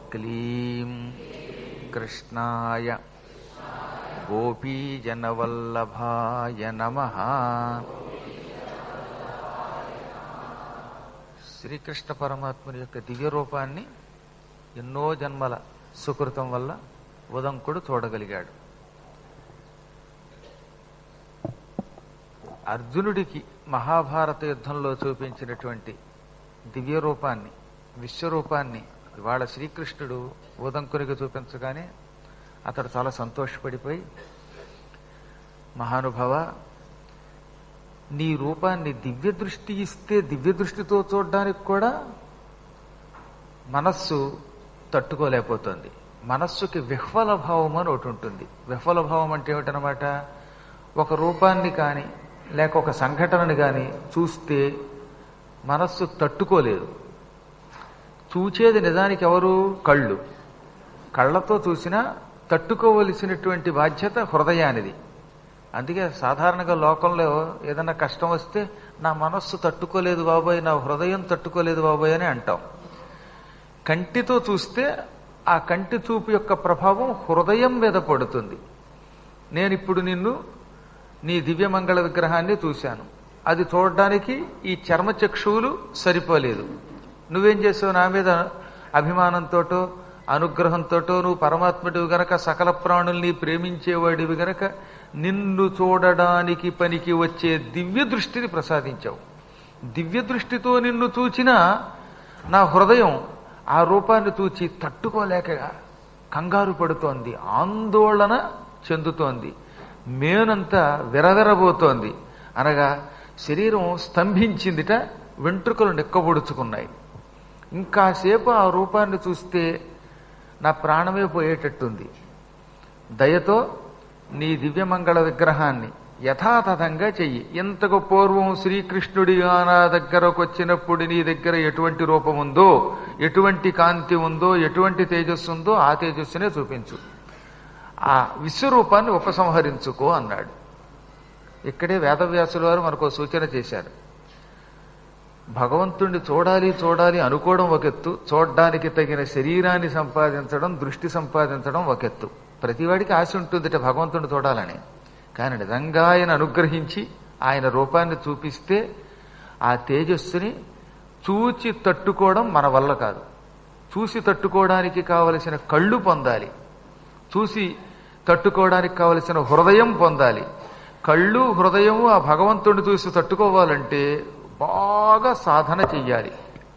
క్లీం కృష్ణాయ గోపీజనవల్లభాయ నమ శ్రీకృష్ణ పరమాత్ముని యొక్క దివ్య రూపాన్ని ఎన్నో జన్మల సుకృతం వల్ల ఉదంకుడు చూడగలిగాడు అర్జునుడికి మహాభారత యుద్ధంలో చూపించినటువంటి దివ్య రూపాన్ని విశ్వరూపాన్ని ఇవాళ శ్రీకృష్ణుడు ఉదంకునికి చూపించగానే అతడు చాలా సంతోషపడిపోయి మహానుభావ నీ రూపాన్ని దివ్య దృష్టి ఇస్తే దివ్య దృష్టితో చూడడానికి కూడా మనస్సు తట్టుకోలేకపోతుంది మనస్సుకి విహ్వల భావం అని ఒకటి ఉంటుంది విహ్వల భావం అంటే ఏమిటనమాట ఒక రూపాన్ని కానీ లేక ఒక సంఘటనని కానీ చూస్తే మనస్సు తట్టుకోలేదు చూచేది నిజానికి ఎవరు కళ్ళు కళ్ళతో చూసినా తట్టుకోవలసినటువంటి బాధ్యత హృదయానిది అందుకే సాధారణంగా లోకంలో ఏదైనా కష్టం వస్తే నా మనస్సు తట్టుకోలేదు బాబాయ్ నా హృదయం తట్టుకోలేదు బాబాయ్ అని అంటాం కంటితో చూస్తే ఆ కంటి చూపు యొక్క ప్రభావం హృదయం మీద పడుతుంది నేను ఇప్పుడు నిన్ను నీ దివ్యమంగళ విగ్రహాన్ని చూశాను అది చూడడానికి ఈ చర్మచక్షువులు సరిపోలేదు నువ్వేం చేసావు నా మీద అభిమానంతోటో అనుగ్రహంతోటో నువ్వు పరమాత్ముడివి గనక సకల ప్రాణుల్ని ప్రేమించేవాడివి గనక నిన్ను చూడడానికి పనికి వచ్చే దివ్య దృష్టిని ప్రసాదించావు దివ్య దృష్టితో నిన్ను చూచిన నా హృదయం ఆ రూపాన్ని చూచి తట్టుకోలేక కంగారు పడుతోంది ఆందోళన చెందుతోంది మేనంతా విరవిరబోతోంది అనగా శరీరం స్తంభించిందిట వెంట్రుకలు నెక్కబొడుచుకున్నాయి ఇంకాసేపు ఆ రూపాన్ని చూస్తే నా ప్రాణమే పోయేటట్టుంది దయతో నీ దివ్యమంగళ విగ్రహాన్ని యథాతథంగా చెయ్యి ఇంతకు పూర్వం శ్రీకృష్ణుడి నా దగ్గరకు వచ్చినప్పుడు నీ దగ్గర ఎటువంటి రూపం ఉందో ఎటువంటి కాంతి ఉందో ఎటువంటి తేజస్సు ఉందో ఆ తేజస్సునే చూపించు ఆ విశ్వరూపాన్ని ఉపసంహరించుకో అన్నాడు ఇక్కడే వేదవ్యాసుల వారు మనకు సూచన చేశారు భగవంతుణ్ణి చూడాలి చూడాలి అనుకోవడం ఒక ఎత్తు చూడడానికి తగిన శరీరాన్ని సంపాదించడం దృష్టి సంపాదించడం ఒక ఎత్తు ప్రతివాడికి ఆశ ఉంటుందిట భగవంతుణ్ణి చూడాలని కానీ నిజంగా ఆయన అనుగ్రహించి ఆయన రూపాన్ని చూపిస్తే ఆ తేజస్సుని చూచి తట్టుకోవడం మన వల్ల కాదు చూసి తట్టుకోవడానికి కావలసిన కళ్ళు పొందాలి చూసి తట్టుకోవడానికి కావలసిన హృదయం పొందాలి కళ్ళు హృదయము ఆ భగవంతుడిని చూసి తట్టుకోవాలంటే బాగా సాధన చెయ్యాలి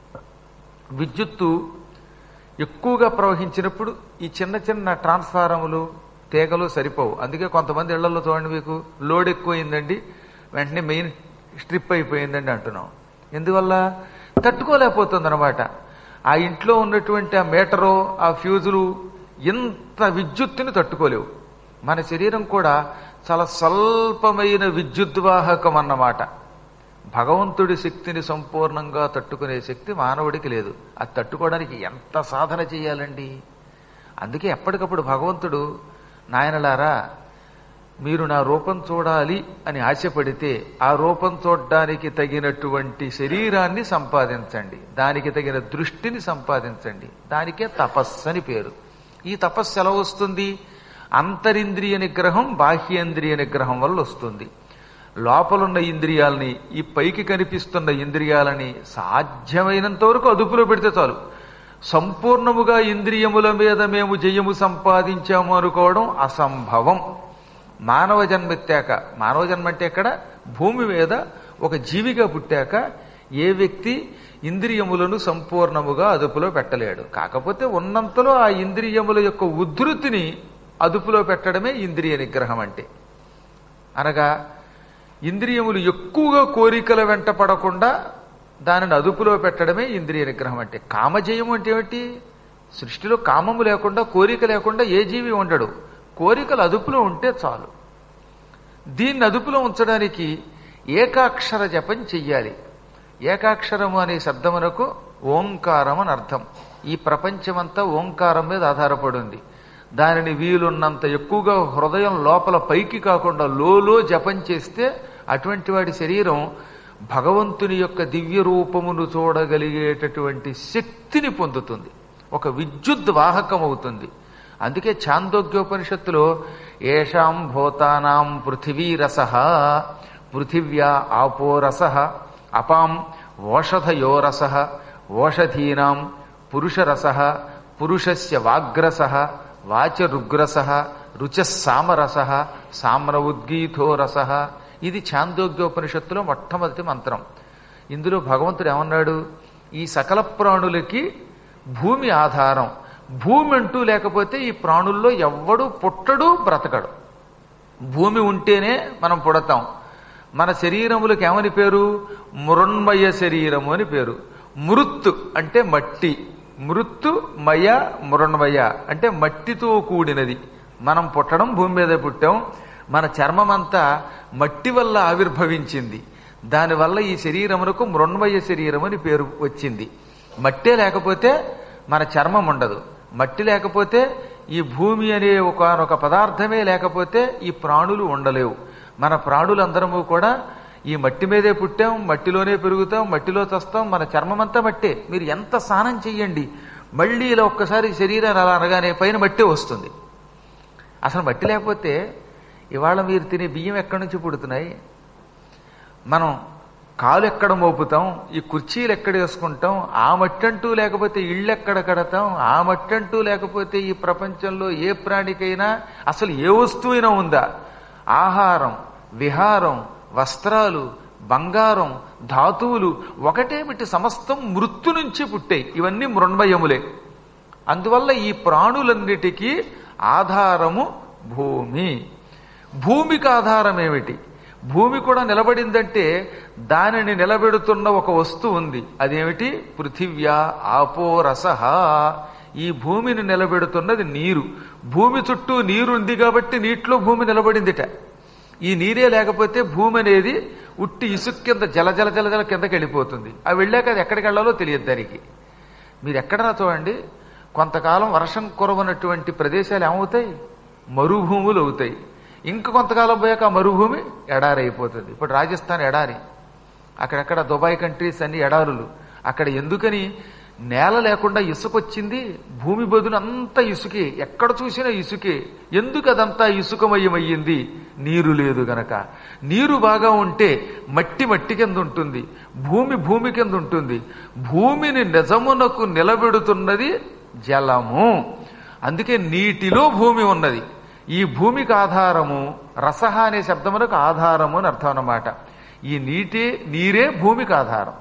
విద్యుత్తు ఎక్కువగా ప్రవహించినప్పుడు ఈ చిన్న చిన్న ట్రాన్స్ఫారములు తీగలు సరిపోవు అందుకే కొంతమంది ఇళ్లలో చూడండి మీకు లోడ్ ఎక్కువైందండి వెంటనే మెయిన్ స్ట్రిప్ అయిపోయిందండి అంటున్నాం ఎందువల్ల తట్టుకోలేకపోతుంది అనమాట ఆ ఇంట్లో ఉన్నటువంటి ఆ మీటరు ఆ ఫ్యూజులు ఇంత విద్యుత్తుని తట్టుకోలేవు మన శరీరం కూడా చాలా స్వల్పమైన విద్యుద్వాహకం అన్నమాట భగవంతుడి శక్తిని సంపూర్ణంగా తట్టుకునే శక్తి మానవుడికి లేదు అది తట్టుకోవడానికి ఎంత సాధన చేయాలండి అందుకే ఎప్పటికప్పుడు భగవంతుడు నాయనలారా మీరు నా రూపం చూడాలి అని ఆశపడితే ఆ రూపం చూడడానికి తగినటువంటి శరీరాన్ని సంపాదించండి దానికి తగిన దృష్టిని సంపాదించండి దానికే తపస్సు అని పేరు ఈ తపస్సు ఎలా వస్తుంది అంతరింద్రియ నిగ్రహం బాహ్యేంద్రియ నిగ్రహం వల్ల వస్తుంది లోపలున్న ఇంద్రియాలని ఈ పైకి కనిపిస్తున్న ఇంద్రియాలని సాధ్యమైనంత వరకు అదుపులో పెడితే చాలు సంపూర్ణముగా ఇంద్రియముల మీద మేము జయము సంపాదించాము అనుకోవడం అసంభవం మానవ జన్మెత్తాక మానవ జన్మ అంటే ఎక్కడ భూమి మీద ఒక జీవిగా పుట్టాక ఏ వ్యక్తి ఇంద్రియములను సంపూర్ణముగా అదుపులో పెట్టలేడు కాకపోతే ఉన్నంతలో ఆ ఇంద్రియముల యొక్క ఉధృతిని అదుపులో పెట్టడమే ఇంద్రియ నిగ్రహం అంటే అనగా ఇంద్రియములు ఎక్కువగా కోరికల వెంట పడకుండా దానిని అదుపులో పెట్టడమే ఇంద్రియ నిగ్రహం అంటే కామజయం అంటే ఏమిటి సృష్టిలో కామము లేకుండా కోరిక లేకుండా ఏ జీవి ఉండడు కోరికలు అదుపులో ఉంటే చాలు దీన్ని అదుపులో ఉంచడానికి ఏకాక్షర జపం చెయ్యాలి ఏకాక్షరము అనే శబ్దమునకు ఓంకారం అని అర్థం ఈ ప్రపంచమంతా ఓంకారం మీద ఆధారపడింది దానిని వీలున్నంత ఎక్కువగా హృదయం లోపల పైకి కాకుండా లోలో జపం చేస్తే అటువంటి వాడి శరీరం భగవంతుని యొక్క దివ్య రూపమును చూడగలిగేటటువంటి శక్తిని పొందుతుంది ఒక విద్యుత్ వాహకం అవుతుంది అందుకే ఛాందోగ్యోపనిషత్తులో ఏషాం భూతానాం పృథివీరస పృథివ్యా ఆపోరస అపాం ఓషధయోరస ఓషధీనాం పురుషరస పురుషస్య వాగ్రస వాచరుగ్రస రుచస్సామరస సామ్ర ఉద్గీతో రస ఇది ఛాందోగ్యోపనిషత్తులో మొట్టమొదటి మంత్రం ఇందులో భగవంతుడు ఏమన్నాడు ఈ సకల ప్రాణులకి భూమి ఆధారం భూమి అంటూ లేకపోతే ఈ ప్రాణుల్లో ఎవ్వడు పుట్టడు బ్రతకడు భూమి ఉంటేనే మనం పుడతాం మన శరీరములకు ఏమని పేరు మృణ్మయ శరీరము అని పేరు మృత్తు అంటే మట్టి మృత్తు మయ మృణ్మయ అంటే మట్టితో కూడినది మనం పుట్టడం భూమి మీద పుట్టాం మన చర్మమంతా మట్టి వల్ల ఆవిర్భవించింది దానివల్ల ఈ శరీరమునకు మృణ్మయ శరీరం అని పేరు వచ్చింది మట్టే లేకపోతే మన చర్మం ఉండదు మట్టి లేకపోతే ఈ భూమి అనే ఒకనొక పదార్థమే లేకపోతే ఈ ప్రాణులు ఉండలేవు మన ప్రాణులందరము కూడా ఈ మట్టి మీదే పుట్టాం మట్టిలోనే పెరుగుతాం మట్టిలో చస్తాం మన చర్మం అంతా మట్టే మీరు ఎంత స్నానం చెయ్యండి మళ్ళీ ఇలా ఒక్కసారి శరీరాన్ని అలా అనగానే పైన మట్టే వస్తుంది అసలు మట్టి లేకపోతే ఇవాళ మీరు తినే బియ్యం ఎక్కడి నుంచి పుడుతున్నాయి మనం కాలు ఎక్కడ మోపుతాం ఈ కుర్చీలు ఎక్కడ వేసుకుంటాం ఆ మట్టి అంటూ లేకపోతే ఇళ్ళు ఎక్కడ కడతాం ఆ మట్టి అంటూ లేకపోతే ఈ ప్రపంచంలో ఏ ప్రాణికైనా అసలు ఏ వస్తువైనా ఉందా ఆహారం విహారం వస్త్రాలు బంగారం ధాతువులు ఒకటేమిటి సమస్తం మృత్తు నుంచి పుట్టాయి ఇవన్నీ మృణ్మయములే అందువల్ల ఈ ప్రాణులన్నిటికీ ఆధారము భూమి భూమికి ఆధారం ఏమిటి భూమి కూడా నిలబడిందంటే దానిని నిలబెడుతున్న ఒక వస్తువు ఉంది అదేమిటి పృథివ్యా ఆపో రసహ ఈ భూమిని నిలబెడుతున్నది నీరు భూమి చుట్టూ నీరు ఉంది కాబట్టి నీటిలో భూమి నిలబడిందిట ఈ నీరే లేకపోతే భూమి అనేది ఉట్టి ఇసుక కింద జల జల జల జల కిందకి వెళ్ళిపోతుంది అవి వెళ్ళాక అది ఎక్కడికి వెళ్ళాలో తెలియదు దానికి మీరు ఎక్కడన్నా చూడండి కొంతకాలం వర్షం కురవనటువంటి ప్రదేశాలు ఏమవుతాయి మరుభూములు అవుతాయి ఇంక కొంతకాలం పోయాక ఆ మరుభూమి ఎడారి అయిపోతుంది ఇప్పుడు రాజస్థాన్ ఎడారి అక్కడక్కడ దుబాయ్ కంట్రీస్ అన్ని ఎడారులు అక్కడ ఎందుకని నేల లేకుండా ఇసుక వచ్చింది భూమి బదులు అంతా ఇసుకే ఎక్కడ చూసినా ఇసుకే ఎందుకు అదంతా ఇసుకమయమయ్యింది నీరు లేదు గనక నీరు బాగా ఉంటే మట్టి మట్టి కింద ఉంటుంది భూమి భూమి కింద ఉంటుంది భూమిని నిజమునకు నిలబెడుతున్నది జలము అందుకే నీటిలో భూమి ఉన్నది ఈ భూమికి ఆధారము రసహ అనే శబ్దమునకు ఆధారము అని అర్థం అన్నమాట ఈ నీటి నీరే భూమికి ఆధారం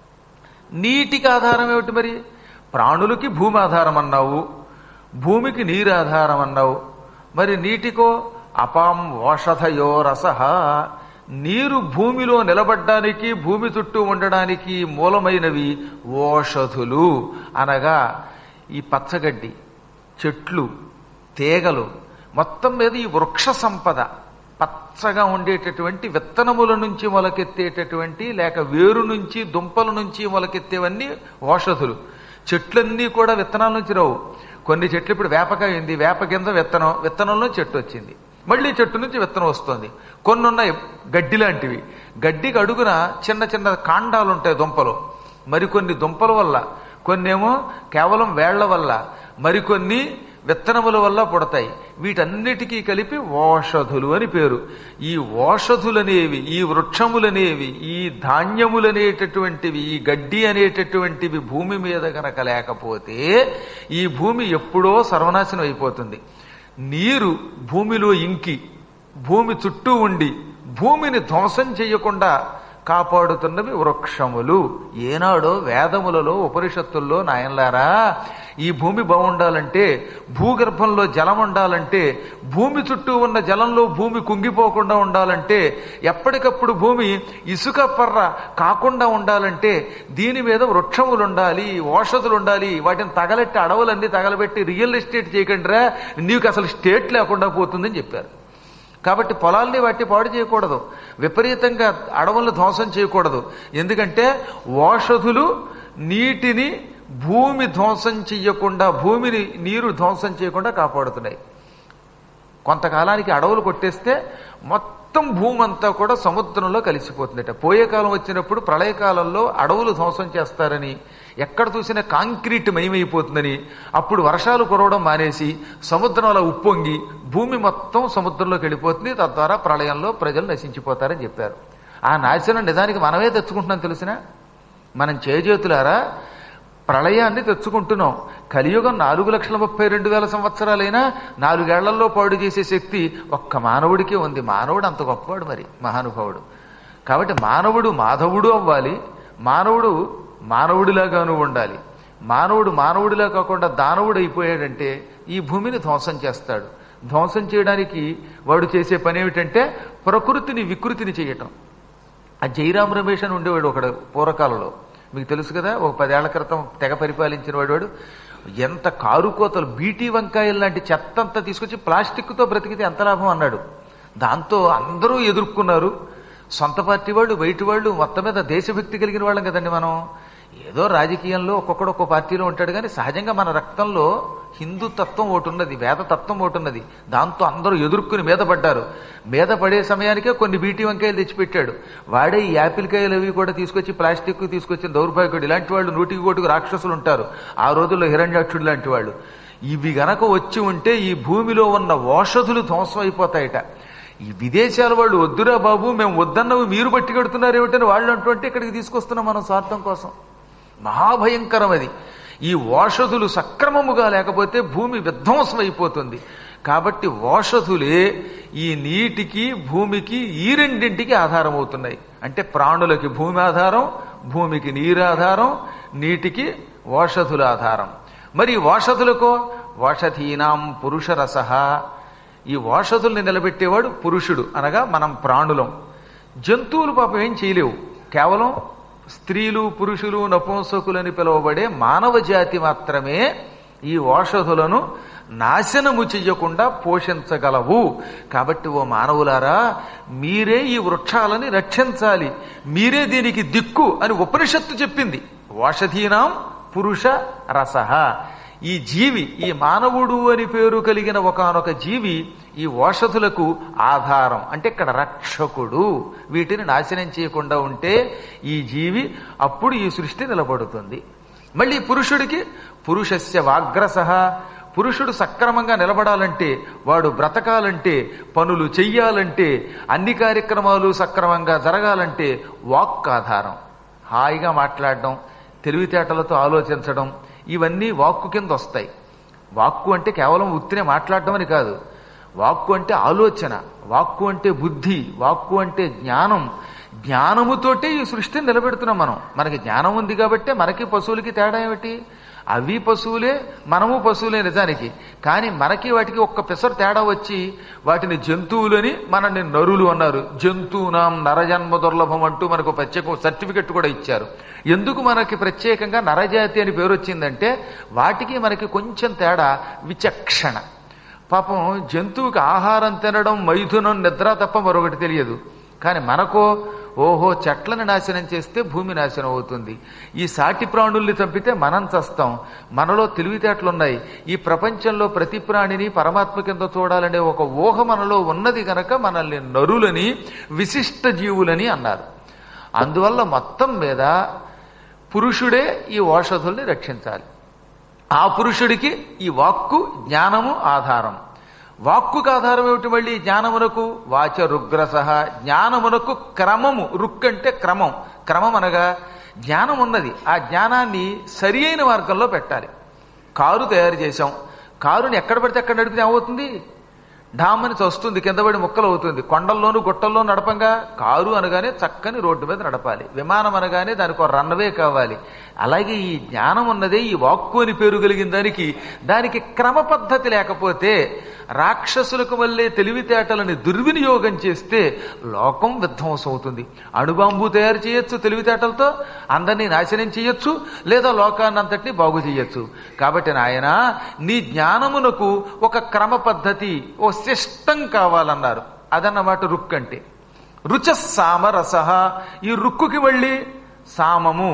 నీటికి ఆధారం ఏమిటి మరి ప్రాణులకి భూమి ఆధారం అన్నావు భూమికి నీరు ఆధారం అన్నావు మరి నీటికో అపాం ఓషధయో రసహ నీరు భూమిలో నిలబడ్డానికి భూమి చుట్టూ ఉండడానికి మూలమైనవి ఓషధులు అనగా ఈ పచ్చగడ్డి చెట్లు తీగలు మొత్తం మీద ఈ వృక్ష సంపద పచ్చగా ఉండేటటువంటి విత్తనముల నుంచి మొలకెత్తేటటువంటి లేక వేరు నుంచి దుంపల నుంచి మొలకెత్తేవన్నీ ఓషధులు చెట్లన్నీ కూడా విత్తనాల నుంచి రావు కొన్ని చెట్లు ఇప్పుడు వేపకాయ ఉంది వేప కింద విత్తనం విత్తనంలో చెట్టు వచ్చింది మళ్ళీ చెట్టు నుంచి విత్తనం వస్తుంది కొన్ని ఉన్నాయి గడ్డి లాంటివి గడ్డికి అడుగున చిన్న చిన్న కాండాలు ఉంటాయి దుంపలు మరికొన్ని దుంపల వల్ల కొన్నేమో కేవలం వేళ్ల వల్ల మరికొన్ని విత్తనముల వల్ల పుడతాయి వీటన్నిటికీ కలిపి ఓషధులు అని పేరు ఈ ఓషధులనేవి ఈ వృక్షములనేవి ఈ ధాన్యములనేటటువంటివి ఈ గడ్డి అనేటటువంటివి భూమి మీద గనక లేకపోతే ఈ భూమి ఎప్పుడో సర్వనాశనం అయిపోతుంది నీరు భూమిలో ఇంకి భూమి చుట్టూ ఉండి భూమిని ధ్వంసం చేయకుండా కాపాడుతున్నవి వృక్షములు ఏనాడో వేదములలో ఉపనిషత్తుల్లో నాయనలారా ఈ భూమి బాగుండాలంటే భూగర్భంలో జలం ఉండాలంటే భూమి చుట్టూ ఉన్న జలంలో భూమి కుంగిపోకుండా ఉండాలంటే ఎప్పటికప్పుడు భూమి ఇసుక పర్ర కాకుండా ఉండాలంటే దీని మీద వృక్షములు ఉండాలి ఓషధులు ఉండాలి వాటిని తగలెట్టి అడవులన్నీ తగలబెట్టి రియల్ ఎస్టేట్ చేయకుండా నీకు అసలు స్టేట్ లేకుండా పోతుందని చెప్పారు కాబట్టి పొలాల్ని వాటి పాడు చేయకూడదు విపరీతంగా అడవులను ధ్వంసం చేయకూడదు ఎందుకంటే ఓషధులు నీటిని భూమి ధ్వంసం చెయ్యకుండా భూమిని నీరు ధ్వంసం చేయకుండా కాపాడుతున్నాయి కొంతకాలానికి అడవులు కొట్టేస్తే మొత్తం మొత్తం భూమి అంతా కూడా సముద్రంలో కలిసిపోతుందట పోయే కాలం వచ్చినప్పుడు ప్రళయకాలంలో అడవులు ధ్వంసం చేస్తారని ఎక్కడ చూసినా కాంక్రీట్ మయమైపోతుందని అప్పుడు వర్షాలు కురవడం మానేసి సముద్రంలో ఉప్పొంగి భూమి మొత్తం సముద్రంలోకి వెళ్ళిపోతుంది తద్వారా ప్రళయంలో ప్రజలు నశించిపోతారని చెప్పారు ఆ నాశనం నిజానికి మనమే తెచ్చుకుంటున్నాం తెలిసిన మనం చేజేతులారా ప్రళయాన్ని తెచ్చుకుంటున్నాం కలియుగం నాలుగు లక్షల ముప్పై రెండు వేల సంవత్సరాలైనా నాలుగేళ్లలో పాడు చేసే శక్తి ఒక్క మానవుడికే ఉంది మానవుడు అంత గొప్పవాడు మరి మహానుభావుడు కాబట్టి మానవుడు మాధవుడు అవ్వాలి మానవుడు మానవుడిలాగాను ఉండాలి మానవుడు మానవుడిలా కాకుండా దానవుడు అయిపోయాడంటే ఈ భూమిని ధ్వంసం చేస్తాడు ధ్వంసం చేయడానికి వాడు చేసే పని ఏమిటంటే ప్రకృతిని వికృతిని చేయటం ఆ జైరాం రమేష్ అని ఉండేవాడు ఒకడు పూర్వకాలంలో మీకు తెలుసు కదా ఒక పదేళ్ల క్రితం తెగ పరిపాలించిన వాడు వాడు ఎంత కారు కోతలు బీటీ వంకాయలు లాంటి చెత్త అంతా తీసుకొచ్చి ప్లాస్టిక్తో బ్రతికితే ఎంత లాభం అన్నాడు దాంతో అందరూ ఎదుర్కొన్నారు సొంత పార్టీ వాళ్ళు బయటి వాళ్ళు మొత్తం మీద దేశభక్తి కలిగిన వాళ్ళం కదండి మనం ఏదో రాజకీయంలో ఒక్కొక్కడు ఒక్కో పార్టీలో ఉంటాడు కానీ సహజంగా మన రక్తంలో హిందూ తత్వం ఒకటి ఉన్నది వేద తత్వం ఒకటి ఉన్నది దాంతో అందరూ ఎదుర్కొని మీద పడ్డారు మీద పడే సమయానికే కొన్ని బీటీ వంకాయలు తెచ్చిపెట్టాడు వాడే ఈ యాపిల్ కాయలు అవి కూడా తీసుకొచ్చి ప్లాస్టిక్ తీసుకొచ్చిన దౌర్భాగ్యుడు ఇలాంటి వాళ్ళు నూటికి కోటికి రాక్షసులు ఉంటారు ఆ రోజుల్లో హిరణ్యాక్షుడు లాంటి వాళ్ళు ఇవి గనక వచ్చి ఉంటే ఈ భూమిలో ఉన్న ఓషధులు ధ్వంసం అయిపోతాయట ఈ విదేశాల వాళ్ళు వద్దురా బాబు మేము వద్దన్నవి మీరు పట్టి కడుతున్నారు ఏమిటని వాళ్ళు అంటుంటే ఇక్కడికి తీసుకొస్తున్నాం మనం స్వార్థం కోసం మహాభయంకరం అది ఈ ఓషధులు సక్రమముగా లేకపోతే భూమి విధ్వంసం అయిపోతుంది కాబట్టి ఓషధులే ఈ నీటికి భూమికి ఈ రెండింటికి ఆధారం అవుతున్నాయి అంటే ప్రాణులకి భూమి ఆధారం భూమికి నీరు ఆధారం నీటికి ఓషధుల ఆధారం మరి ఈ ఓషధులకు ఓషధీనాం పురుషరస ఈ ఓషధుల్ని నిలబెట్టేవాడు పురుషుడు అనగా మనం ప్రాణులం జంతువులు పాపం ఏం చేయలేవు కేవలం స్త్రీలు పురుషులు నపుంసకులని పిలువబడే మానవ జాతి మాత్రమే ఈ ఓషధులను నాశనము చెయ్యకుండా పోషించగలవు కాబట్టి ఓ మానవులారా మీరే ఈ వృక్షాలని రక్షించాలి మీరే దీనికి దిక్కు అని ఉపనిషత్తు చెప్పింది ఓషధీనాం పురుష రసహ ఈ జీవి ఈ మానవుడు అని పేరు కలిగిన ఒకనొక జీవి ఈ ఓషధులకు ఆధారం అంటే ఇక్కడ రక్షకుడు వీటిని నాశనం చేయకుండా ఉంటే ఈ జీవి అప్పుడు ఈ సృష్టి నిలబడుతుంది మళ్ళీ పురుషుడికి పురుషస్య వాగ్రస పురుషుడు సక్రమంగా నిలబడాలంటే వాడు బ్రతకాలంటే పనులు చెయ్యాలంటే అన్ని కార్యక్రమాలు సక్రమంగా జరగాలంటే వాక్ ఆధారం హాయిగా మాట్లాడడం తెలివితేటలతో ఆలోచించడం ఇవన్నీ వాక్కు కింద వస్తాయి వాక్కు అంటే కేవలం ఉత్తినే మాట్లాడటం అని కాదు వాక్కు అంటే ఆలోచన వాక్కు అంటే బుద్ధి వాక్కు అంటే జ్ఞానం జ్ఞానముతోటే ఈ సృష్టిని నిలబెడుతున్నాం మనం మనకి జ్ఞానం ఉంది కాబట్టి మనకి పశువులకి తేడా ఏమిటి అవి పశువులే మనము పశువులే నిజానికి కానీ మనకి వాటికి ఒక్క పెసరు తేడా వచ్చి వాటిని జంతువులని మనల్ని నరులు అన్నారు జంతువునాం నరజన్మ దుర్లభం అంటూ మనకు ప్రత్యేక సర్టిఫికెట్ కూడా ఇచ్చారు ఎందుకు మనకి ప్రత్యేకంగా నరజాతి అని పేరు వచ్చిందంటే వాటికి మనకి కొంచెం తేడా విచక్షణ పాపం జంతువుకి ఆహారం తినడం మైథునం నిద్ర తప్ప మరొకటి తెలియదు కానీ మనకో ఓహో చెట్లను నాశనం చేస్తే భూమి నాశనం అవుతుంది ఈ సాటి ప్రాణుల్ని చంపితే మనం చస్తాం మనలో తెలివితేటలున్నాయి ఈ ప్రపంచంలో ప్రతి ప్రాణిని పరమాత్మ కింద చూడాలనే ఒక ఊహ మనలో ఉన్నది గనక మనల్ని నరులని విశిష్ట జీవులని అన్నారు అందువల్ల మొత్తం మీద పురుషుడే ఈ ఓషధుల్ని రక్షించాలి ఆ పురుషుడికి ఈ వాక్కు జ్ఞానము ఆధారం వాక్కుకు ఆధారం ఏమిటి మళ్ళీ జ్ఞానమునకు వాచ రుగ్రస జ్ఞానమునకు క్రమము రుక్ అంటే క్రమం క్రమం అనగా జ్ఞానం ఉన్నది ఆ జ్ఞానాన్ని సరి అయిన మార్గంలో పెట్టాలి కారు తయారు చేశాం కారుని ఎక్కడ పడితే అక్కడ నడిపితే ఏమవుతుంది డామని వస్తుంది కింద పడి ముక్కలు అవుతుంది కొండల్లోనూ గుట్టల్లో నడపంగా కారు అనగానే చక్కని రోడ్డు మీద నడపాలి విమానం అనగానే దానికి ఒక రన్వే కావాలి అలాగే ఈ జ్ఞానం ఉన్నదే ఈ వాక్కు అని పేరు కలిగిన దానికి దానికి క్రమ పద్ధతి లేకపోతే రాక్షసులకు వల్లే తెలివితేటలని దుర్వినియోగం చేస్తే లోకం విధ్వంసం అవుతుంది అణుబాంబు తయారు చేయొచ్చు తెలివితేటలతో అందరినీ నాశనం చేయొచ్చు లేదా లోకాన్ని అంతటినీ బాగు చేయొచ్చు కాబట్టి నాయన నీ జ్ఞానమునకు ఒక క్రమ పద్ధతి ఓ శిష్టం కావాలన్నారు అదన్నమాట రుక్ అంటే రుచ సామరస ఈ రుక్కుకి వెళ్ళి సామము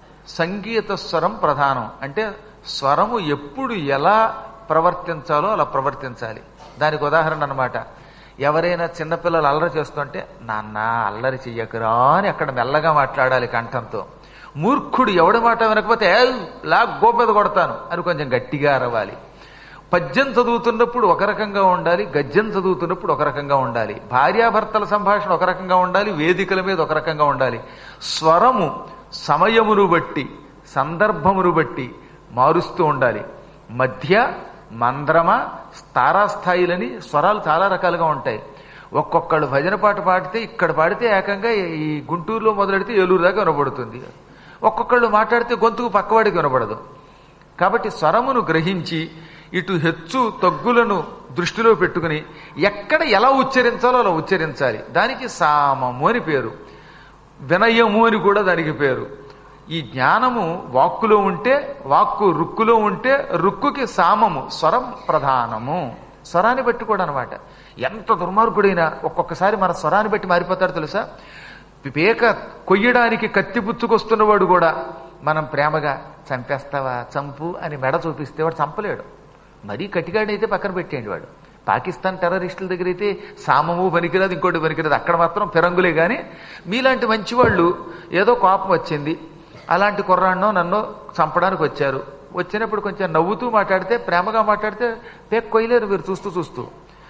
సంగీత స్వరం ప్రధానం అంటే స్వరము ఎప్పుడు ఎలా ప్రవర్తించాలో అలా ప్రవర్తించాలి దానికి ఉదాహరణ అనమాట ఎవరైనా చిన్నపిల్లలు అల్లరి చేస్తుంటే నాన్న అల్లరి చెయ్యకురా అని అక్కడ మెల్లగా మాట్లాడాలి కంఠంతో మూర్ఖుడు ఎవడి మాట వినకపోతే "ఏయ్, లా గోపెద కొడతాను అని కొంచెం గట్టిగా అరవాలి పద్యం చదువుతున్నప్పుడు ఒక రకంగా ఉండాలి గద్యం చదువుతున్నప్పుడు ఒక రకంగా ఉండాలి భార్యాభర్తల సంభాషణ ఒక రకంగా ఉండాలి వేదికల మీద ఒక రకంగా ఉండాలి స్వరము సమయమును బట్టి సందర్భమును బట్టి మారుస్తూ ఉండాలి మధ్య మంద్రమ తారాస్థాయిలని స్వరాలు చాలా రకాలుగా ఉంటాయి ఒక్కొక్కళ్ళు భజన పాట పాడితే ఇక్కడ పాడితే ఏకంగా ఈ గుంటూరులో మొదలెడితే ఏలూరు దాకా వినపడుతుంది ఒక్కొక్కళ్ళు మాట్లాడితే గొంతుకు పక్కవాడికి వినపడదు కాబట్టి స్వరమును గ్రహించి ఇటు హెచ్చు తగ్గులను దృష్టిలో పెట్టుకుని ఎక్కడ ఎలా ఉచ్చరించాలో అలా ఉచ్చరించాలి దానికి సామము అని పేరు వినయము అని కూడా దానికి పేరు ఈ జ్ఞానము వాక్కులో ఉంటే వాక్కు రుక్కులో ఉంటే రుక్కుకి సామము స్వరం ప్రధానము స్వరాన్ని బట్టి కూడా అనమాట ఎంత దుర్మార్గుడైనా ఒక్కొక్కసారి మన స్వరాన్ని బట్టి మారిపోతాడు తెలుసా పేక కొయ్యడానికి కత్తి పుచ్చుకొస్తున్నవాడు కూడా మనం ప్రేమగా చంపేస్తావా చంపు అని మెడ చూపిస్తే వాడు చంపలేడు మరీ కటిగాడైతే పక్కన పెట్టేయండి వాడు పాకిస్తాన్ టెర్రరిస్టుల దగ్గర అయితే సామము పనికిరాదు ఇంకోటి పనికిరాదు అక్కడ మాత్రం ఫిరంగులే కానీ మీలాంటి మంచి వాళ్ళు ఏదో కోపం వచ్చింది అలాంటి కుర్రాన్నో నన్ను చంపడానికి వచ్చారు వచ్చినప్పుడు కొంచెం నవ్వుతూ మాట్లాడితే ప్రేమగా మాట్లాడితే పేక్ కొయ్యలేరు మీరు చూస్తూ చూస్తూ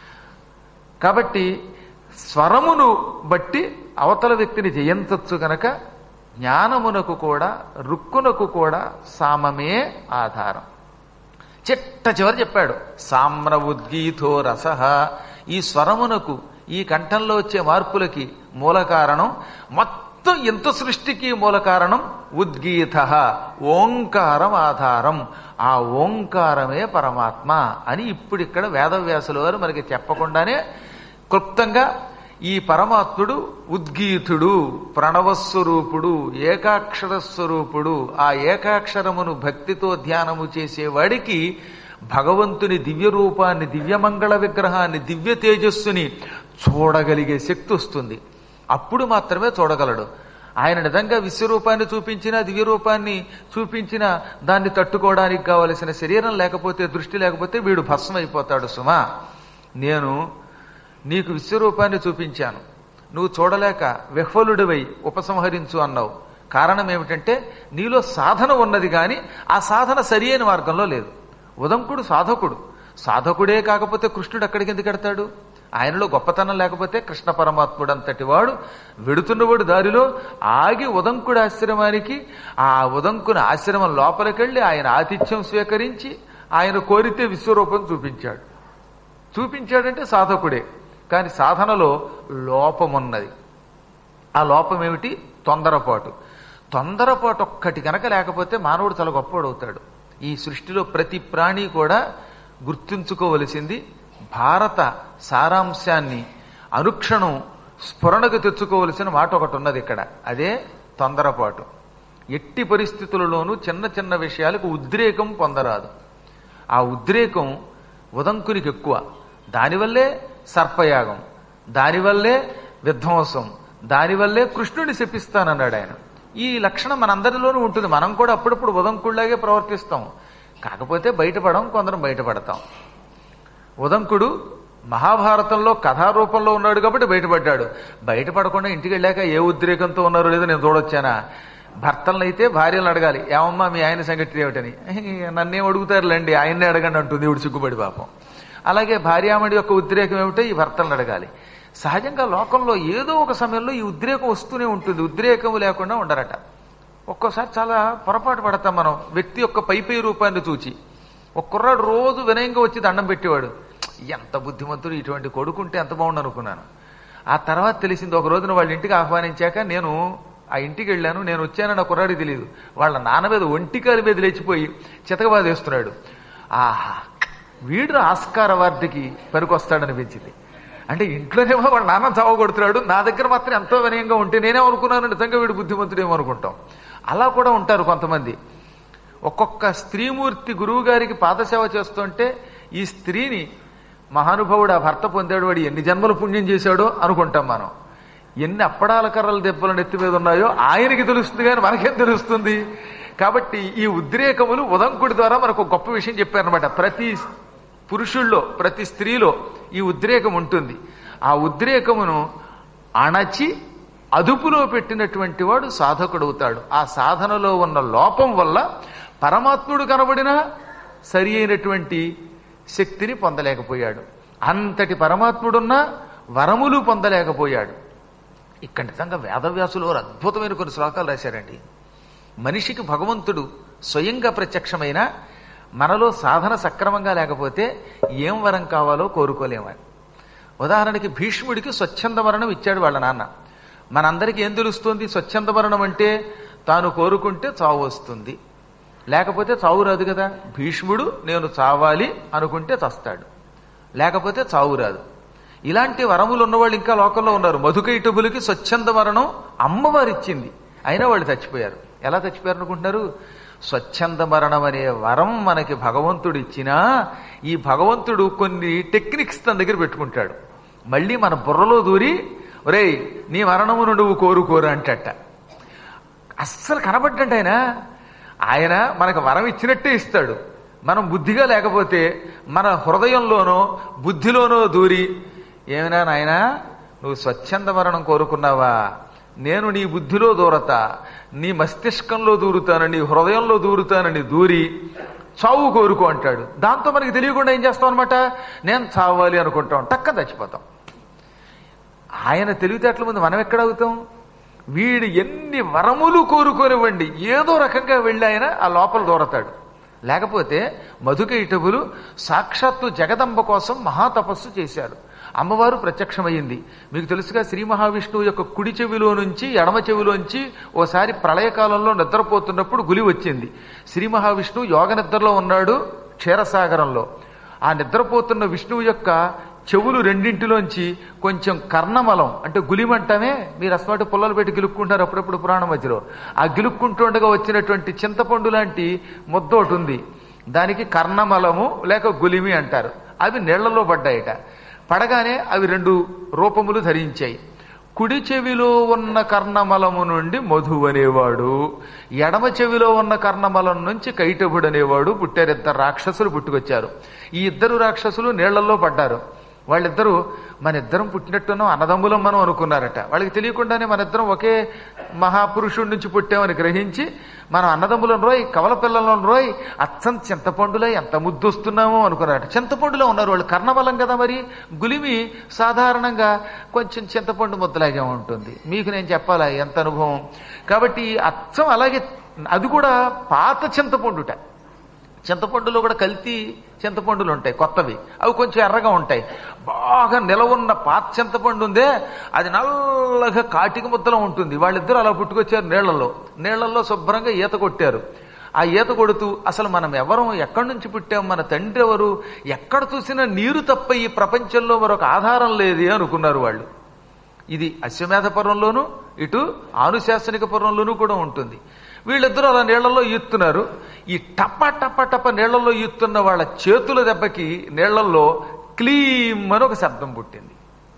కాబట్టి స్వరమును బట్టి అవతల వ్యక్తిని జయించచ్చు గనక జ్ఞానమునకు కూడా రుక్కునకు కూడా సామమే ఆధారం చిట్ట చివరి చెప్పాడు సామ్ర ఉద్గీతో రస ఈ స్వరమునకు ఈ కంఠంలో వచ్చే మార్పులకి మూల కారణం మొత్తం ఎంత సృష్టికి మూల కారణం ఉద్గీత ఓంకారం ఆధారం ఆ ఓంకారమే పరమాత్మ అని ఇప్పుడు ఇక్కడ వేదవ్యాసుల వారు మనకి చెప్పకుండానే క్లుప్తంగా ఈ పరమాత్ముడు ఉద్గీతుడు ప్రణవస్వరూపుడు ఏకాక్షర స్వరూపుడు ఆ ఏకాక్షరమును భక్తితో ధ్యానము చేసేవాడికి భగవంతుని దివ్య రూపాన్ని దివ్యమంగళ విగ్రహాన్ని దివ్య తేజస్సుని చూడగలిగే శక్తి వస్తుంది అప్పుడు మాత్రమే చూడగలడు ఆయన నిజంగా విశ్వరూపాన్ని చూపించిన దివ్య రూపాన్ని చూపించిన దాన్ని తట్టుకోవడానికి కావలసిన శరీరం లేకపోతే దృష్టి లేకపోతే వీడు భస్మం అయిపోతాడు సుమా నేను నీకు విశ్వరూపాన్ని చూపించాను నువ్వు చూడలేక విహ్వలుడివై ఉపసంహరించు అన్నావు కారణం ఏమిటంటే నీలో సాధన ఉన్నది కానీ ఆ సాధన సరి అయిన మార్గంలో లేదు ఉదంకుడు సాధకుడు సాధకుడే కాకపోతే కృష్ణుడు అక్కడికి ఎందుకు ఎడతాడు ఆయనలో గొప్పతనం లేకపోతే కృష్ణ పరమాత్ముడు అంతటి వాడు వెడుతున్నవాడు దారిలో ఆగి ఉదంకుడి ఆశ్రమానికి ఆ ఉదంకుని ఆశ్రమం లోపలికెళ్ళి ఆయన ఆతిథ్యం స్వీకరించి ఆయన కోరితే విశ్వరూపం చూపించాడు చూపించాడంటే సాధకుడే కానీ సాధనలో లోపమున్నది ఆ లోపం ఏమిటి తొందరపాటు తొందరపాటు ఒక్కటి కనుక లేకపోతే మానవుడు చాలా గొప్పవాడవుతాడు ఈ సృష్టిలో ప్రతి ప్రాణి కూడా గుర్తుంచుకోవలసింది భారత సారాంశాన్ని అనుక్షణం స్ఫురణకు తెచ్చుకోవలసిన మాట ఒకటి ఉన్నది ఇక్కడ అదే తొందరపాటు ఎట్టి పరిస్థితులలోనూ చిన్న చిన్న విషయాలకు ఉద్రేకం పొందరాదు ఆ ఉద్రేకం ఉదంకునికి ఎక్కువ దానివల్లే సర్పయాగం దానివల్లే విధ్వంసం దానివల్లే కృష్ణుడిని శపిస్తానన్నాడు ఆయన ఈ లక్షణం మనందరిలోనూ ఉంటుంది మనం కూడా అప్పుడప్పుడు ఉదంకుడిలాగే ప్రవర్తిస్తాం కాకపోతే బయటపడం కొందరం బయటపడతాం ఉదంకుడు మహాభారతంలో కథారూపంలో ఉన్నాడు కాబట్టి బయటపడ్డాడు బయటపడకుండా ఇంటికి వెళ్ళాక ఏ ఉద్రేకంతో ఉన్నారో లేదో నేను చూడొచ్చానా భర్తలను అయితే భార్యలను అడగాలి ఏమమ్మా మీ ఆయన సంగతి ఏమిటని నన్నేం అడుగుతారులేండి ఆయన్నే అడగండి అంటుంది ఇవిడు సిగ్గుపడి పాపం అలాగే భార్యామణి యొక్క ఉద్రేకం ఏమిటో ఈ భర్తలను అడగాలి సహజంగా లోకంలో ఏదో ఒక సమయంలో ఈ ఉద్రేకం వస్తూనే ఉంటుంది ఉద్రేకం లేకుండా ఉండరట ఒక్కోసారి చాలా పొరపాటు పడతాం మనం వ్యక్తి యొక్క పై పై రూపాన్ని చూచి ఒక కుర్రాడు రోజు వినయంగా వచ్చి దండం పెట్టేవాడు ఎంత బుద్ధిమంతుడు ఇటువంటి కొడుకుంటే ఎంత బాగుండు అనుకున్నాను ఆ తర్వాత తెలిసింది ఒక రోజున వాళ్ళ ఇంటికి ఆహ్వానించాక నేను ఆ ఇంటికి వెళ్ళాను నేను వచ్చానని ఆ కుర్రాడికి తెలియదు వాళ్ళ నాన్న మీద ఒంటికాలి మీద లేచిపోయి చితకబాదేస్తున్నాడు ఆహా వీడు ఆస్కార్ అవార్డుకి పనికొస్తాడనిపించింది అంటే ఇంట్లోనేమో వాళ్ళ నాన్న చావ కొడుతున్నాడు నా దగ్గర మాత్రం ఎంతో వినయంగా ఉంటే నేనేమనుకున్నాను నిజంగా వీడు బుద్ధిమంతుడేమో అనుకుంటాం అలా కూడా ఉంటారు కొంతమంది ఒక్కొక్క స్త్రీమూర్తి గురువు గారికి పాదసేవ చేస్తుంటే ఈ స్త్రీని మహానుభావుడు ఆ భర్త పొందాడు వాడు ఎన్ని జన్మలు పుణ్యం చేశాడో అనుకుంటాం మనం ఎన్ని అప్పడాల కర్రల దెబ్బలు నెత్తి మీద ఉన్నాయో ఆయనకి తెలుస్తుంది కానీ మనకేం తెలుస్తుంది కాబట్టి ఈ ఉద్రేకములు ఉదంకుడి ద్వారా మనకు గొప్ప విషయం చెప్పారనమాట ప్రతి పురుషుల్లో ప్రతి స్త్రీలో ఈ ఉద్రేకం ఉంటుంది ఆ ఉద్రేకమును అణచి అదుపులో పెట్టినటువంటి వాడు సాధకుడవుతాడు ఆ సాధనలో ఉన్న లోపం వల్ల పరమాత్ముడు కనబడినా సరి అయినటువంటి శక్తిని పొందలేకపోయాడు అంతటి పరమాత్ముడున్నా వరములు పొందలేకపోయాడు ఇక్కడ నిజంగా వేదవ్యాసులు వారు అద్భుతమైన కొన్ని శ్లోకాలు రాశారండి మనిషికి భగవంతుడు స్వయంగా ప్రత్యక్షమైన మనలో సాధన సక్రమంగా లేకపోతే ఏం వరం కావాలో కోరుకోలేమని ఉదాహరణకి భీష్ముడికి స్వచ్ఛంద మరణం ఇచ్చాడు వాళ్ళ నాన్న మనందరికీ ఏం తెలుస్తుంది స్వచ్ఛంద మరణం అంటే తాను కోరుకుంటే చావు వస్తుంది లేకపోతే చావు రాదు కదా భీష్ముడు నేను చావాలి అనుకుంటే చస్తాడు లేకపోతే చావు రాదు ఇలాంటి వరములు ఉన్నవాళ్ళు ఇంకా లోకంలో ఉన్నారు మధుకైటబులకి స్వచ్ఛంద మరణం అమ్మవారు ఇచ్చింది అయినా వాళ్ళు చచ్చిపోయారు ఎలా చచ్చిపోయారు అనుకుంటున్నారు స్వచ్ఛంద మరణం అనే వరం మనకి భగవంతుడు ఇచ్చినా ఈ భగవంతుడు కొన్ని టెక్నిక్స్ తన దగ్గర పెట్టుకుంటాడు మళ్ళీ మన బుర్రలో దూరి ఒరేయ్ నీ మరణమును నువ్వు కోరుకోరు అంటట అస్సలు కనబడ్డంట ఆయన ఆయన మనకు వరం ఇచ్చినట్టే ఇస్తాడు మనం బుద్ధిగా లేకపోతే మన హృదయంలోనో బుద్ధిలోనో దూరి ఏమైనా నాయనా నువ్వు స్వచ్ఛంద మరణం కోరుకున్నావా నేను నీ బుద్ధిలో దూరతా నీ మస్తిష్కంలో దూరుతాను నీ హృదయంలో దూరుతానని దూరి చావు కోరుకో అంటాడు దాంతో మనకి తెలియకుండా ఏం చేస్తాం అనమాట నేను చావాలి అనుకుంటాం టక్క చచ్చిపోతాం ఆయన తెలివితేటల ముందు మనం ఎక్కడ అవుతాం వీడు ఎన్ని వరములు కోరుకోనివ్వండి ఏదో రకంగా వెళ్ళి ఆయన ఆ లోపల దూరతాడు లేకపోతే మధుకైటవులు సాక్షాత్తు జగదంబ కోసం మహాతపస్సు చేశారు అమ్మవారు ప్రత్యక్షమైంది మీకు తెలుసుగా శ్రీ మహావిష్ణువు యొక్క కుడి చెవిలో నుంచి ఎడమ చెవిలోంచి ఓసారి ప్రళయకాలంలో నిద్రపోతున్నప్పుడు గులి వచ్చింది శ్రీ మహావిష్ణువు యోగ నిద్రలో ఉన్నాడు క్షీరసాగరంలో ఆ నిద్రపోతున్న విష్ణువు యొక్క చెవులు రెండింటిలోంచి కొంచెం కర్ణమలం అంటే గులిమంటమే మీరు అసలు పుల్లలు పెట్టి గిలుక్కుంటారు అప్పుడప్పుడు పురాణం మధ్యలో ఆ గిలుక్కుంటుండగా వచ్చినటువంటి చింతపండు లాంటి ముద్ద ఒకటి ఉంది దానికి కర్ణమలము లేక గులిమి అంటారు అవి నీళ్లలో పడ్డాయట పడగానే అవి రెండు రూపములు ధరించాయి కుడి చెవిలో ఉన్న కర్ణమలము నుండి మధు అనేవాడు ఎడమ చెవిలో ఉన్న కర్ణమలం నుంచి కైటభుడు అనేవాడు పుట్టారు ఇద్దరు రాక్షసులు పుట్టుకొచ్చారు ఈ ఇద్దరు రాక్షసులు నీళ్లలో పడ్డారు వాళ్ళిద్దరూ మన ఇద్దరం పుట్టినట్టున్నాం అన్నదమ్ములం మనం అనుకున్నారట వాళ్ళకి తెలియకుండానే మన ఇద్దరం ఒకే మహాపురుషుడి నుంచి పుట్టామని గ్రహించి మనం అన్నదమ్ములం రోయ్ కవల పిల్లలం రోయ్ అచ్చం చింతపండులో ఎంత ముద్దొస్తున్నామో అనుకున్నారట చింతపండులో ఉన్నారు వాళ్ళు కర్ణబలం కదా మరి గులిమి సాధారణంగా కొంచెం చింతపండు ముద్దలాగే ఉంటుంది మీకు నేను చెప్పాలా ఎంత అనుభవం కాబట్టి అచ్చం అలాగే అది కూడా పాత చింతపండుట చింతపండులో కూడా కల్తీ చింతపండులు ఉంటాయి కొత్తవి అవి కొంచెం ఎర్రగా ఉంటాయి బాగా నిలవున్న పాత చింతపండు ఉందే అది నల్లగా కాటిక ముద్దలో ఉంటుంది వాళ్ళిద్దరూ అలా పుట్టుకొచ్చారు నీళ్లలో నీళ్లలో శుభ్రంగా ఈత కొట్టారు ఆ ఈత కొడుతూ అసలు మనం ఎవరం ఎక్కడి నుంచి పుట్టాం మన తండ్రి ఎవరు ఎక్కడ చూసినా నీరు తప్ప ఈ ప్రపంచంలో మరొక ఆధారం లేదే అనుకున్నారు వాళ్ళు ఇది అశ్వమేధ పర్వంలోను ఇటు ఆనుశాసనిక పర్వంలోనూ కూడా ఉంటుంది వీళ్ళిద్దరూ అలా నీళ్లలో ఈత్తున్నారు ఈ టప టప టప నీళ్లలో ఈత్తున్న వాళ్ళ చేతుల దెబ్బకి నీళ్లలో క్లీమ్ అని ఒక శబ్దం పుట్టింది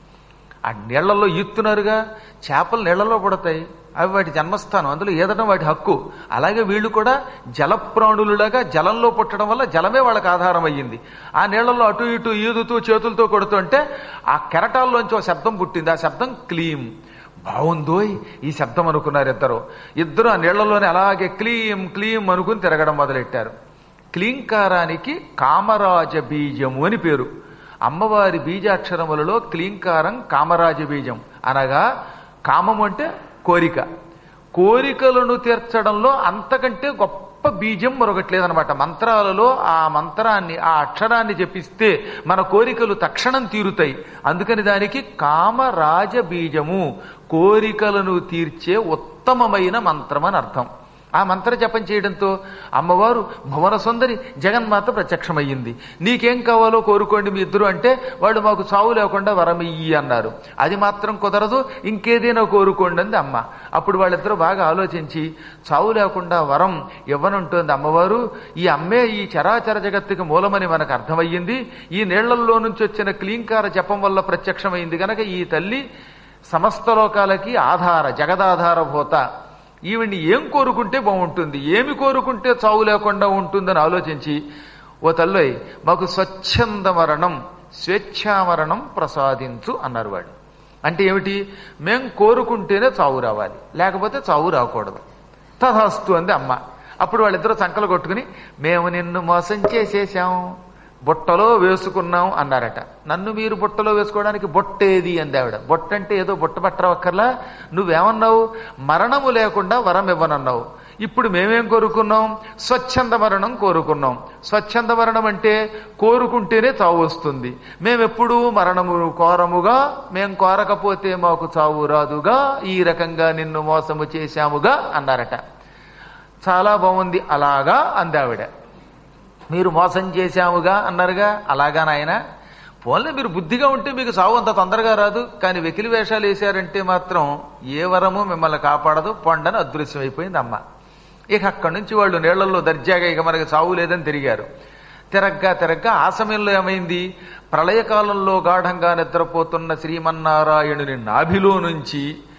ఆ నీళ్లలో ఈత్తున్నారుగా చేపలు నీళ్లలో పడతాయి అవి వాటి జన్మస్థానం అందులో ఏదటం వాటి హక్కు అలాగే వీళ్ళు కూడా జలప్రాణులులాగా జలంలో పుట్టడం వల్ల జలమే వాళ్ళకి ఆధారం అయ్యింది ఆ నీళ్లలో అటు ఇటు ఈదుతూ చేతులతో కొడుతుంటే ఆ కెరటాల్లోంచి ఒక శబ్దం పుట్టింది ఆ శబ్దం క్లీమ్ బాగుందోయ్ ఈ శబ్దం అనుకున్నారు ఇద్దరు ఇద్దరు ఆ నీళ్లలోనే అలాగే క్లీం క్లీం అనుకుని తిరగడం మొదలెట్టారు క్లీంకారానికి కామరాజ బీజము అని పేరు అమ్మవారి బీజాక్షరములలో క్లీంకారం కామరాజ బీజం అనగా కామం అంటే కోరిక కోరికలను తీర్చడంలో అంతకంటే గొప్ప బీజం మరొకటి లేదనమాట మంత్రాలలో ఆ మంత్రాన్ని ఆ అక్షరాన్ని జపిస్తే మన కోరికలు తక్షణం తీరుతాయి అందుకని దానికి కామరాజ బీజము కోరికలను తీర్చే ఉత్తమమైన మంత్రం అని అర్థం ఆ మంత్ర జపం చేయడంతో అమ్మవారు భువన సుందరి జగన్మాత ప్రత్యక్షమయ్యింది నీకేం కావాలో కోరుకోండి మీ ఇద్దరు అంటే వాళ్ళు మాకు చావు లేకుండా వరం ఇయ్యి అన్నారు అది మాత్రం కుదరదు ఇంకేదైనా కోరుకోండి అంది అమ్మ అప్పుడు వాళ్ళిద్దరూ బాగా ఆలోచించి చావు లేకుండా వరం ఇవ్వనుంటోంది అమ్మవారు ఈ అమ్మే ఈ చరాచర జగత్తుకి మూలమని మనకు అర్థమయ్యింది ఈ నీళ్లలో నుంచి వచ్చిన క్లీంకార జపం వల్ల ప్రత్యక్షమైంది గనక ఈ తల్లి సమస్త లోకాలకి ఆధార జగదాధారభూత ఈవిడ్ని ఏం కోరుకుంటే బాగుంటుంది ఏమి కోరుకుంటే చావు లేకుండా ఉంటుందని ఆలోచించి ఓ తల్లోయ్ మాకు స్వచ్ఛంద మరణం స్వేచ్ఛామరణం ప్రసాదించు అన్నారు వాడు అంటే ఏమిటి మేం కోరుకుంటేనే చావు రావాలి లేకపోతే చావు రాకూడదు తథాస్తు అంది అమ్మ అప్పుడు వాళ్ళిద్దరూ సంకలు కొట్టుకుని మేము నిన్ను మోసం చేసేసాం బుట్టలో వేసుకున్నాం అన్నారట నన్ను మీరు బుట్టలో వేసుకోవడానికి బొట్టేది అంది ఆవిడ బొట్ట అంటే ఏదో బుట్ట పట్టవక్కర్లా నువ్వేమన్నావు మరణము లేకుండా వరం ఇవ్వనన్నావు ఇప్పుడు మేమేం కోరుకున్నాం స్వచ్ఛంద మరణం కోరుకున్నాం స్వచ్ఛంద మరణం అంటే కోరుకుంటేనే చావు వస్తుంది మేమెప్పుడు మరణము కోరముగా మేం కోరకపోతే మాకు చావు రాదుగా ఈ రకంగా నిన్ను మోసము చేశాముగా అన్నారట చాలా బాగుంది అలాగా అందావిడ మీరు మోసం చేశాముగా అన్నారుగా అలాగా నాయన పోన్లే మీరు బుద్ధిగా ఉంటే మీకు సావు అంత తొందరగా రాదు కానీ వెకిలి వేషాలు వేశారంటే మాత్రం ఏ వరము మిమ్మల్ని కాపాడదు పొండని అదృశ్యమైపోయింది అమ్మ ఇక అక్కడి నుంచి వాళ్ళు నీళ్లలో దర్జాగా ఇక మనకి సావు లేదని తిరిగారు తిరగ్గా తిరగ్గా ఆ సమయంలో ఏమైంది ప్రళయకాలంలో గాఢంగా నిద్రపోతున్న శ్రీమన్నారాయణుని నాభిలో నుంచి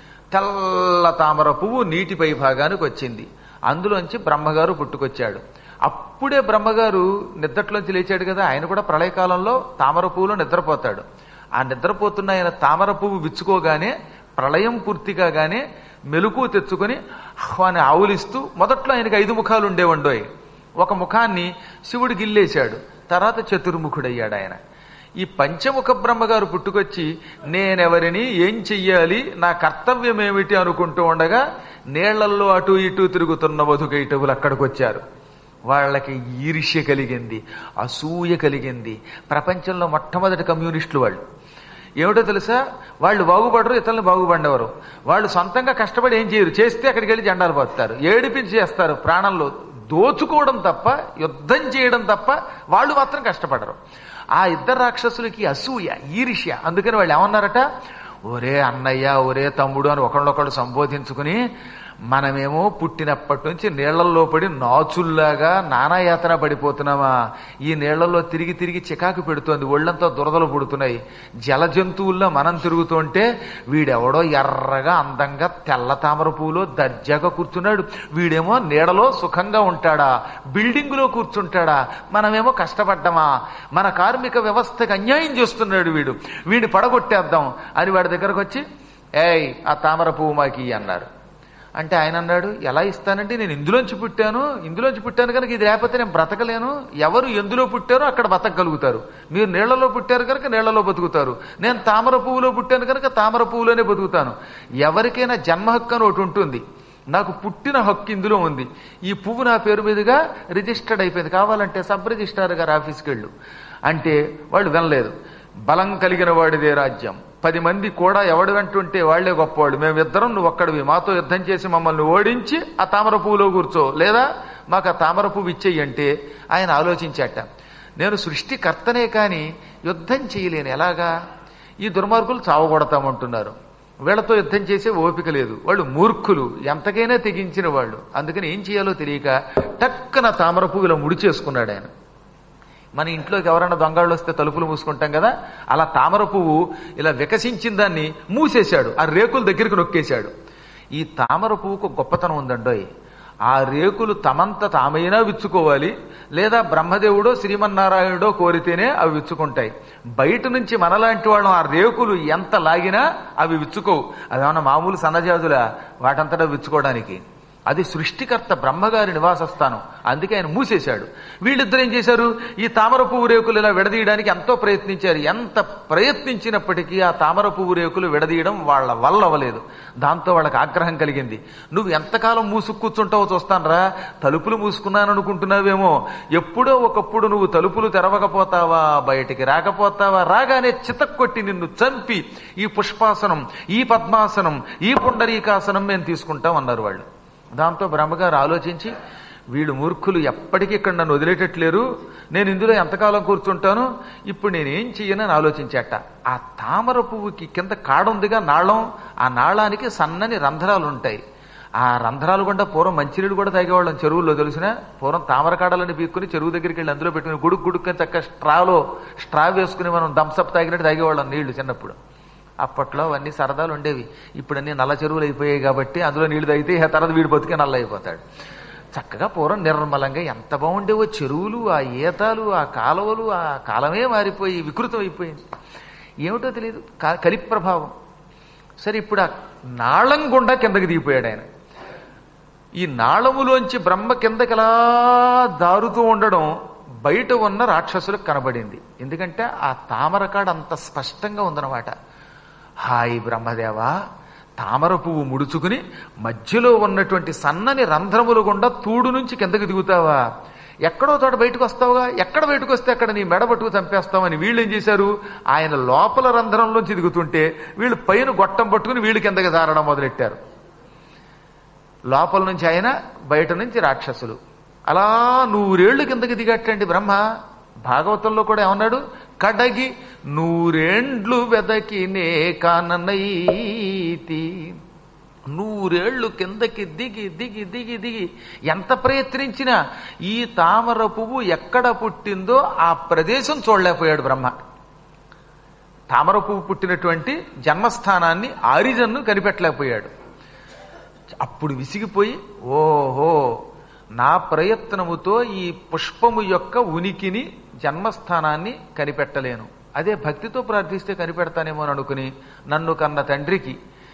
తెల్ల తామర పువ్వు నీటిపై భాగానికి వచ్చింది అందులోంచి బ్రహ్మగారు పుట్టుకొచ్చాడు అప్పుడే బ్రహ్మగారు నిద్రలోంచి లేచాడు కదా ఆయన కూడా ప్రళయకాలంలో తామర పువ్వులో నిద్రపోతాడు ఆ నిద్రపోతున్న ఆయన తామర పువ్వు విచ్చుకోగానే ప్రళయం పూర్తి కాగానే మెలకు తెచ్చుకొని అని ఆవులిస్తూ మొదట్లో ఆయనకి ఐదు ముఖాలు ఉండేవండోయ్ ఒక ముఖాన్ని శివుడు గిల్లేశాడు తర్వాత చతుర్ముఖుడయ్యాడు ఆయన ఈ పంచముఖ బ్రహ్మగారు పుట్టుకొచ్చి నేనెవరిని ఏం చెయ్యాలి నా కర్తవ్యం ఏమిటి అనుకుంటూ ఉండగా నీళ్లల్లో అటు ఇటు తిరుగుతున్న వధుకైటవులు అక్కడికి వచ్చారు వాళ్ళకి ఈర్ష్య కలిగింది అసూయ కలిగింది ప్రపంచంలో మొట్టమొదటి కమ్యూనిస్టులు వాళ్ళు ఏమిటో తెలుసా వాళ్ళు బాగుపడరు ఇతరులను బాగుపడేవారు వాళ్ళు సొంతంగా కష్టపడి ఏం చేయరు చేస్తే అక్కడికి వెళ్ళి జెండాలు పోస్తారు ఏడిపించి చేస్తారు ప్రాణంలో దోచుకోవడం తప్ప యుద్ధం చేయడం తప్ప వాళ్ళు మాత్రం కష్టపడరు ఆ ఇద్దరు రాక్షసులకి అసూయ ఈర్ష్య అందుకని వాళ్ళు ఏమన్నారట ఒరే అన్నయ్య ఒరే తమ్ముడు అని ఒకళ్ళొకళ్ళు సంబోధించుకుని మనమేమో పుట్టినప్పటి నుంచి నీళ్లలో పడి నాచుల్లాగా నానాయాతన పడిపోతున్నామా ఈ నీళ్లలో తిరిగి తిరిగి చికాకు పెడుతోంది ఒళ్ళంతా దురదలు పుడుతున్నాయి జల జంతువుల్లో మనం తిరుగుతుంటే వీడెవడో ఎర్రగా అందంగా తెల్ల తామర పూలో దర్జాగా కూర్చున్నాడు వీడేమో నీడలో సుఖంగా ఉంటాడా బిల్డింగులో కూర్చుంటాడా మనమేమో కష్టపడ్డమా మన కార్మిక వ్యవస్థకి అన్యాయం చేస్తున్నాడు వీడు వీడిని పడగొట్టేద్దాం అని వాడి దగ్గరకు వచ్చి ఏయ్ ఆ తామర పువ్వు మాకి అన్నారు అంటే ఆయన అన్నాడు ఎలా ఇస్తానంటే నేను ఇందులోంచి పుట్టాను ఇందులోంచి పుట్టాను కనుక ఇది లేకపోతే నేను బ్రతకలేను ఎవరు ఎందులో పుట్టారో అక్కడ బతకగలుగుతారు మీరు నీళ్లలో పుట్టారు కనుక నీళ్లలో బతుకుతారు నేను తామర పువ్వులో పుట్టాను కనుక తామర పువ్వులోనే బతుకుతాను ఎవరికైనా జన్మ హక్కు అని ఒకటి ఉంటుంది నాకు పుట్టిన హక్కు ఇందులో ఉంది ఈ పువ్వు నా పేరు మీదుగా రిజిస్టర్డ్ అయిపోయింది కావాలంటే సబ్ రిజిస్ట్రార్ గారి ఆఫీస్కి వెళ్ళు అంటే వాళ్ళు వినలేదు బలం కలిగిన వాడిదే రాజ్యం పది మంది కూడా ఎవడు వెంటుంటే వాళ్లే గొప్పవాడు మేమిద్దరం నువ్వు ఒక్కడివి మాతో యుద్ధం చేసి మమ్మల్ని ఓడించి ఆ తామర పువ్వులో కూర్చో లేదా మాకు ఆ తామర పువ్వు ఇచ్చేయి అంటే ఆయన ఆలోచించాట నేను సృష్టికర్తనే కాని యుద్ధం చేయలేను ఎలాగా ఈ దుర్మార్గులు చావగొడతామంటున్నారు వీళ్లతో యుద్ధం చేసే ఓపిక లేదు వాళ్ళు మూర్ఖులు ఎంతకైనా తెగించిన వాళ్ళు అందుకని ఏం చేయాలో తెలియక టక్కన తామర పువ్వు ఇలా ముడి చేసుకున్నాడు ఆయన మన ఇంట్లోకి ఎవరైనా దొంగళ్ళు వస్తే తలుపులు మూసుకుంటాం కదా అలా తామర పువ్వు ఇలా వికసించిన దాన్ని మూసేశాడు ఆ రేకుల దగ్గరికి నొక్కేశాడు ఈ తామర పువ్వుకు గొప్పతనం ఉందండోయ్ ఆ రేకులు తమంత తామైనా విచ్చుకోవాలి లేదా బ్రహ్మదేవుడో శ్రీమన్నారాయణుడో కోరితేనే అవి విచ్చుకుంటాయి బయట నుంచి మనలాంటి వాళ్ళం ఆ రేకులు ఎంత లాగినా అవి విచ్చుకోవు అదేమన్నా మామూలు సన్నజాజుల వాటంతటా విచ్చుకోవడానికి అది సృష్టికర్త బ్రహ్మగారి నివాస స్థానం అందుకే ఆయన మూసేశాడు వీళ్ళిద్దరు ఏం చేశారు ఈ తామర పువ్వు రేకులు ఇలా విడదీయడానికి ఎంతో ప్రయత్నించారు ఎంత ప్రయత్నించినప్పటికీ ఆ తామర పువ్వు రేకులు విడదీయడం వాళ్ళ వల్ల అవ్వలేదు దాంతో వాళ్ళకి ఆగ్రహం కలిగింది నువ్వు ఎంతకాలం మూసుకు కూర్చుంటావో చూస్తానరా తలుపులు మూసుకున్నాను అనుకుంటున్నావేమో ఎప్పుడో ఒకప్పుడు నువ్వు తలుపులు తెరవకపోతావా బయటికి రాకపోతావా రాగానే చితక్కొట్టి నిన్ను చంపి ఈ పుష్పాసనం ఈ పద్మాసనం ఈ పుండరీకాసనం మేము తీసుకుంటాం అన్నారు వాళ్ళు దాంతో బ్రహ్మగారు ఆలోచించి వీళ్ళు మూర్ఖులు ఎప్పటికీ ఇక్కడ నన్ను వదిలేటట్లేరు నేను ఇందులో ఎంతకాలం కూర్చుంటాను ఇప్పుడు నేనేం చెయ్యనని ఆలోచించాట ఆ తామర పువ్వుకి కింద కాడ ఉందిగా నాళం ఆ నాళానికి సన్నని రంధ్రాలు ఉంటాయి ఆ రంధ్రాలు గుండా పూర్వం మంచినీళ్ళు కూడా తాగేవాళ్ళం చెరువుల్లో తెలిసిన పూర్వం తామర కాడలని పీక్కుని చెరువు దగ్గరికి వెళ్ళి అందులో పెట్టుకుని గుడుకు గుడుక్కని చక్క స్ట్రాలో స్ట్రా వేసుకుని మనం దంసప్ తాగినట్టు తాగేవాళ్ళం నీళ్లు చిన్నప్పుడు అప్పట్లో అవన్నీ సరదాలు ఉండేవి ఇప్పుడు అన్ని నల్ల చెరువులు అయిపోయాయి కాబట్టి అందులో నీళ్లు తాగితే ఆ తర్వాత వీడి బతికే నల్ల అయిపోతాడు చక్కగా పూర్వం నిర్మలంగా ఎంత బాగుండేవో చెరువులు ఆ ఈతాలు ఆ కాలువలు ఆ కాలమే మారిపోయి వికృతం అయిపోయింది ఏమిటో తెలియదు కా- కలి ప్రభావం సరే ఇప్పుడు ఆ నాళం గుండా కిందకి దిగిపోయాడు ఆయన ఈ నాళములోంచి బ్రహ్మ కిందకి అలా దారుతూ ఉండడం బయట ఉన్న రాక్షసులకు కనబడింది ఎందుకంటే ఆ తామరకాడ అంత స్పష్టంగా ఉందన్నమాట హాయ్ బ్రహ్మదేవా తామర పువ్వు ముడుచుకుని మధ్యలో ఉన్నటువంటి సన్నని రంధ్రములు గుండా తూడు నుంచి కిందకి దిగుతావా ఎక్కడో చోట బయటకు వస్తావుగా ఎక్కడ బయటకు వస్తే అక్కడ నీ మెడ పట్టుకు చంపేస్తామని వీళ్ళు ఏం చేశారు ఆయన లోపల రంధ్రంలోంచి దిగుతుంటే వీళ్ళు పైన గొట్టం పట్టుకుని వీళ్ళు కిందకి జారడం మొదలెట్టారు లోపల నుంచి ఆయన బయట నుంచి రాక్షసులు అలా నూరేళ్లు కిందకి దిగట్టండి బ్రహ్మ భాగవతంలో కూడా ఏమన్నాడు కడగి నూరేండ్లు వెదకినే కాననైతి నూరేళ్లు కిందకి దిగి దిగి దిగి దిగి ఎంత ప్రయత్నించినా ఈ తామర పువ్వు ఎక్కడ పుట్టిందో ఆ ప్రదేశం చూడలేకపోయాడు బ్రహ్మ తామర పువ్వు పుట్టినటువంటి జన్మస్థానాన్ని ఆరిజన్ను కనిపెట్టలేకపోయాడు అప్పుడు విసిగిపోయి ఓహో నా ప్రయత్నముతో ఈ పుష్పము యొక్క ఉనికిని జన్మస్థానాన్ని కనిపెట్టలేను అదే భక్తితో ప్రార్థిస్తే కనిపెడతానేమో అని అనుకుని నన్ను కన్న తండ్రికి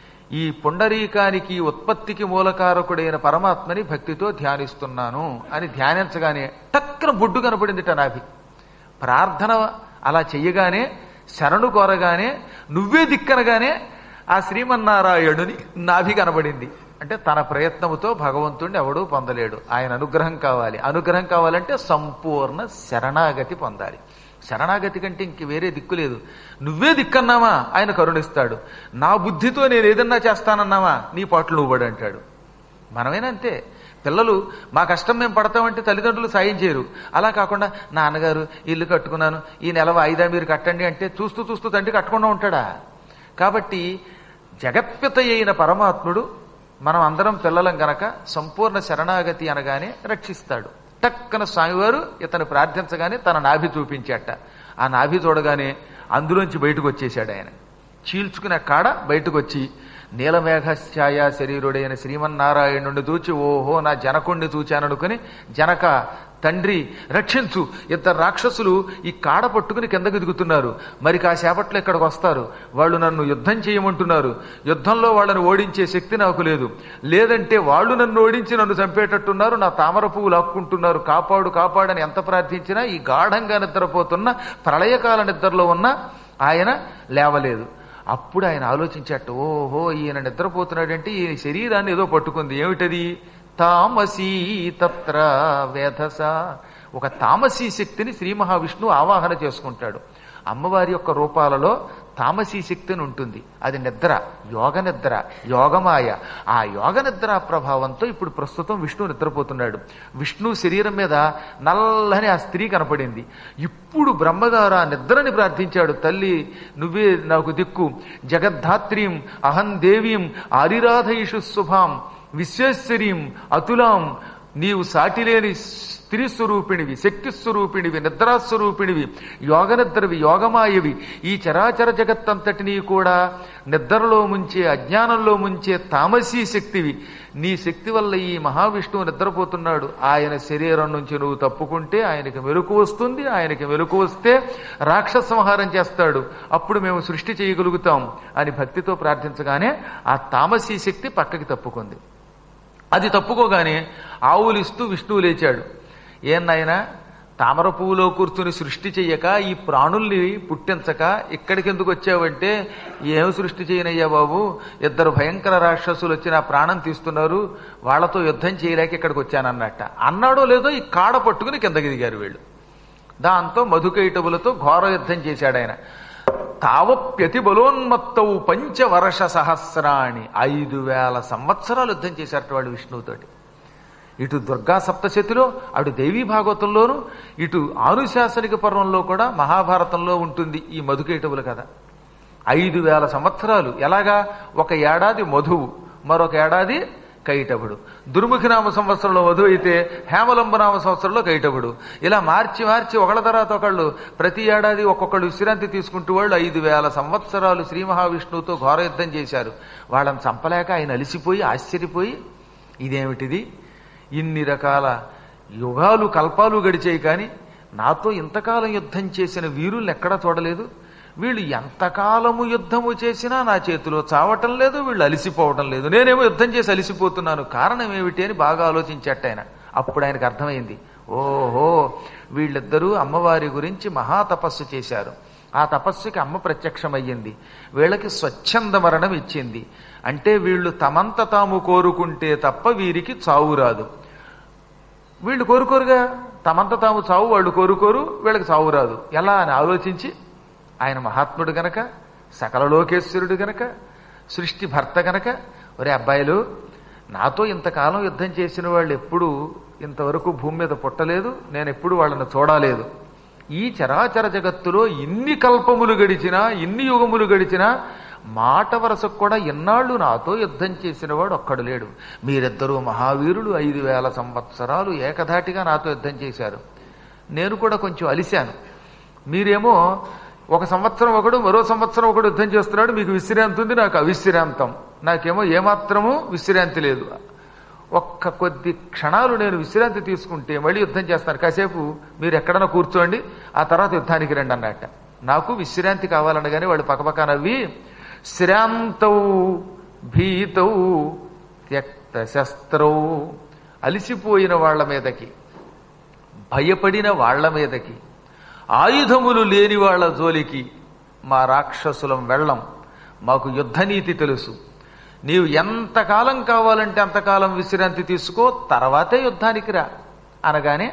ఈ పుండరీకానికి ఉత్పత్తికి మూలకారకుడైన పరమాత్మని భక్తితో ధ్యానిస్తున్నాను అని ధ్యానించగానే టక్కున బొడ్డు కనపడిందిట నాభి ప్రార్థన అలా చెయ్యగానే శరణు కోరగానే నువ్వే దిక్కనగానే ఆ శ్రీమన్నారాయణుని నాభి కనబడింది అంటే తన ప్రయత్నముతో భగవంతుణ్ణి ఎవడూ పొందలేడు ఆయన అనుగ్రహం కావాలి అనుగ్రహం కావాలంటే సంపూర్ణ శరణాగతి పొందాలి శరణాగతి కంటే ఇంక వేరే దిక్కు లేదు నువ్వే దిక్కన్నావా ఆయన కరుణిస్తాడు నా బుద్ధితో నేను ఏదన్నా చేస్తానన్నావా నీ పాటలు నువ్వు పడు అంటాడు మనమేనా అంతే పిల్లలు మా కష్టం మేము పడతామంటే తల్లిదండ్రులు సాయం చేయరు అలా కాకుండా నాన్నగారు ఇల్లు కట్టుకున్నాను ఈ నెల వాయిదా మీరు కట్టండి అంటే చూస్తూ చూస్తూ తండ్రి కట్టకుండా ఉంటాడా కాబట్టి జగత్పిత అయిన పరమాత్ముడు మనం అందరం పిల్లలం గనక సంపూర్ణ శరణాగతి అనగానే రక్షిస్తాడు టక్కన స్వామివారు ఇతను ప్రార్థించగానే తన నాభి చూపించాట ఆ నాభి చూడగానే అందులోంచి బయటకు వచ్చేశాడు ఆయన చీల్చుకున్న కాడ బయటకు వచ్చి నీలమేఘఛాయ శరీరుడైన శ్రీమన్నారాయణుడిని చూచి ఓహో నా జనకుణ్ణి చూచాననుకుని జనక తండ్రి రక్షించు ఇద్దరు రాక్షసులు ఈ కాడ పట్టుకుని కిందకు దిగుతున్నారు మరి కాసేపట్లో ఇక్కడికి వస్తారు వాళ్ళు నన్ను యుద్ధం చేయమంటున్నారు యుద్ధంలో వాళ్ళని ఓడించే శక్తి నాకు లేదు లేదంటే వాళ్ళు నన్ను ఓడించి నన్ను చంపేటట్టున్నారు నా తామర పువ్వు లాక్కుంటున్నారు కాపాడు కాపాడని ఎంత ప్రార్థించినా ఈ గాఢంగా నిద్రపోతున్న ప్రళయకాల నిద్రలో ఉన్న ఆయన లేవలేదు అప్పుడు ఆయన ఆలోచించట ఓహో ఈయన నిద్రపోతున్నాడంటే ఈ శరీరాన్ని ఏదో పట్టుకుంది ఏమిటది తామసీ తత్ర వేధస ఒక తామసీ శక్తిని శ్రీ మహావిష్ణువు ఆవాహన చేసుకుంటాడు అమ్మవారి యొక్క రూపాలలో తామసీ శక్తి అని ఉంటుంది అది నిద్ర యోగ నిద్ర యోగమాయ ఆ యోగ నిద్ర ప్రభావంతో ఇప్పుడు ప్రస్తుతం విష్ణువు నిద్రపోతున్నాడు విష్ణు శరీరం మీద నల్లని ఆ స్త్రీ కనపడింది ఇప్పుడు బ్రహ్మగారు ఆ నిద్రని ప్రార్థించాడు తల్లి నువ్వే నాకు దిక్కు జగద్ధాత్రీం అహం దేవీం ఆరిరాధయిషు శుభాం విశ్వేశ్వరీం అతులాం నీవు సాటిలేని స్త్రీ స్వరూపిణివి శక్తి స్వరూపిణివి నిద్రాస్వరూపిణివి యోగనిద్రవి యోగమాయవి ఈ చరాచర జగత్తంతటినీ కూడా నిద్రలో ముంచే అజ్ఞానంలో ముంచే తామసీ శక్తివి నీ శక్తి వల్ల ఈ మహావిష్ణువు నిద్రపోతున్నాడు ఆయన శరీరం నుంచి నువ్వు తప్పుకుంటే ఆయనకి మెలకు వస్తుంది ఆయనకి మెలకు వస్తే రాక్షస సంహారం చేస్తాడు అప్పుడు మేము సృష్టి చేయగలుగుతాం అని భక్తితో ప్రార్థించగానే ఆ తామసీ శక్తి పక్కకి తప్పుకుంది అది తప్పుకోగానే ఆవులిస్తూ విష్ణువు లేచాడు ఏం నాయనా తామర పువ్వులో కూర్చుని సృష్టి చెయ్యక ఈ ప్రాణుల్ని పుట్టించక ఇక్కడికి ఎందుకు వచ్చావంటే ఏం సృష్టి చేయనయ్యా బాబు ఇద్దరు భయంకర రాక్షసులు వచ్చి నా ప్రాణం తీస్తున్నారు వాళ్ళతో యుద్ధం చేయలేక ఇక్కడికి వచ్చానన్నట్ట అన్నాడో లేదో ఈ కాడ పట్టుకుని కిందకి దిగారు వీళ్ళు దాంతో మధుకైటవులతో ఘోర యుద్ధం చేశాడు ఆయన తావప్యతి బలోన్మత్తవు పంచవర్ష సహస్రాణి ఐదు వేల సంవత్సరాలు యుద్ధం చేశారట వాళ్ళు విష్ణువుతోటి ఇటు దుర్గా సప్తశతిలో అటు దేవీ భాగవతంలోను ఇటు ఆనుశాసనిక పర్వంలో కూడా మహాభారతంలో ఉంటుంది ఈ మధుకైటవుల కథ ఐదు వేల సంవత్సరాలు ఎలాగా ఒక ఏడాది మధువు మరొక ఏడాది కైటవుడు దుర్ముఖినామ సంవత్సరంలో మధు అయితే హేమలంబనామ సంవత్సరంలో కైటవుడు ఇలా మార్చి మార్చి ఒకళ్ళ తర్వాత ఒకళ్ళు ప్రతి ఏడాది ఒక్కొక్కళ్ళు విశ్రాంతి తీసుకుంటూ వాళ్ళు ఐదు వేల సంవత్సరాలు శ్రీ మహావిష్ణువుతో ఘోర యుద్ధం చేశారు వాళ్ళని చంపలేక ఆయన అలిసిపోయి ఆశ్చర్యపోయి ఇదేమిటిది ఇన్ని రకాల యుగాలు కల్పాలు గడిచాయి కానీ నాతో ఇంతకాలం యుద్ధం చేసిన వీరుల్ని ఎక్కడా చూడలేదు వీళ్ళు ఎంతకాలము యుద్ధము చేసినా నా చేతిలో చావటం లేదు వీళ్ళు అలిసిపోవటం లేదు నేనేమో యుద్ధం చేసి అలిసిపోతున్నాను కారణం ఏమిటి అని బాగా ఆలోచించట ఆయన అప్పుడు ఆయనకు అర్థమైంది ఓహో వీళ్ళిద్దరూ అమ్మవారి గురించి మహా తపస్సు చేశారు ఆ తపస్సుకి అమ్మ ప్రత్యక్షమయ్యింది వీళ్ళకి స్వచ్ఛంద మరణం ఇచ్చింది అంటే వీళ్ళు తమంత తాము కోరుకుంటే తప్ప వీరికి చావు రాదు వీళ్ళు కోరుకోరుగా తమంత తాము చావు వాళ్ళు కోరుకోరు వీళ్ళకి చావు రాదు ఎలా అని ఆలోచించి ఆయన మహాత్ముడు గనక సకల లోకేశ్వరుడు గనక సృష్టి భర్త గనక ఒరే అబ్బాయిలు నాతో ఇంతకాలం యుద్ధం చేసిన వాళ్ళు ఎప్పుడు ఇంతవరకు భూమి మీద పుట్టలేదు నేను ఎప్పుడు వాళ్ళని చూడలేదు ఈ చరాచర జగత్తులో ఇన్ని కల్పములు గడిచినా ఇన్ని యుగములు గడిచినా మాట వరసకు కూడా ఎన్నాళ్ళు నాతో యుద్ధం చేసిన వాడు ఒక్కడు లేడు మీరిద్దరూ మహావీరులు ఐదు వేల సంవత్సరాలు ఏకధాటిగా నాతో యుద్ధం చేశారు నేను కూడా కొంచెం అలిశాను మీరేమో ఒక సంవత్సరం ఒకడు మరో సంవత్సరం ఒకడు యుద్ధం చేస్తున్నాడు మీకు విశ్రాంతి ఉంది నాకు అవిశ్రాంతం నాకేమో ఏమాత్రము విశ్రాంతి లేదు ఒక్క కొద్ది క్షణాలు నేను విశ్రాంతి తీసుకుంటే మళ్ళీ యుద్ధం చేస్తాను కాసేపు మీరు ఎక్కడన్నా కూర్చోండి ఆ తర్వాత యుద్ధానికి రండి అన్నట్ట నాకు విశ్రాంతి కావాలనగానే వాళ్ళు పక్కపక్క నవ్వి శ్రాంతౌ భీతౌ త్యక్త శస్త్రౌ అలిసిపోయిన వాళ్ళ మీదకి భయపడిన వాళ్ళ మీదకి ఆయుధములు లేని వాళ్ళ జోలికి మా రాక్షసులం వెళ్ళం మాకు యుద్ధనీతి తెలుసు నీవు ఎంతకాలం కావాలంటే అంతకాలం విశ్రాంతి తీసుకో తర్వాతే యుద్ధానికి రా అనగానే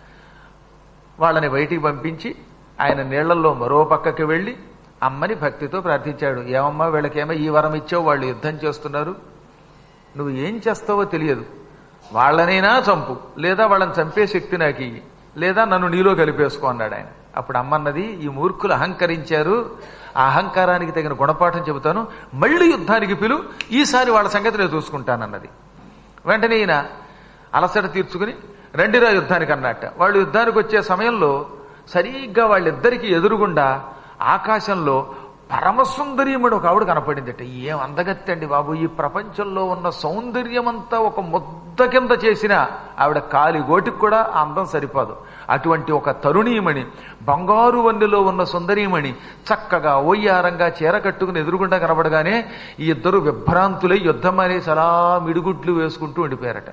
వాళ్ళని బయటికి పంపించి ఆయన నీళ్లలో మరో పక్కకి వెళ్ళి అమ్మని భక్తితో ప్రార్థించాడు ఏమమ్మా వీళ్ళకేమో ఈ వరం ఇచ్చావు వాళ్ళు యుద్ధం చేస్తున్నారు నువ్వు ఏం చేస్తావో తెలియదు వాళ్ళనైనా చంపు లేదా వాళ్ళని చంపే శక్తి నాకు ఇయ్యి లేదా నన్ను నీలో కలిపేసుకో అన్నాడు ఆయన అప్పుడు అమ్మన్నది ఈ మూర్ఖులు అహంకరించారు ఆ అహంకారానికి తగిన గుణపాఠం చెబుతాను మళ్ళీ యుద్ధానికి పిలు ఈసారి వాళ్ళ సంగతి నేను చూసుకుంటానన్నది వెంటనే ఈయన అలసట తీర్చుకుని రెండిరా యుద్ధానికి అన్నట్ట వాళ్ళు యుద్ధానికి వచ్చే సమయంలో సరిగ్గా వాళ్ళిద్దరికీ ఎదురుగుండా ఆకాశంలో పరమసుందరీయముడు ఒక ఆవిడ కనపడిందట ఏం అందగత్తి అండి బాబు ఈ ప్రపంచంలో ఉన్న సౌందర్యమంతా ఒక ముద్ద కింద చేసిన ఆవిడ కాలి గోటికి కూడా ఆ అందం సరిపోదు అటువంటి ఒక తరుణీమణి బంగారు వన్నెలో ఉన్న సుందరీమణి చక్కగా ఒయ్యారంగా చీర కట్టుకుని ఎదురుగుండా కనబడగానే ఈ ఇద్దరు విభ్రాంతులై యుద్ధం అనేసి అలా మిడుగుట్లు వేసుకుంటూ ఉండిపోయారట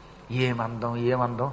ఏమందం ఏమందం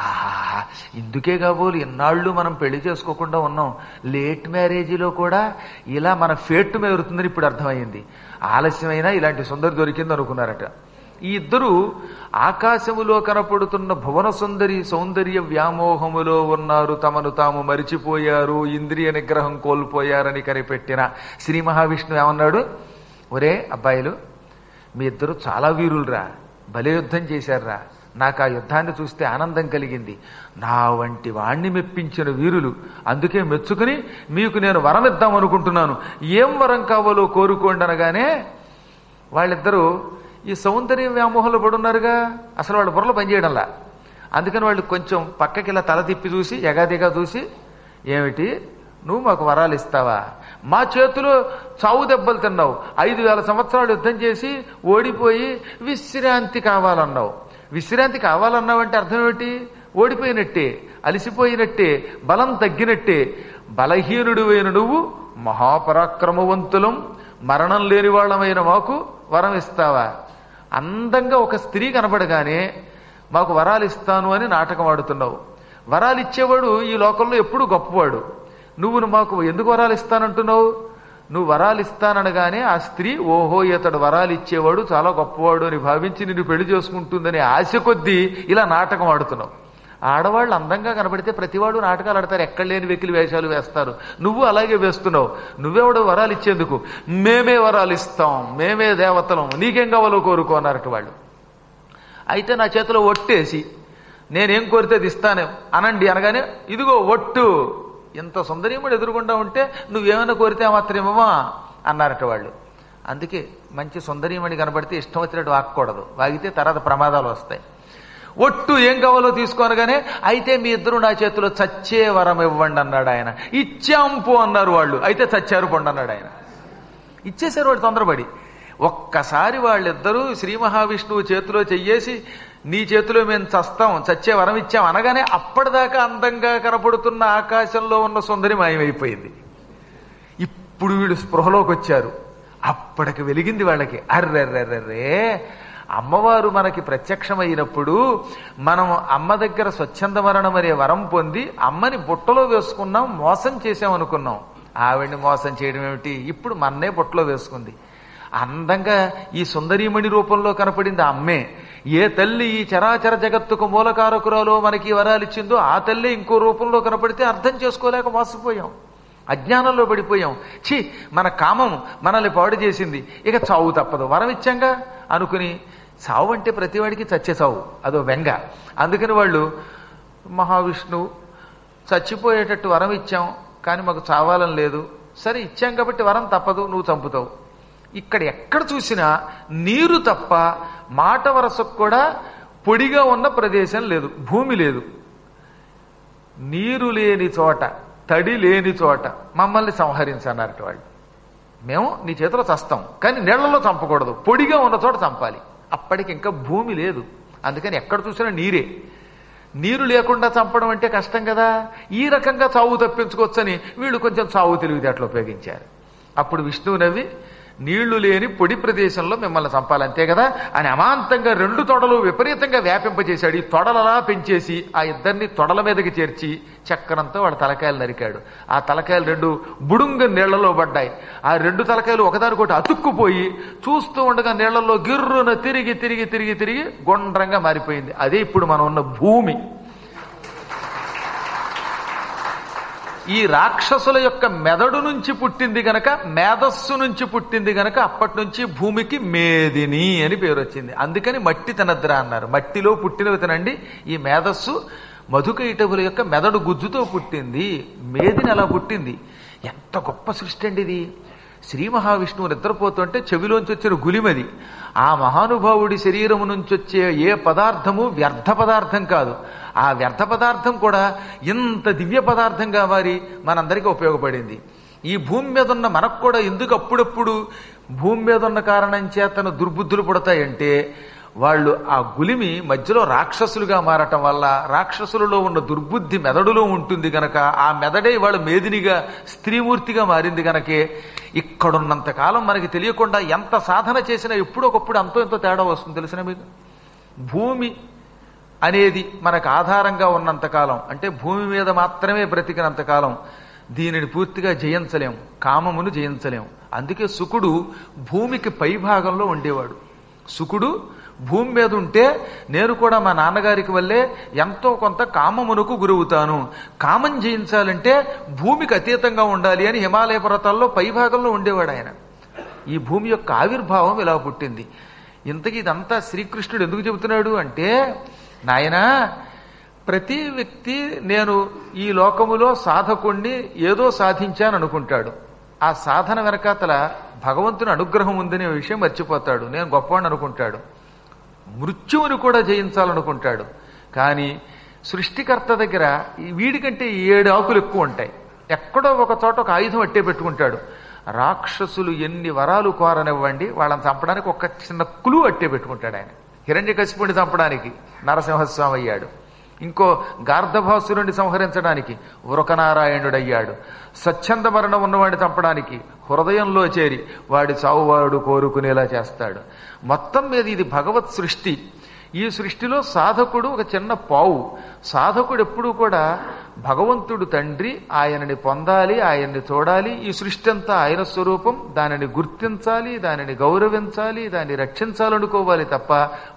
ఆహా ఇందుకే కాబోలు ఇన్నాళ్ళు మనం పెళ్లి చేసుకోకుండా ఉన్నాం లేట్ మ్యారేజీలో కూడా ఇలా మన ఫేట్ మెరుతుందని ఇప్పుడు అర్థమైంది ఆలస్యమైనా ఇలాంటి సుందరి దొరికింది అనుకున్నారట ఈ ఇద్దరు ఆకాశములో కనపడుతున్న భువన సుందరి సౌందర్య వ్యామోహములో ఉన్నారు తమను తాము మరిచిపోయారు ఇంద్రియ నిగ్రహం కోల్పోయారని కనిపెట్టిన శ్రీ మహావిష్ణువు ఏమన్నాడు ఒరే అబ్బాయిలు మీ ఇద్దరు చాలా వీరులరా భలే యుద్ధం చేశారా నాకు ఆ యుద్ధాన్ని చూస్తే ఆనందం కలిగింది నా వంటి వాణ్ణి మెప్పించిన వీరులు అందుకే మెచ్చుకుని మీకు నేను వరం ఇద్దాం అనుకుంటున్నాను ఏం వరం కావాలో కోరుకోండి అనగానే వాళ్ళిద్దరూ ఈ సౌందర్య వ్యామోహంలో పడున్నారుగా అసలు వాళ్ళ బుర్రలు పనిచేయడంలా అందుకని వాళ్ళు కొంచెం పక్కకి ఇలా తల తిప్పి చూసి ఎగాదిగా చూసి ఏమిటి నువ్వు మాకు వరాలు ఇస్తావా మా చేతిలో చావు దెబ్బలు తిన్నావు ఐదు వేల సంవత్సరాలు యుద్ధం చేసి ఓడిపోయి విశ్రాంతి కావాలన్నావు విశ్రాంతి కావాలన్నావంటే అర్థం ఏమిటి ఓడిపోయినట్టే అలసిపోయినట్టే బలం తగ్గినట్టే బలహీనుడు అయిన నువ్వు మహాపరాక్రమవంతులం మరణం లేని వాళ్ళమైన మాకు వరం ఇస్తావా అందంగా ఒక స్త్రీ కనబడగానే మాకు వరాలు ఇస్తాను అని నాటకం ఆడుతున్నావు వరాలు ఇచ్చేవాడు ఈ లోకంలో ఎప్పుడు గొప్పవాడు నువ్వు మాకు ఎందుకు వరాలు ఇస్తానంటున్నావు నువ్వు వరాలు ఇస్తాననగానే ఆ స్త్రీ ఓహో ఇతడు వరాలు ఇచ్చేవాడు చాలా గొప్పవాడు అని భావించి నిన్ను పెళ్లి చేసుకుంటుందని ఆశ కొద్దీ ఇలా నాటకం ఆడుతున్నావు ఆడవాళ్ళు అందంగా కనబడితే ప్రతివాడు నాటకాలు ఆడతారు ఎక్కడ లేని వెకిలి వేషాలు వేస్తారు నువ్వు అలాగే వేస్తున్నావు నువ్వెవడు వరాలు ఇచ్చేందుకు మేమే వరాలు ఇస్తాం మేమే దేవతలం నీకేం కావాలో కోరుకో అన్నారట వాళ్ళు అయితే నా చేతిలో ఒట్టేసి నేనేం కోరితే అది ఇస్తాను అనండి అనగానే ఇదిగో ఒట్టు ఇంత సుందరీముడు ఎదురుకుండా ఉంటే నువ్వేమైనా కోరితే మాత్రమేమా అన్నారట వాళ్ళు అందుకే మంచి సుందరీమణి కనబడితే ఇష్టం వచ్చినట్టు వాక్కూడదు వాగితే తర్వాత ప్రమాదాలు వస్తాయి ఒట్టు ఏం కావాలో తీసుకోనగానే అయితే మీ ఇద్దరు నా చేతిలో చచ్చే వరం ఇవ్వండి అన్నాడు ఆయన ఇచ్చాంపు అన్నారు వాళ్ళు అయితే చచ్చారు పొండి అన్నాడు ఆయన ఇచ్చేశారు వాడు తొందరపడి ఒక్కసారి వాళ్ళిద్దరూ శ్రీ మహావిష్ణువు చేతిలో చెయ్యేసి నీ చేతిలో మేము చస్తాం చచ్చే వరం ఇచ్చాం అనగానే అప్పటిదాకా అందంగా కనపడుతున్న ఆకాశంలో ఉన్న సుందరి మాయమైపోయింది ఇప్పుడు వీడు స్పృహలోకి వచ్చారు అప్పటికి వెలిగింది వాళ్ళకి అర్రెర్రెర్రే అమ్మవారు మనకి ప్రత్యక్షమైనప్పుడు మనం అమ్మ దగ్గర స్వచ్ఛంద మరణం అనే వరం పొంది అమ్మని బుట్టలో వేసుకున్నాం మోసం చేసాం అనుకున్నాం ఆవిడ్ని మోసం చేయడం ఏమిటి ఇప్పుడు మన్నే బుట్టలో వేసుకుంది అందంగా ఈ సుందరీమణి రూపంలో కనపడింది ఆ అమ్మే ఏ తల్లి ఈ చరాచర జగత్తుకు మూలకారకురాలో మనకి వరాలు ఇచ్చిందో ఆ తల్లి ఇంకో రూపంలో కనపడితే అర్థం చేసుకోలేక మోసపోయాం అజ్ఞానంలో పడిపోయాం ఛీ మన కామం మనల్ని పాడు చేసింది ఇక చావు తప్పదు వరం ఇచ్చాంగా అనుకుని చావు అంటే ప్రతివాడికి చచ్చే చావు అదో వెంగ అందుకని వాళ్ళు మహావిష్ణువు చచ్చిపోయేటట్టు వరం ఇచ్చాం కానీ మాకు చావాలని లేదు సరే ఇచ్చాం కాబట్టి వరం తప్పదు నువ్వు చంపుతావు ఇక్కడ ఎక్కడ చూసినా నీరు తప్ప మాట వరసకు కూడా పొడిగా ఉన్న ప్రదేశం లేదు భూమి లేదు నీరు లేని చోట తడి లేని చోట మమ్మల్ని సంహరించన్నారట వాళ్ళు మేము నీ చేతిలో చస్తాం కానీ నీళ్లలో చంపకూడదు పొడిగా ఉన్న చోట చంపాలి అప్పటికి ఇంకా భూమి లేదు అందుకని ఎక్కడ చూసినా నీరే నీరు లేకుండా చంపడం అంటే కష్టం కదా ఈ రకంగా చావు తప్పించుకోవచ్చని వీళ్ళు కొంచెం చావు తెలివితేటలు ఉపయోగించారు అప్పుడు విష్ణువు నవ్వి నీళ్లు లేని పొడి ప్రదేశంలో మిమ్మల్ని చంపాలి అంతే కదా అని అమాంతంగా రెండు తొడలు విపరీతంగా వ్యాపింపజేశాడు ఈ తొడలలా పెంచేసి ఆ ఇద్దరిని తొడల మీదకి చేర్చి చక్రంతో వాళ్ళ తలకాయలు నరికాడు ఆ తలకాయలు రెండు బుడుంగ నీళ్లలో పడ్డాయి ఆ రెండు తలకాయలు ఒకదానికొకటి అతుక్కుపోయి చూస్తూ ఉండగా నీళ్లలో గిర్రున తిరిగి తిరిగి తిరిగి తిరిగి గుండ్రంగా మారిపోయింది అదే ఇప్పుడు మనం ఉన్న భూమి ఈ రాక్షసుల యొక్క మెదడు నుంచి పుట్టింది గనక మేధస్సు నుంచి పుట్టింది గనక అప్పటి నుంచి భూమికి మేదిని అని పేరు వచ్చింది అందుకని మట్టి తినద్రా అన్నారు మట్టిలో పుట్టినవి తినండి ఈ మేధస్సు మధుకైటవుల యొక్క మెదడు గుజ్జుతో పుట్టింది మేదిని అలా పుట్టింది ఎంత గొప్ప సృష్టి అండి ఇది శ్రీ మహావిష్ణువు నిద్రపోతుంటే చెవిలోంచి వచ్చిన గులిమది ఆ మహానుభావుడి శరీరము నుంచి వచ్చే ఏ పదార్థము వ్యర్థ పదార్థం కాదు ఆ వ్యర్థ పదార్థం కూడా ఇంత దివ్య పదార్థంగా మారి మనందరికీ ఉపయోగపడింది ఈ భూమి మీద ఉన్న మనకు కూడా ఎందుకు అప్పుడప్పుడు భూమి మీద ఉన్న కారణం చేతన దుర్బుద్ధులు పుడతాయంటే వాళ్ళు ఆ గులిమి మధ్యలో రాక్షసులుగా మారటం వల్ల రాక్షసులలో ఉన్న దుర్బుద్ధి మెదడులో ఉంటుంది గనక ఆ మెదడే వాళ్ళు మేదినిగా స్త్రీమూర్తిగా మారింది గనకే ఇక్కడున్నంత కాలం మనకి తెలియకుండా ఎంత సాధన చేసినా ఎప్పుడొకప్పుడు అంతో ఎంతో తేడా వస్తుంది తెలిసిన మీకు భూమి అనేది మనకు ఆధారంగా ఉన్నంత కాలం అంటే భూమి మీద మాత్రమే బ్రతికినంత కాలం దీనిని పూర్తిగా జయించలేం కామమును జయించలేం అందుకే సుకుడు భూమికి పై భాగంలో ఉండేవాడు సుకుడు భూమి మీద ఉంటే నేను కూడా మా నాన్నగారికి వల్లే ఎంతో కొంత కామమునకు గురవుతాను కామం జయించాలంటే భూమికి అతీతంగా ఉండాలి అని హిమాలయ పర్వతాల్లో పై భాగంలో ఉండేవాడు ఆయన ఈ భూమి యొక్క ఆవిర్భావం ఇలా పుట్టింది ఇంతకీ ఇదంతా శ్రీకృష్ణుడు ఎందుకు చెబుతున్నాడు అంటే నాయనా ప్రతి వ్యక్తి నేను ఈ లోకములో సాధకుణ్ణి ఏదో సాధించాను అనుకుంటాడు ఆ సాధన వెనకాతల భగవంతుని అనుగ్రహం ఉందనే విషయం మర్చిపోతాడు నేను గొప్పవాడిని అనుకుంటాడు మృత్యువుని కూడా జయించాలనుకుంటాడు కానీ సృష్టికర్త దగ్గర ఈ వీడికంటే ఏడు ఆకులు ఎక్కువ ఉంటాయి ఎక్కడో ఒక చోట ఒక ఆయుధం అట్టే పెట్టుకుంటాడు రాక్షసులు ఎన్ని వరాలు కోరనివ్వండి వాళ్ళని చంపడానికి ఒక చిన్న కులు అట్టే పెట్టుకుంటాడు ఆయన హిరణ్యకశిపుణ్ణి చంపడానికి నరసింహస్వామి అయ్యాడు ఇంకో గార్ధభాసురుణ్ణి సంహరించడానికి వృకనారాయణుడయ్యాడు స్వచ్ఛంద మరణం ఉన్నవాడిని చంపడానికి హృదయంలో చేరి వాడి చావువాడు కోరుకునేలా చేస్తాడు మొత్తం మీద ఇది భగవత్ సృష్టి ఈ సృష్టిలో సాధకుడు ఒక చిన్న పావు సాధకుడు ఎప్పుడూ కూడా భగవంతుడు తండ్రి ఆయనని పొందాలి ఆయన్ని చూడాలి ఈ సృష్టి అంతా ఆయన స్వరూపం దానిని గుర్తించాలి దానిని గౌరవించాలి దాన్ని రక్షించాలనుకోవాలి తప్ప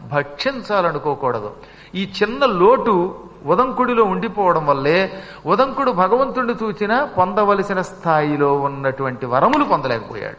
భక్షించాలనుకోకూడదు ఈ చిన్న లోటు ఉదంకుడిలో ఉండిపోవడం వల్లే ఉదంకుడు భగవంతుడిని చూచినా పొందవలసిన స్థాయిలో ఉన్నటువంటి వరములు పొందలేకపోయాడు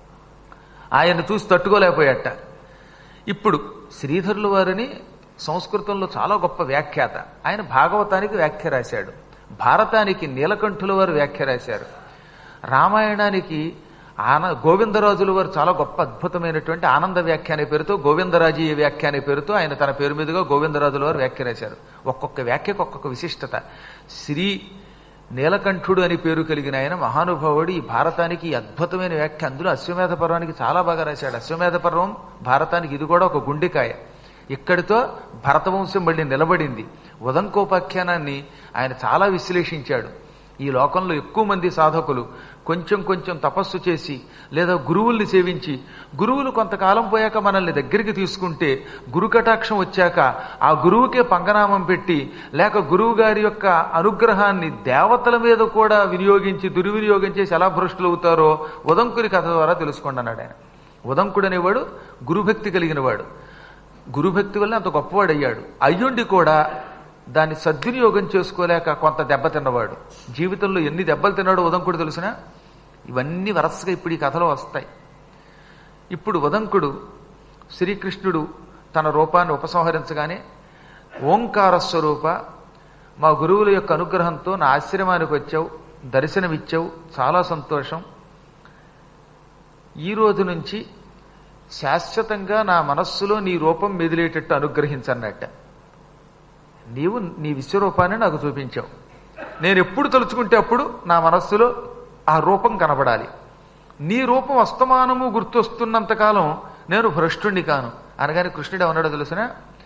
ఆయన చూసి తట్టుకోలేకపోయాట ఇప్పుడు శ్రీధరుల వారిని సంస్కృతంలో చాలా గొప్ప వ్యాఖ్యాత ఆయన భాగవతానికి వ్యాఖ్య రాశాడు భారతానికి నీలకంఠుల వారు వ్యాఖ్య రాశారు రామాయణానికి ఆన గోవిందరాజుల వారు చాలా గొప్ప అద్భుతమైనటువంటి ఆనంద వ్యాఖ్య అనే పేరుతో గోవిందరాజీయ వ్యాఖ్య అనే పేరుతో ఆయన తన పేరు మీదుగా గోవిందరాజుల వారు వ్యాఖ్య రాశారు ఒక్కొక్క వ్యాఖ్యకు ఒక్కొక్క విశిష్టత శ్రీ నీలకంఠుడు అని పేరు కలిగిన ఆయన మహానుభావుడు ఈ భారతానికి ఈ అద్భుతమైన వ్యాఖ్య అందులో అశ్వమేధ పర్వానికి చాలా బాగా రాశాడు అశ్వమేధ పర్వం భారతానికి ఇది కూడా ఒక గుండెకాయ ఇక్కడితో భరతవంశం మళ్ళీ నిలబడింది ఉదంకోపాఖ్యానాన్ని ఆయన చాలా విశ్లేషించాడు ఈ లోకంలో ఎక్కువ మంది సాధకులు కొంచెం కొంచెం తపస్సు చేసి లేదా గురువుల్ని సేవించి గురువులు కొంతకాలం పోయాక మనల్ని దగ్గరికి తీసుకుంటే గురు కటాక్షం వచ్చాక ఆ గురువుకే పంగనామం పెట్టి లేక గురువు గారి యొక్క అనుగ్రహాన్ని దేవతల మీద కూడా వినియోగించి దుర్వినియోగం చేసి ఎలా భ్రష్టులు అవుతారో ఉదంకుని కథ ద్వారా తెలుసుకోండి అన్నాడు ఆయన ఉదంకుడు అనేవాడు గురుభక్తి కలిగిన వాడు గురుభక్తి వల్ల అంత గొప్పవాడయ్యాడు అయ్యుండి కూడా దాన్ని సద్వినియోగం చేసుకోలేక కొంత దెబ్బ తిన్నవాడు జీవితంలో ఎన్ని దెబ్బలు తిన్నాడో ఉదంకుడు తెలిసిన ఇవన్నీ వరసగా ఇప్పుడు ఈ కథలో వస్తాయి ఇప్పుడు ఉదంకుడు శ్రీకృష్ణుడు తన రూపాన్ని ఉపసంహరించగానే ఓంకార స్వరూప మా గురువుల యొక్క అనుగ్రహంతో నా ఆశ్రమానికి వచ్చావు దర్శనమిచ్చావు చాలా సంతోషం ఈ రోజు నుంచి శాశ్వతంగా నా మనస్సులో నీ రూపం మెదిలేటట్టు అనుగ్రహించన్నట్ట నీవు నీ విశ్వరూపాన్ని నాకు చూపించావు నేను ఎప్పుడు తలుచుకుంటే అప్పుడు నా మనస్సులో ఆ రూపం కనబడాలి నీ రూపం అస్తమానము గుర్తొస్తున్నంతకాలం నేను భ్రష్టుణ్ణి కాను అనగానే కృష్ణుడు ఏమన్నాడో తెలిసిన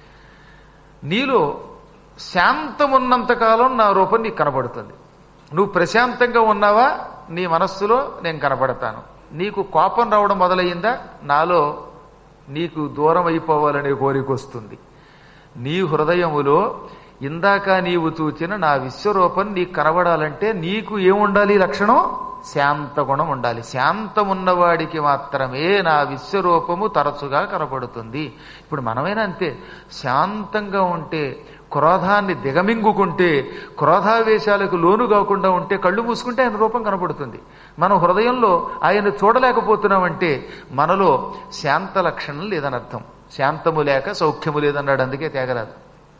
నీలో శాంతమున్నంతకాలం నా రూపం నీకు కనబడుతుంది నువ్వు ప్రశాంతంగా ఉన్నావా నీ మనస్సులో నేను కనబడతాను నీకు కోపం రావడం మొదలయ్యిందా నాలో నీకు దూరం అయిపోవాలనే కోరిక వస్తుంది నీ హృదయములో ఇందాక నీవు చూచిన నా విశ్వరూపం నీకు కనబడాలంటే నీకు ఏముండాలి లక్షణం శాంత గుణం ఉండాలి శాంతమున్నవాడికి మాత్రమే నా విశ్వరూపము తరచుగా కనబడుతుంది ఇప్పుడు మనమైనా అంతే శాంతంగా ఉంటే క్రోధాన్ని దిగమింగుకుంటే క్రోధావేశాలకు లోను కాకుండా ఉంటే కళ్ళు మూసుకుంటే ఆయన రూపం కనబడుతుంది మనం హృదయంలో ఆయన చూడలేకపోతున్నామంటే మనలో శాంత లక్షణం లేదని అర్థం శాంతము లేక సౌఖ్యము లేదన్నాడు అందుకే తేగరాదు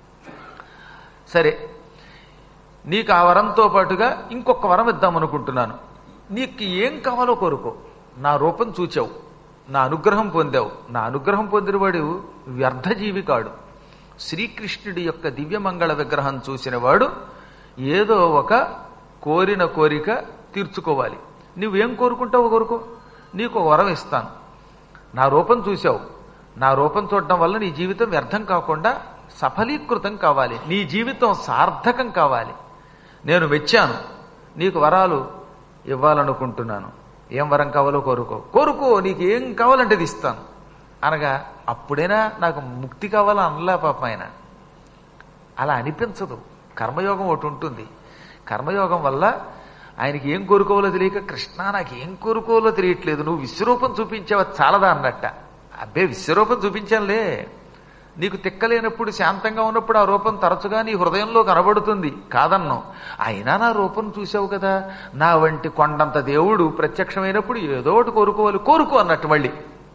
సరే నీకు ఆ వరంతో పాటుగా ఇంకొక వరం ఇద్దాం అనుకుంటున్నాను నీకు ఏం కావాలో కోరుకో నా రూపం చూచావు నా అనుగ్రహం పొందావు నా అనుగ్రహం పొందినవాడు వ్యర్థజీవి కాడు శ్రీకృష్ణుడి యొక్క దివ్యమంగళ విగ్రహం చూసినవాడు ఏదో ఒక కోరిన కోరిక తీర్చుకోవాలి నువ్వేం కోరుకుంటావో కోరుకో నీకు ఒక వరం ఇస్తాను నా రూపం చూశావు నా రూపం చూడడం వల్ల నీ జీవితం వ్యర్థం కాకుండా సఫలీకృతం కావాలి నీ జీవితం సార్థకం కావాలి నేను మెచ్చాను నీకు వరాలు ఇవ్వాలనుకుంటున్నాను ఏం వరం కావాలో కోరుకో కోరుకో నీకు ఏం కావాలంటే అది ఇస్తాను అనగా అప్పుడైనా నాకు ముక్తి కావాలా అనలే పాపం ఆయన అలా అనిపించదు కర్మయోగం ఒకటి ఉంటుంది కర్మయోగం వల్ల ఆయనకి ఏం కోరుకోవాలో తెలియక కృష్ణ నాకు ఏం కోరుకోవాలో తెలియట్లేదు నువ్వు విశ్వరూపం చూపించావా చాలదా అన్నట్ట అబ్బే విశ్వరూపం చూపించానులే నీకు తిక్కలేనప్పుడు శాంతంగా ఉన్నప్పుడు ఆ రూపం తరచుగా నీ హృదయంలో కనబడుతుంది కాదన్నాం అయినా నా రూపం చూసావు కదా నా వంటి కొండంత దేవుడు ప్రత్యక్షమైనప్పుడు ఏదో ఒకటి కోరుకోవాలి కోరుకో అన్నట్టు మళ్ళీ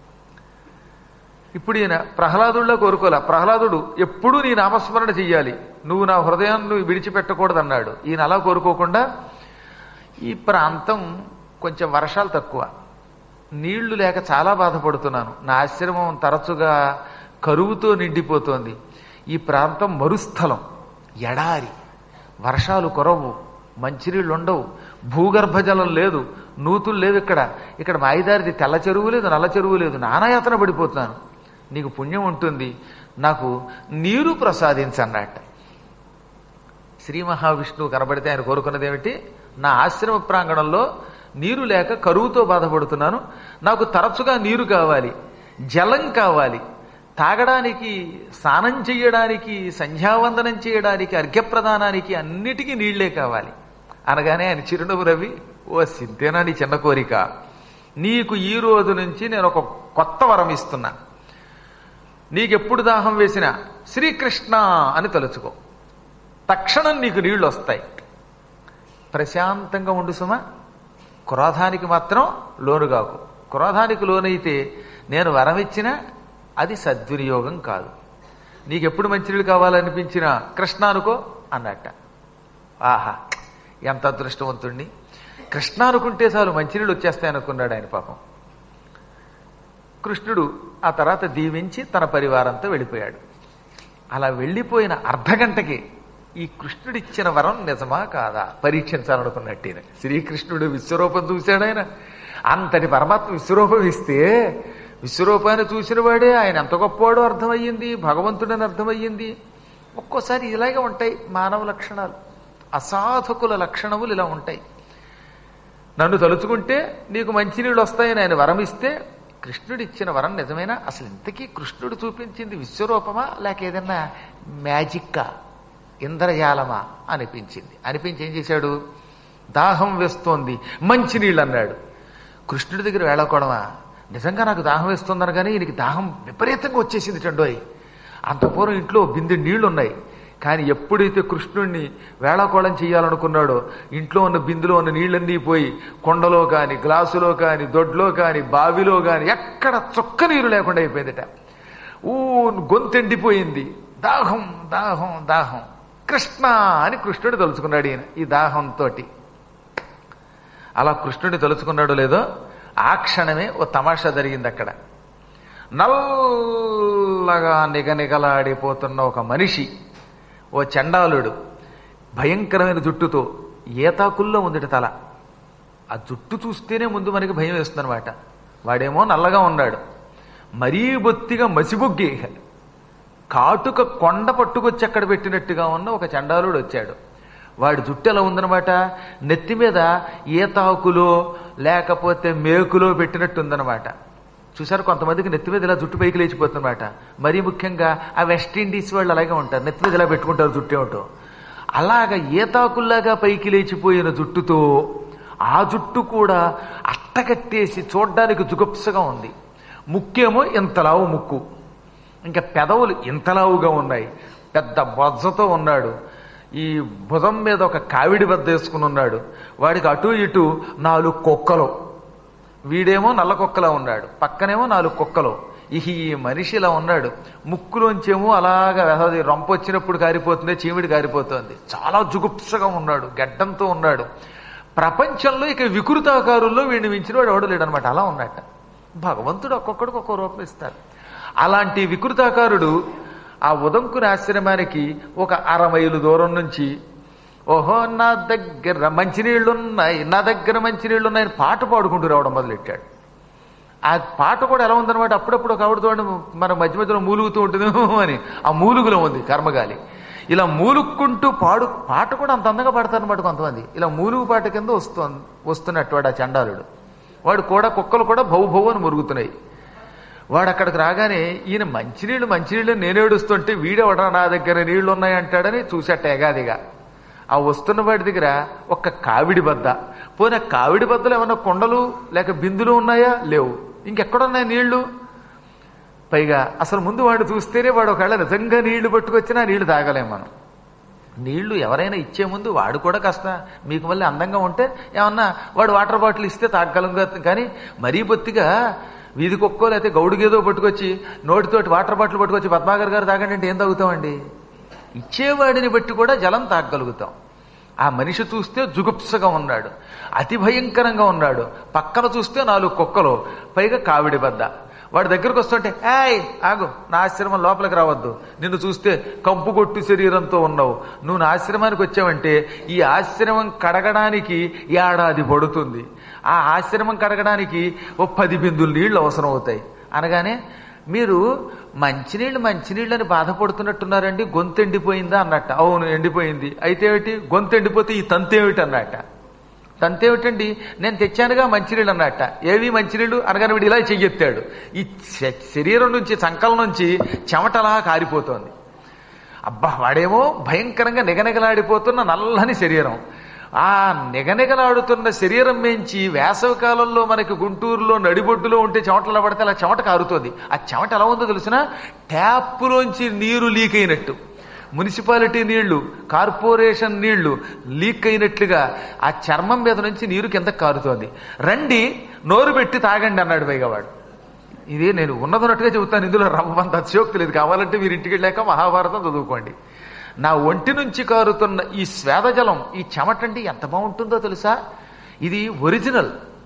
ఇప్పుడు ఈయన ప్రహ్లాదుల్లో కోరుకోలే ప్రహ్లాదుడు ఎప్పుడూ నీ నామస్మరణ చెయ్యాలి నువ్వు నా హృదయాన్ని విడిచిపెట్టకూడదు అన్నాడు ఈయన అలా కోరుకోకుండా ఈ ప్రాంతం కొంచెం వర్షాలు తక్కువ నీళ్లు లేక చాలా బాధపడుతున్నాను నా ఆశ్రమం తరచుగా కరువుతో నిండిపోతోంది ఈ ప్రాంతం మరుస్థలం ఎడారి వర్షాలు కొరవు మంచినీళ్ళు ఉండవు భూగర్భ జలం లేదు నూతులు లేవు ఇక్కడ ఇక్కడ మాయిదారిది తెల్ల చెరువు లేదు నల్ల చెరువు లేదు నానాయాతన పడిపోతున్నాను నీకు పుణ్యం ఉంటుంది నాకు నీరు ప్రసాదించన్నట్ట శ్రీ మహావిష్ణువు కనబడితే ఆయన కోరుకున్నది ఏమిటి నా ఆశ్రమ ప్రాంగణంలో నీరు లేక కరువుతో బాధపడుతున్నాను నాకు తరచుగా నీరు కావాలి జలం కావాలి తాగడానికి స్నానం చేయడానికి సంధ్యావందనం చేయడానికి అర్ఘ్యప్రదానానికి అన్నిటికీ నీళ్లే కావాలి అనగానే ఆయన చిరునవ్వు రవి ఓ సిద్ధేనా నీ చిన్న కోరిక నీకు ఈ రోజు నుంచి నేను ఒక కొత్త వరం ఇస్తున్నా నీకెప్పుడు దాహం వేసినా శ్రీకృష్ణ అని తలుచుకో తక్షణం నీకు నీళ్లు వస్తాయి ప్రశాంతంగా ఉండు సుమా క్రోధానికి మాత్రం లోను కాకు క్రోధానికి లోనైతే నేను వరం ఇచ్చినా అది సద్వినియోగం కాదు నీకెప్పుడు మంచినీళ్ళు కావాలనిపించినా కృష్ణ అనుకో అన్నట్ట ఆహా ఎంత అదృష్టవంతుణ్ణి కృష్ణ అనుకుంటే చాలు మంచినీళ్ళు వచ్చేస్తాయనుకున్నాడు ఆయన పాపం కృష్ణుడు ఆ తర్వాత దీవించి తన పరివారంతో వెళ్ళిపోయాడు అలా వెళ్ళిపోయిన అర్ధగంటకి ఈ కృష్ణుడిచ్చిన వరం నిజమా కాదా పరీక్షించాలనుకున్నట్టు శ్రీకృష్ణుడు విశ్వరూపం చూశాడు ఆయన అంతటి పరమాత్మ విశ్వరూపం ఇస్తే విశ్వరూపాన్ని చూసిన వాడే ఆయన ఎంత గొప్పవాడో అర్థమయ్యింది భగవంతుడని అర్థమయ్యింది ఒక్కోసారి ఇలాగే ఉంటాయి మానవ లక్షణాలు అసాధకుల లక్షణములు ఇలా ఉంటాయి నన్ను తలుచుకుంటే నీకు మంచినీళ్ళు వస్తాయని ఆయన వరం ఇస్తే కృష్ణుడు ఇచ్చిన వరం నిజమేనా అసలు ఇంతకీ కృష్ణుడు చూపించింది విశ్వరూపమా లేక ఏదన్నా మ్యాజిక్కా ఇంద్రజాలమా అనిపించింది అనిపించి ఏం చేశాడు దాహం వేస్తోంది మంచినీళ్ళు అన్నాడు కృష్ణుడి దగ్గర వేళకోవడమా నిజంగా నాకు దాహం వేస్తుందని కానీ ఈయనకి దాహం విపరీతంగా వచ్చేసింది టండోయ్ అంత పూర్వం ఇంట్లో బిందె నీళ్లు ఉన్నాయి కానీ ఎప్పుడైతే కృష్ణుణ్ణి వేళాకోళం చేయాలనుకున్నాడో ఇంట్లో ఉన్న బిందులో ఉన్న నీళ్ళన్నీ పోయి కొండలో కాని గ్లాసులో కాని దొడ్లో కాని బావిలో కాని ఎక్కడ చుక్క నీరు లేకుండా అయిపోయిందట ఊ గొంతెండిపోయింది దాహం దాహం దాహం కృష్ణ అని కృష్ణుడు తలుచుకున్నాడు ఈయన ఈ దాహంతో అలా కృష్ణుడిని తలుచుకున్నాడో లేదో ఆ క్షణమే ఓ తమాషా జరిగింది అక్కడ నల్లగా నిగనిగలాడిపోతున్న ఒక మనిషి ఓ చండాలుడు భయంకరమైన జుట్టుతో ఏతాకుల్లో ఉందిట తల ఆ జుట్టు చూస్తేనే ముందు మనకి భయం వేస్తుందన్నమాట వాడేమో నల్లగా ఉన్నాడు మరీ బొత్తిగా మసిబొగ్గి కాటుక కొండ పట్టుకొచ్చి అక్కడ పెట్టినట్టుగా ఉన్న ఒక చండాలుడు వచ్చాడు వాడి జుట్టు ఎలా ఉందనమాట నెత్తి మీద ఈతాకులో లేకపోతే మేకులో పెట్టినట్టు ఉందనమాట చూసారు కొంతమందికి నెత్తి మీద ఇలా జుట్టు పైకి లేచిపోతుందన్నమాట మరీ ముఖ్యంగా ఆ వెస్ట్ ఇండీస్ వాళ్ళు అలాగే ఉంటారు నెత్తి మీద ఇలా పెట్టుకుంటారు జుట్టు ఏమిటో అలాగ ఏతాకుల్లాగా పైకి లేచిపోయిన జుట్టుతో ఆ జుట్టు కూడా అట్టగట్టేసి చూడ్డానికి జుగుప్సగా ఉంది ముక్కేమో ఇంతలావు ముక్కు ఇంకా పెదవులు ఇంతలావుగా ఉన్నాయి పెద్ద బొజ్జతో ఉన్నాడు ఈ భుజం మీద ఒక కావిడి బద్ద వేసుకుని ఉన్నాడు వాడికి అటు ఇటు నాలుగు కుక్కలు వీడేమో నల్ల కుక్కలా ఉన్నాడు పక్కనేమో నాలుగు కుక్కలు ఇహి ఈ మనిషి ఇలా ఉన్నాడు ముక్కులోంచేమో అలాగా అది రొంప వచ్చినప్పుడు కారిపోతుంది చీమిడి కారిపోతుంది చాలా జుగుప్సగా ఉన్నాడు గడ్డంతో ఉన్నాడు ప్రపంచంలో ఇక వికృతాకారుల్లో వీడిని మించిన వాడు ఎవడు లేడనమాట అలా ఉన్నట్ట భగవంతుడు ఒక్కొక్కడికి ఒక్కో రూపం ఇస్తారు అలాంటి వికృతాకారుడు ఆ ఉదంకుని ఆశ్రమానికి ఒక అర మైలు దూరం నుంచి ఓహో నా దగ్గర మంచినీళ్లున్నాయి నా దగ్గర మంచినీళ్లున్నాయని పాట పాడుకుంటూ రావడం మొదలెట్టాడు ఆ పాట కూడా ఎలా ఉందన్నమాట అప్పుడప్పుడు ఒక ఆవిడ చూడండి మన మధ్య మధ్యలో మూలుగుతూ ఉంటుంది అని ఆ మూలుగులో ఉంది కర్మగాలి ఇలా మూలుక్కుంటూ పాడు పాట కూడా అంత అందంగా పాడతారనమాట కొంతమంది ఇలా మూలుగు పాట కింద వస్తు వస్తున్నట్టు వాడు ఆ చండాలుడు వాడు కూడా కుక్కలు కూడా భౌ భౌ అని మురుగుతున్నాయి వాడు అక్కడికి రాగానే ఈయన మంచినీళ్ళు మంచినీళ్ళు నేను ఏడుస్తుంటే వీడెవడా నా దగ్గర నీళ్లు ఉన్నాయంటాడని చూసేట ఎగాదిగా ఆ వస్తున్న వాడి దగ్గర ఒక్క కావిడి బద్ద పోనీ ఆ కావిడి బద్దలు ఏమన్నా కొండలు లేక బిందులు ఉన్నాయా లేవు ఇంకెక్కడున్నాయి నీళ్లు పైగా అసలు ముందు వాడు చూస్తేనే వాడు ఒకవేళ నిజంగా నీళ్లు పట్టుకొచ్చినా నీళ్లు తాగలేం మనం నీళ్లు ఎవరైనా ఇచ్చే ముందు వాడు కూడా కాస్త మీకు మళ్ళీ అందంగా ఉంటే ఏమన్నా వాడు వాటర్ బాటిల్ ఇస్తే తాగలం కానీ మరీ బొత్తిగా వీధి కుక్కో లేకపోతే గౌడుగేదో పట్టుకొచ్చి నోటితోటి వాటర్ బాటిల్ పట్టుకొచ్చి పద్మాగర్ గారు తాగండి అంటే ఏం తాగుతామండి ఇచ్చేవాడిని బట్టి కూడా జలం తాగలుగుతాం ఆ మనిషి చూస్తే జుగుప్సగా ఉన్నాడు అతి భయంకరంగా ఉన్నాడు పక్కన చూస్తే నాలుగు కుక్కలు పైగా కావిడి బద్ద వాడి దగ్గరకు వస్తుంటే ఏయ్ ఆగు నా ఆశ్రమం లోపలికి రావద్దు నిన్ను చూస్తే కంపు కొట్టు శరీరంతో ఉన్నావు నువ్వు నా ఆశ్రమానికి వచ్చావంటే ఈ ఆశ్రమం కడగడానికి ఏడాది పడుతుంది ఆ ఆశ్రమం కడగడానికి ఓ పది బిందులు నీళ్లు అవసరం అవుతాయి అనగానే మీరు మంచినీళ్ళు మంచినీళ్ళు అని బాధపడుతున్నట్టున్నారండి గొంతు ఎండిపోయిందా అన్నట్ట అవును ఎండిపోయింది అయితే ఏమిటి గొంతు ఎండిపోతే ఈ తంతేమిటి అన్నట్ట తంతేమిటండి నేను తెచ్చానుగా మంచినీళ్ళు అన్నట్ట ఏవి మంచినీళ్ళు అనగానే వీడు ఇలా చెయ్యెత్తాడు ఈ శ- శరీరం నుంచి సంకల నుంచి చెమటలా కారిపోతోంది అబ్బా వాడేమో భయంకరంగా నిగనిగలాడిపోతున్న నల్లని శరీరం ఆ నిగనిగలాడుతున్న శరీరం మించి వేసవి కాలంలో మనకి గుంటూరులో నడిబొడ్డులో ఉంటే చెమటలో పడితే అలా చెమట కారుతోంది ఆ చెమట ఎలా ఉందో తెలిసిన ట్యాప్లోంచి నీరు లీక్ అయినట్టు మున్సిపాలిటీ నీళ్లు కార్పొరేషన్ నీళ్లు లీక్ అయినట్లుగా ఆ చర్మం మీద నుంచి నీరు కింద కారుతోంది రండి నోరు పెట్టి తాగండి అన్నాడు పైగా వాడు ఇది నేను ఉన్నదన్నట్టుగా చెబుతాను ఇందులో రవ్వంత అతిశయోక్తి లేదు కావాలంటే మీరు ఇంటికి వెళ్ళాక మహాభారతం చదువుకోండి నా ఒంటి నుంచి కారుతున్న ఈ స్వేదజలం ఈ చెమటండి ఎంత బాగుంటుందో తెలుసా ఇది ఒరిజినల్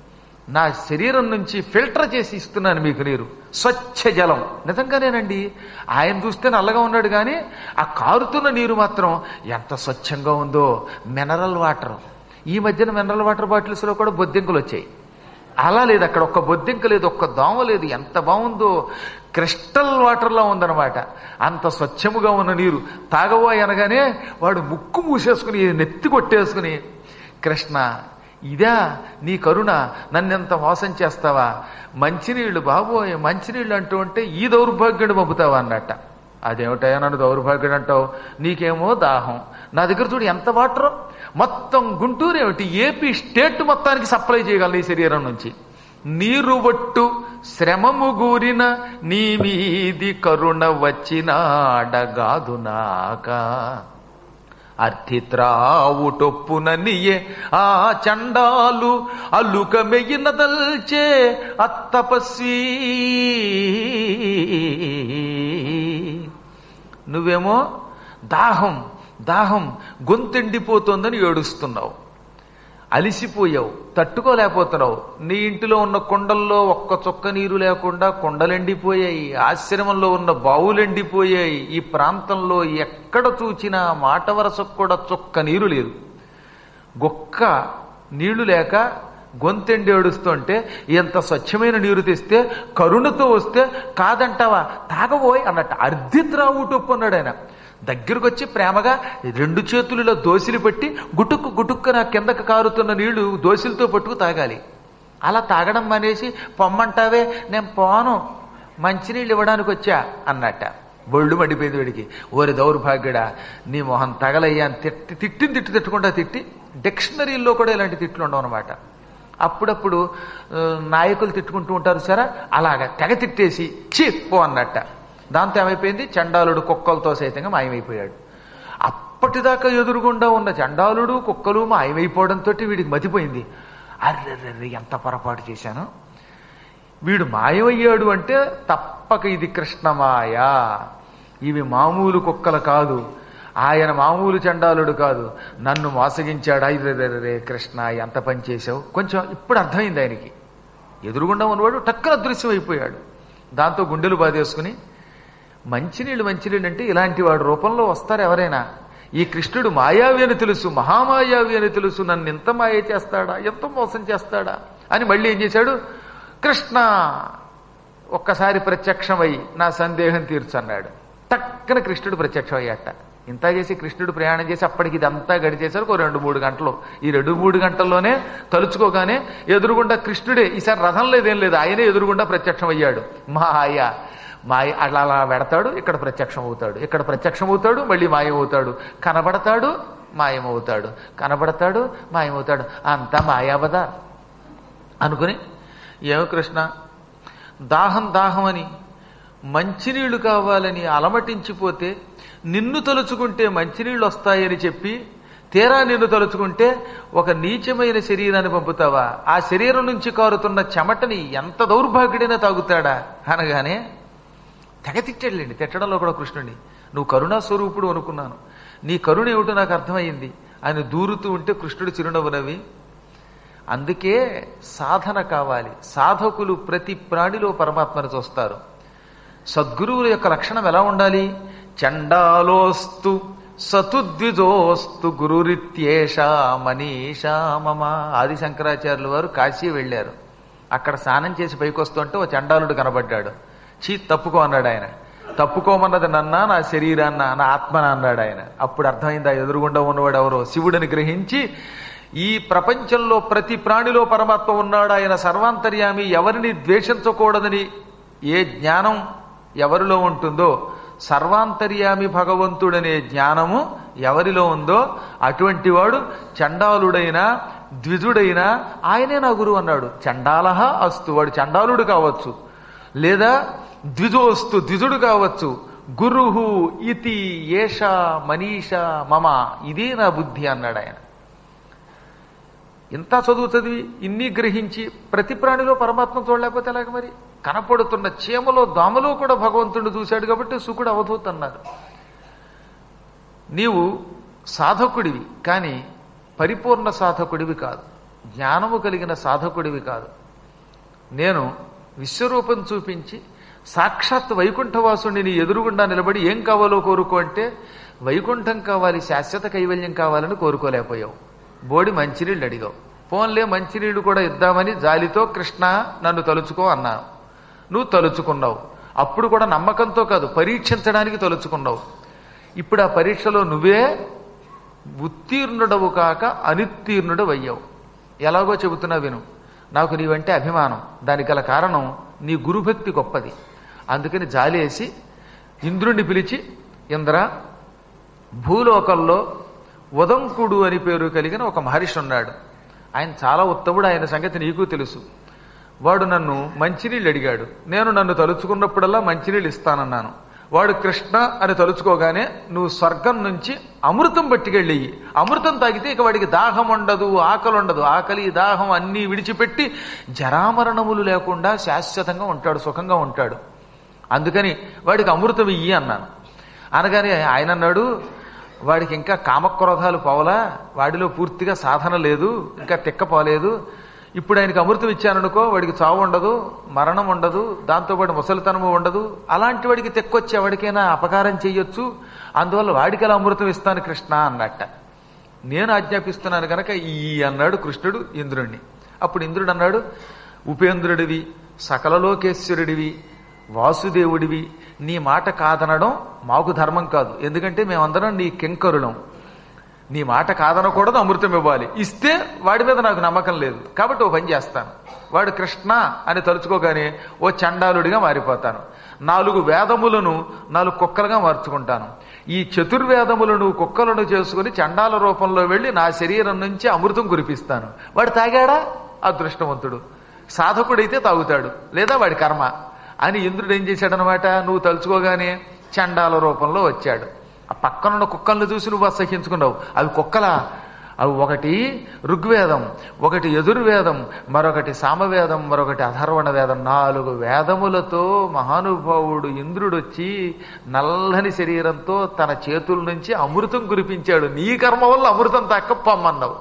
నా శరీరం నుంచి ఫిల్టర్ చేసి ఇస్తున్నాను మీకు నీరు స్వచ్ఛ జలం నిజంగానేనండి ఆయన చూస్తే నల్లగా ఉన్నాడు కానీ ఆ కారుతున్న నీరు మాత్రం ఎంత స్వచ్ఛంగా ఉందో మినరల్ వాటర్ ఈ మధ్యన మినరల్ వాటర్ బాటిల్స్లో కూడా బొద్దింకలు వచ్చాయి అలా లేదు అక్కడ ఒక్క బొద్దింక లేదు ఒక్క దోమ లేదు ఎంత బాగుందో క్రిస్టల్ వాటర్లా ఉందన్నమాట అంత స్వచ్ఛముగా ఉన్న నీరు తాగవా అనగానే వాడు ముక్కు మూసేసుకుని నెత్తి కొట్టేసుకుని కృష్ణ ఇదా నీ కరుణ నన్నెంత మోసం చేస్తావా మంచినీళ్ళు బాబోయ్ మంచినీళ్ళు అంటూ ఉంటే ఈ దౌర్భాగ్యుడు పంపుతావా అన్నట్ట అదేమిటయా నన్ను దౌర్భాగ్యుడు అంటావు నీకేమో దాహం నా దగ్గర చూడు ఎంత వాటర్ మొత్తం గుంటూరు ఏమిటి ఏపీ స్టేట్ మొత్తానికి సప్లై చేయగలను ఈ శరీరం నుంచి నీరు ఒట్టు శ్రమము గూరిన నీ మీది కరుణ వచ్చినాడగాదు నాక అర్థిత్రావుటొప్పుననియే ఆ చండాలు అల్లుక మెయ్యినదల్చే అత్తపస్వీ నువ్వేమో దాహం దాహం గొంతెండిపోతోందని ఏడుస్తున్నావు అలిసిపోయావు తట్టుకోలేకపోతున్నావు నీ ఇంటిలో ఉన్న కొండల్లో ఒక్క చుక్క నీరు లేకుండా కొండలెండిపోయాయి ఆశ్రమంలో ఉన్న బావులు ఎండిపోయాయి ఈ ప్రాంతంలో ఎక్కడ చూచినా మాట వరసకు కూడా చుక్క నీరు లేదు గొక్క నీళ్లు లేక గొంతెండి ఏడుస్తుంటే ఎంత స్వచ్ఛమైన నీరు తెస్తే కరుణతో వస్తే కాదంటావా తాగబోయ్ అన్నట్టు అర్ధిత్రావుటొప్పు అన్నాడు ఆయన దగ్గరకు వచ్చి ప్రేమగా రెండు చేతులలో దోసిలు పెట్టి గుటుక్కు గుటుక్కు నా కిందకు కారుతున్న నీళ్లు దోసిలతో పట్టుకు తాగాలి అలా తాగడం మానేసి పొమ్మంటావే నేను పోను మంచినీళ్ళు ఇవ్వడానికి వచ్చా అన్నట్ట బొళ్ళు మడిపోయింది వీడికి ఓరి దౌర్భాగ్యుడా నీ మొహం తగలయ్యా అని తిట్టి తిట్టిన తిట్టు తిట్టకుండా తిట్టి డిక్షనరీల్లో కూడా ఇలాంటి తిట్లు ఉండవు అనమాట అప్పుడప్పుడు ఆ, నాయకులు తిట్టుకుంటూ ఉంటారు సరే అలాగా తెగ తిట్టేసి చీ పో అన్నట్ట దాంతో ఏమైపోయింది చండాలుడు కుక్కలతో సైతంగా మాయమైపోయాడు అప్పటిదాకా ఎదురుగుండా ఉన్న చండాలుడు కుక్కలు మాయమైపోవడంతో వీడికి మతిపోయింది అర్రెర్రెర్రె ఎంత పొరపాటు చేశాను వీడు మాయమయ్యాడు అంటే తప్పక ఇది కృష్ణమాయ ఇవి మామూలు కుక్కలు కాదు ఆయన మామూలు చండాలుడు కాదు నన్ను మోసగించాడు రే కృష్ణ ఎంత పని చేశావు కొంచెం ఇప్పుడు అర్థమైంది ఆయనకి ఎదురుగుండా ఉన్నవాడు టక్కన అదృశ్యం అయిపోయాడు దాంతో గుండెలు బాధేసుకుని మంచినీళ్ళు మంచినీళ్ళు అంటే ఇలాంటి వాడు రూపంలో వస్తారు ఎవరైనా ఈ కృష్ణుడు మాయావి అని తెలుసు మహామాయావి అని తెలుసు నన్ను ఎంత మాయ చేస్తాడా ఎంత మోసం చేస్తాడా అని మళ్ళీ ఏం చేశాడు కృష్ణ ఒక్కసారి ప్రత్యక్షమై నా సందేహం తీర్చన్నాడు టక్కన కృష్ణుడు ప్రత్యక్షం అయ్యాట ఇంత చేసి కృష్ణుడు ప్రయాణం చేసి అప్పటికి ఇదంతా గడిచేసరికి ఒక రెండు మూడు గంటలు ఈ రెండు మూడు గంటల్లోనే తలుచుకోగానే ఎదురుగుండా కృష్ణుడే ఈసారి రథం లేదేం లేదు ఆయనే ఎదురుగుండా ప్రత్యక్షం అయ్యాడు మాయ మాయ అలా అలా పెడతాడు ఇక్కడ ప్రత్యక్షం అవుతాడు ఇక్కడ ప్రత్యక్షం అవుతాడు మళ్ళీ మాయమవుతాడు కనబడతాడు మాయమవుతాడు కనబడతాడు మాయమవుతాడు అంతా మాయాబదా అనుకుని ఏమో కృష్ణ దాహం దాహం అని మంచినీళ్లు కావాలని అలమటించిపోతే నిన్ను తలుచుకుంటే మంచినీళ్ళు వస్తాయని చెప్పి తీరా నిన్ను తలుచుకుంటే ఒక నీచమైన శరీరాన్ని పంపుతావా ఆ శరీరం నుంచి కారుతున్న చెమటని ఎంత దౌర్భాగ్యుడైనా తాగుతాడా అనగానే తెగ తిట్టాడులేండి తిట్టడంలో కూడా కృష్ణుడిని నువ్వు కరుణా స్వరూపుడు అనుకున్నాను నీ కరుణ ఏమిటో నాకు అర్థమైంది ఆయన దూరుతూ ఉంటే కృష్ణుడు చిరునవ్వు నవ్వి అందుకే సాధన కావాలి సాధకులు ప్రతి ప్రాణిలో పరమాత్మను చూస్తారు సద్గురువుల యొక్క లక్షణం ఎలా ఉండాలి చండాలోస్తు సతుద్విజోస్తు గురురిత్యేష మనీషా మమ ఆది శంకరాచార్యుల వారు కాశీ వెళ్ళారు అక్కడ స్నానం చేసి పైకొస్తుంటే ఓ చండాలుడు కనబడ్డాడు చీ తప్పుకో అన్నాడు ఆయన తప్పుకోమన్నది నన్నా నా శరీరాన్న నా ఆత్మన అన్నాడు ఆయన అప్పుడు అర్థమైందా ఎదురుగుండా ఉన్నవాడు ఎవరో శివుడిని గ్రహించి ఈ ప్రపంచంలో ప్రతి ప్రాణిలో పరమాత్మ ఉన్నాడు ఆయన సర్వాంతర్యామి ఎవరిని ద్వేషించకూడదని ఏ జ్ఞానం ఎవరిలో ఉంటుందో సర్వాంతర్యామి భగవంతుడనే జ్ఞానము ఎవరిలో ఉందో అటువంటి వాడు చండాలుడైనా ద్విజుడైనా ఆయనే నా గురువు అన్నాడు చండాలహ అస్తు వాడు చండాలుడు కావచ్చు లేదా ద్విజోస్తు ద్విజుడు కావచ్చు గురుహు ఇతి ఏష మనీష మమ ఇదే నా బుద్ధి అన్నాడు ఆయన ఇంత చదువు చదివి ఇన్ని గ్రహించి ప్రతి ప్రాణిలో పరమాత్మ చూడలేకపోతే ఎలాగ మరి కనపడుతున్న చీమలో దోమలో కూడా భగవంతుడు చూశాడు కాబట్టి సుకుడు అవధూత్ అన్నారు నీవు సాధకుడివి కానీ పరిపూర్ణ సాధకుడివి కాదు జ్ఞానము కలిగిన సాధకుడివి కాదు నేను విశ్వరూపం చూపించి సాక్షాత్ వైకుంఠవాసుని నీ ఎదురుగుండా నిలబడి ఏం కావాలో కోరుకో అంటే వైకుంఠం కావాలి శాశ్వత కైవల్యం కావాలని కోరుకోలేకపోయావు బోడి మంచినీళ్ళు అడిగావు పోన్లే మంచినీళ్ళు కూడా ఇద్దామని జాలితో కృష్ణ నన్ను తలుచుకో అన్నాను నువ్వు తలుచుకున్నావు అప్పుడు కూడా నమ్మకంతో కాదు పరీక్షించడానికి తలుచుకున్నావు ఇప్పుడు ఆ పరీక్షలో నువ్వే ఉత్తీర్ణుడవు కాక అనుత్తీర్ణుడు అయ్యావు ఎలాగో చెబుతున్నా విను నాకు నీవంటే అభిమానం దానికి గల కారణం నీ గురుభక్తి గొప్పది అందుకని జాలేసి ఇంద్రుణ్ణి పిలిచి ఇంద్ర భూలోకంలో ఉదంకుడు అని పేరు కలిగిన ఒక మహర్షి ఉన్నాడు ఆయన చాలా ఉత్తముడు ఆయన సంగతి నీకు తెలుసు వాడు నన్ను మంచినీళ్ళు అడిగాడు నేను నన్ను తలుచుకున్నప్పుడల్లా మంచినీళ్ళు ఇస్తానన్నాను వాడు కృష్ణ అని తలుచుకోగానే నువ్వు స్వర్గం నుంచి అమృతం పట్టుకెళ్ళి అమృతం తాగితే ఇక వాడికి దాహం ఉండదు ఆకలి ఉండదు ఆకలి దాహం అన్నీ విడిచిపెట్టి జరామరణములు లేకుండా శాశ్వతంగా ఉంటాడు సుఖంగా ఉంటాడు అందుకని వాడికి అమృతం ఇయ్యి అన్నాను అనగానే ఆయన అన్నాడు వాడికి ఇంకా కామక్రోధాలు పోవలా వాడిలో పూర్తిగా సాధన లేదు ఇంకా తిక్కపోలేదు ఇప్పుడు ఆయనకి అమృతం ఇచ్చాననుకో వాడికి చావు ఉండదు మరణం ఉండదు దాంతోపాటు ముసలితనము ఉండదు అలాంటి వాడికి తెక్కొచ్చి ఎవరికైనా అపకారం చెయ్యొచ్చు అందువల్ల వాడికి అలా అమృతం ఇస్తాను కృష్ణ అన్నట్ట నేను ఆజ్ఞాపిస్తున్నాను గనక ఈ అన్నాడు కృష్ణుడు ఇంద్రుణ్ణి అప్పుడు ఇంద్రుడు అన్నాడు ఉపేంద్రుడివి సకలలోకేశ్వరుడివి వాసుదేవుడివి నీ మాట కాదనడం మాకు ధర్మం కాదు ఎందుకంటే మేమందరం నీ కింకరులం నీ మాట కాదనకూడదు అమృతం ఇవ్వాలి ఇస్తే వాడి మీద నాకు నమ్మకం లేదు కాబట్టి ఓ పని చేస్తాను వాడు కృష్ణ అని తలుచుకోగానే ఓ చండాలుడిగా మారిపోతాను నాలుగు వేదములను నాలుగు కుక్కలుగా మార్చుకుంటాను ఈ చతుర్వేదములను కుక్కలను చేసుకుని చండాల రూపంలో వెళ్ళి నా శరీరం నుంచి అమృతం కురిపిస్తాను వాడు తాగాడా అదృష్టవంతుడు సాధకుడైతే తాగుతాడు లేదా వాడి కర్మ అని ఇంద్రుడు ఏం చేశాడనమాట నువ్వు తలుచుకోగానే చండాల రూపంలో వచ్చాడు ఆ పక్కనున్న కుక్కలను చూసి నువ్వు అసహించుకున్నావు అవి కుక్కల అవి ఒకటి ఋగ్వేదం ఒకటి యజుర్వేదం మరొకటి సామవేదం మరొకటి అధర్వణ వేదం నాలుగు వేదములతో మహానుభావుడు ఇంద్రుడొచ్చి నల్లని శరీరంతో తన చేతుల నుంచి అమృతం కురిపించాడు నీ కర్మ వల్ల అమృతం తక్క పొమ్మన్నావు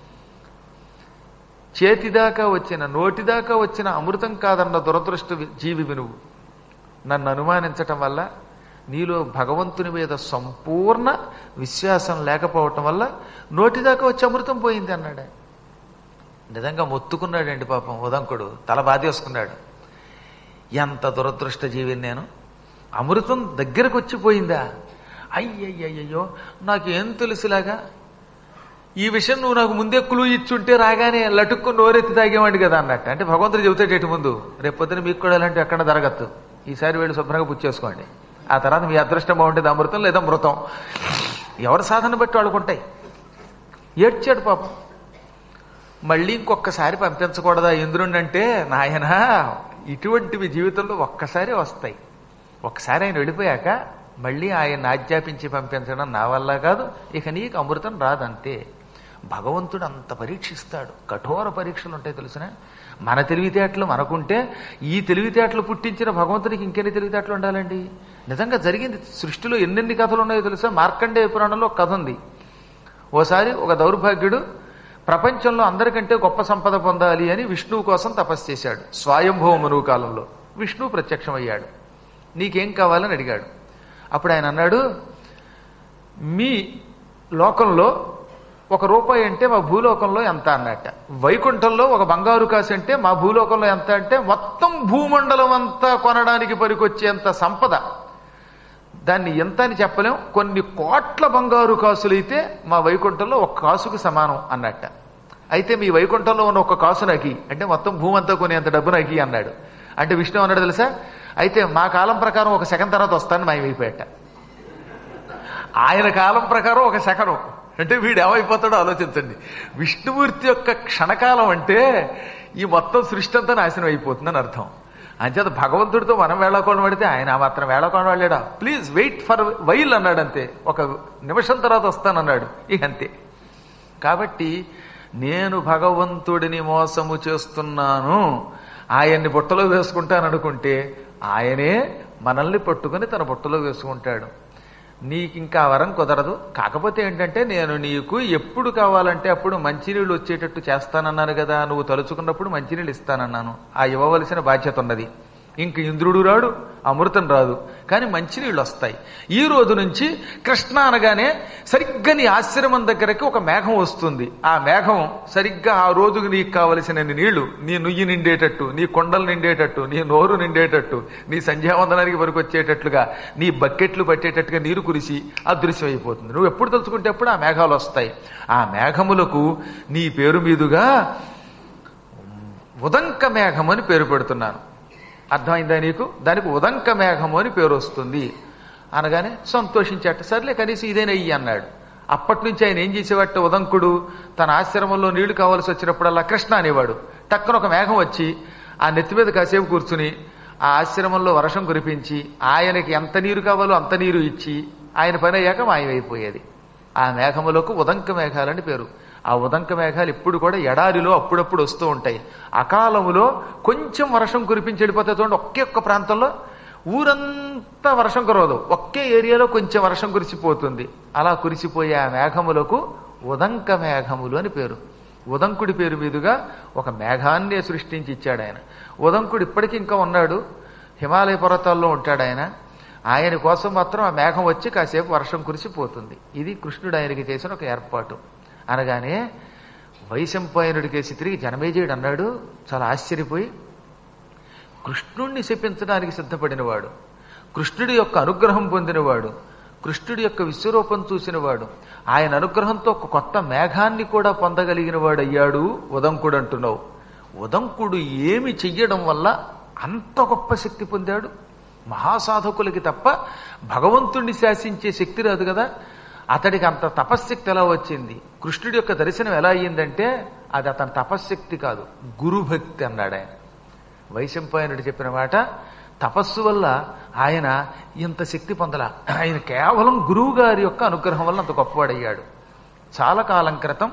చేతిదాకా వచ్చిన నోటిదాకా వచ్చిన అమృతం కాదన్న దురదృష్ట జీవి నువ్వు నన్ను అనుమానించటం వల్ల నీలో భగవంతుని మీద సంపూర్ణ విశ్వాసం లేకపోవటం వల్ల నోటిదాకా వచ్చి అమృతం పోయింది అన్నాడు నిజంగా మొత్తుకున్నాడండి పాపం ఉదంకుడు తల బాధేసుకున్నాడు ఎంత దురదృష్ట జీవిని నేను అమృతం దగ్గరకు వచ్చిపోయిందా అయ్యయ్యయ్యో నాకేం తెలుసులాగా ఈ విషయం నువ్వు నాకు ముందే క్లూ ఇచ్చుంటే రాగానే లటుక్కు నోరెత్తి తాగేవాడి కదా అన్నట్టు అంటే భగవంతుడు చెబుతాడు ఎటు ముందు రేపు పొద్దున మీకు కూడా అలాంటి ఎక్కడ జరగచ్చు ఈసారి వెళ్ళి శుభ్రంగా పుచ్చేసుకోండి ఆ తర్వాత మీ అదృష్టం బాగుంటుంది అమృతం లేదా మృతం ఎవరి సాధన బట్టి వాళ్ళకుంటాయి ఏడ్చాడు పాపం మళ్ళీ ఇంకొకసారి పంపించకూడదా ఇంద్రుణ్ణి అంటే నాయన ఇటువంటివి జీవితంలో ఒక్కసారి వస్తాయి ఒక్కసారి ఆయన వెళ్ళిపోయాక మళ్ళీ ఆయన ఆజ్ఞాపించి పంపించడం నా వల్ల కాదు ఇక నీకు అమృతం రాదంతే భగవంతుడు అంత పరీక్షిస్తాడు కఠోర పరీక్షలు ఉంటాయి తెలిసిన మన తెలివితేటలు మనకుంటే ఈ తెలివితేటలు పుట్టించిన భగవంతుడికి ఇంకెన్ని తెలివితేటలు ఉండాలండి నిజంగా జరిగింది సృష్టిలో ఎన్నెన్ని కథలు ఉన్నాయో తెలుసా మార్కండేయ పురాణంలో ఒక కథ ఉంది ఓసారి ఒక దౌర్భాగ్యుడు ప్రపంచంలో అందరికంటే గొప్ప సంపద పొందాలి అని విష్ణువు కోసం తపస్సు చేశాడు స్వయంభవ మనువు కాలంలో విష్ణువు ప్రత్యక్షమయ్యాడు నీకేం కావాలని అడిగాడు అప్పుడు ఆయన అన్నాడు మీ లోకంలో ఒక రూపాయి అంటే మా భూలోకంలో ఎంత అన్నట్ట వైకుంఠంలో ఒక బంగారు కాసు అంటే మా భూలోకంలో ఎంత అంటే మొత్తం భూమండలం అంతా కొనడానికి పనికొచ్చేంత సంపద దాన్ని ఎంత అని చెప్పలేం కొన్ని కోట్ల బంగారు కాసులైతే మా వైకుంఠంలో ఒక కాసుకు సమానం అన్నట్ట అయితే మీ వైకుంఠంలో ఉన్న ఒక కాసు నాకి అంటే మొత్తం భూమి అంతా కొనేంత డబ్బు నాకి అన్నాడు అంటే విష్ణు అన్నాడు తెలుసా అయితే మా కాలం ప్రకారం ఒక సెకండ్ తర్వాత వస్తాను మాయమైపోయాట ఆయన కాలం ప్రకారం ఒక సెకనం అంటే వీడు ఏమైపోతాడో ఆలోచించండి విష్ణుమూర్తి యొక్క క్షణకాలం అంటే ఈ మొత్తం సృష్టి అంతా నాశనం అయిపోతుందని అర్థం అంచేత భగవంతుడితో మనం వేళకోవడం పడితే ఆయన ఆ మాత్రం వేళకోవడం వెళ్ళాడా ప్లీజ్ వెయిట్ ఫర్ వైల్ అన్నాడు అంతే ఒక నిమిషం తర్వాత వస్తానన్నాడు ఇక అంతే కాబట్టి నేను భగవంతుడిని మోసము చేస్తున్నాను ఆయన్ని బుట్టలో వేసుకుంటాను అనుకుంటే ఆయనే మనల్ని పట్టుకుని తన బుట్టలో వేసుకుంటాడు నీకు ఇంకా ఆ వరం కుదరదు కాకపోతే ఏంటంటే నేను నీకు ఎప్పుడు కావాలంటే అప్పుడు మంచినీళ్ళు వచ్చేటట్టు చేస్తానన్నాను కదా నువ్వు తలుచుకున్నప్పుడు మంచినీళ్ళు ఇస్తానన్నాను ఆ ఇవ్వవలసిన బాధ్యత ఉన్నది ఇంక ఇంద్రుడు రాడు అమృతం రాదు కానీ మంచినీళ్ళు వస్తాయి ఈ రోజు నుంచి కృష్ణ అనగానే సరిగ్గా నీ ఆశ్రమం దగ్గరకి ఒక మేఘం వస్తుంది ఆ మేఘం సరిగ్గా ఆ రోజుకి నీకు కావలసిన నీళ్లు నీ నుయ్యి నిండేటట్టు నీ కొండలు నిండేటట్టు నీ నోరు నిండేటట్టు నీ సంధ్యావందనానికి వరకు వచ్చేటట్లుగా నీ బకెట్లు పట్టేటట్టుగా నీరు కురిసి అదృశ్యమైపోతుంది నువ్వు ఎప్పుడు తలుచుకుంటే అప్పుడు ఆ మేఘాలు వస్తాయి ఆ మేఘములకు నీ పేరు మీదుగా ఉదంక మేఘం అని పేరు పెడుతున్నాను అర్థమైందా నీకు దానికి ఉదంక మేఘము అని పేరు వస్తుంది అనగానే సంతోషించట సర్లే కనీసం ఇదేనే ఇయ్యి అన్నాడు అప్పటి నుంచి ఆయన ఏం చేసేవాట ఉదంకుడు తన ఆశ్రమంలో నీళ్లు కావాల్సి వచ్చినప్పుడల్లా కృష్ణ అనేవాడు టక్కన ఒక మేఘం వచ్చి ఆ నెత్తి మీద కాసేపు కూర్చుని ఆ ఆశ్రమంలో వర్షం కురిపించి ఆయనకి ఎంత నీరు కావాలో అంత నీరు ఇచ్చి ఆయన పని అయ్యాక మాయమైపోయేది ఆ మేఘములకు ఉదంక మేఘాలని పేరు ఆ ఉదంక మేఘాలు ఇప్పుడు కూడా ఎడారిలో అప్పుడప్పుడు వస్తూ ఉంటాయి అకాలములో కొంచెం వర్షం కురిపించి వెళ్ళిపోతే చూడండి ఒకే ఒక్క ప్రాంతంలో ఊరంతా వర్షం కురవదు ఒకే ఏరియాలో కొంచెం వర్షం కురిసిపోతుంది అలా కురిసిపోయే ఆ మేఘములకు ఉదంక మేఘములు అని పేరు ఉదంకుడి పేరు మీదుగా ఒక మేఘాన్నే సృష్టించి ఇచ్చాడు ఆయన ఉదంకుడు ఇప్పటికీ ఇంకా ఉన్నాడు హిమాలయ పర్వతాల్లో ఉంటాడు ఆయన ఆయన కోసం మాత్రం ఆ మేఘం వచ్చి కాసేపు వర్షం కురిసిపోతుంది ఇది కృష్ణుడు ఆయనకి చేసిన ఒక ఏర్పాటు అనగానే వైశంపాయనుడి కేసి తిరిగి జనమేజయుడు అన్నాడు చాలా ఆశ్చర్యపోయి కృష్ణుణ్ణి శపించడానికి సిద్ధపడినవాడు కృష్ణుడి యొక్క అనుగ్రహం పొందినవాడు కృష్ణుడి యొక్క విశ్వరూపం చూసినవాడు ఆయన అనుగ్రహంతో ఒక కొత్త మేఘాన్ని కూడా పొందగలిగిన వాడు అయ్యాడు ఉదంకుడు అంటున్నావు ఉదంకుడు ఏమి చెయ్యడం వల్ల అంత గొప్ప శక్తి పొందాడు మహాసాధకులకి తప్ప భగవంతుణ్ణి శాసించే శక్తి రాదు కదా అతడికి అంత తపశ్శక్తి ఎలా వచ్చింది కృష్ణుడి యొక్క దర్శనం ఎలా అయ్యిందంటే అది అతని తపశ్శక్తి కాదు గురుభక్తి అన్నాడు ఆయన వైశంపాయనుడు చెప్పిన మాట తపస్సు వల్ల ఆయన ఇంత శక్తి పొందల ఆయన కేవలం గురువు గారి యొక్క అనుగ్రహం వల్ల అంత గొప్పవాడయ్యాడు చాలా కాలం క్రితం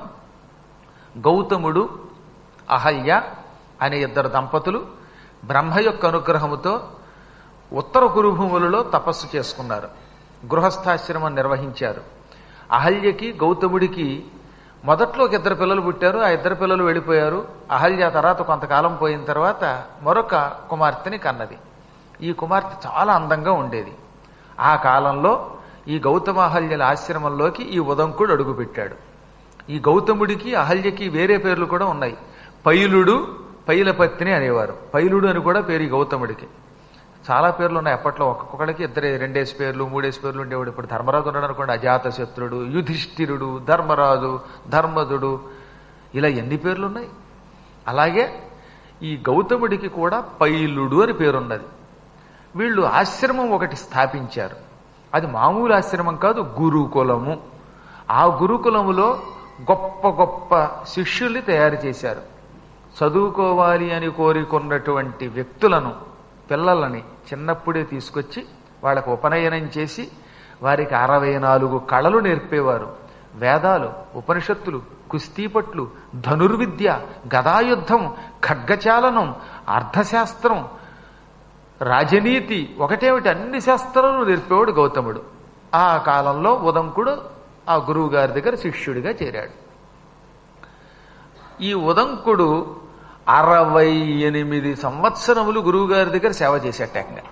గౌతముడు అహల్య అనే ఇద్దరు దంపతులు బ్రహ్మ యొక్క అనుగ్రహముతో ఉత్తర కురుభూములలో తపస్సు చేసుకున్నారు గృహస్థాశ్రమం నిర్వహించారు అహల్యకి గౌతముడికి మొదట్లో ఒక ఇద్దరు పిల్లలు పుట్టారు ఆ ఇద్దరు పిల్లలు వెళ్ళిపోయారు అహల్య తర్వాత కొంతకాలం పోయిన తర్వాత మరొక కుమార్తెని కన్నది ఈ కుమార్తె చాలా అందంగా ఉండేది ఆ కాలంలో ఈ గౌతమ అహల్యల ఆశ్రమంలోకి ఈ ఉదంకుడు అడుగుపెట్టాడు ఈ గౌతముడికి అహల్యకి వేరే పేర్లు కూడా ఉన్నాయి పైలుడు పైలపత్ని అనేవారు పైలుడు అని కూడా పేరు ఈ గౌతముడికి చాలా పేర్లు ఉన్నాయి అప్పట్లో ఒక్కొక్కడికి ఇద్దరే రెండేసి పేర్లు మూడేసి పేర్లు ఉండేవాడు ఇప్పుడు ధర్మరాజు ఉన్నాడు అనుకోండి అజాతశత్రుడు యుధిష్ఠిరుడు ధర్మరాజు ధర్మదుడు ఇలా ఎన్ని పేర్లు ఉన్నాయి అలాగే ఈ గౌతముడికి కూడా పైలుడు అని పేరున్నది వీళ్ళు ఆశ్రమం ఒకటి స్థాపించారు అది మామూలు ఆశ్రమం కాదు గురుకులము ఆ గురుకులములో గొప్ప గొప్ప శిష్యుల్ని తయారు చేశారు చదువుకోవాలి అని కోరుకున్నటువంటి వ్యక్తులను పిల్లలని చిన్నప్పుడే తీసుకొచ్చి వాళ్ళకు ఉపనయనం చేసి వారికి అరవై నాలుగు కళలు నేర్పేవారు వేదాలు ఉపనిషత్తులు కుస్తీపట్లు ధనుర్విద్య గదాయుద్ధం ఖడ్గచాలనం అర్థశాస్త్రం రాజనీతి ఒకటేమిటి అన్ని శాస్త్రాలను నేర్పేవాడు గౌతముడు ఆ కాలంలో ఉదంకుడు ఆ గురువు గారి దగ్గర శిష్యుడిగా చేరాడు ఈ ఉదంకుడు అరవై ఎనిమిది సంవత్సరములు గురువు గారి దగ్గర సేవ చేసేటంగా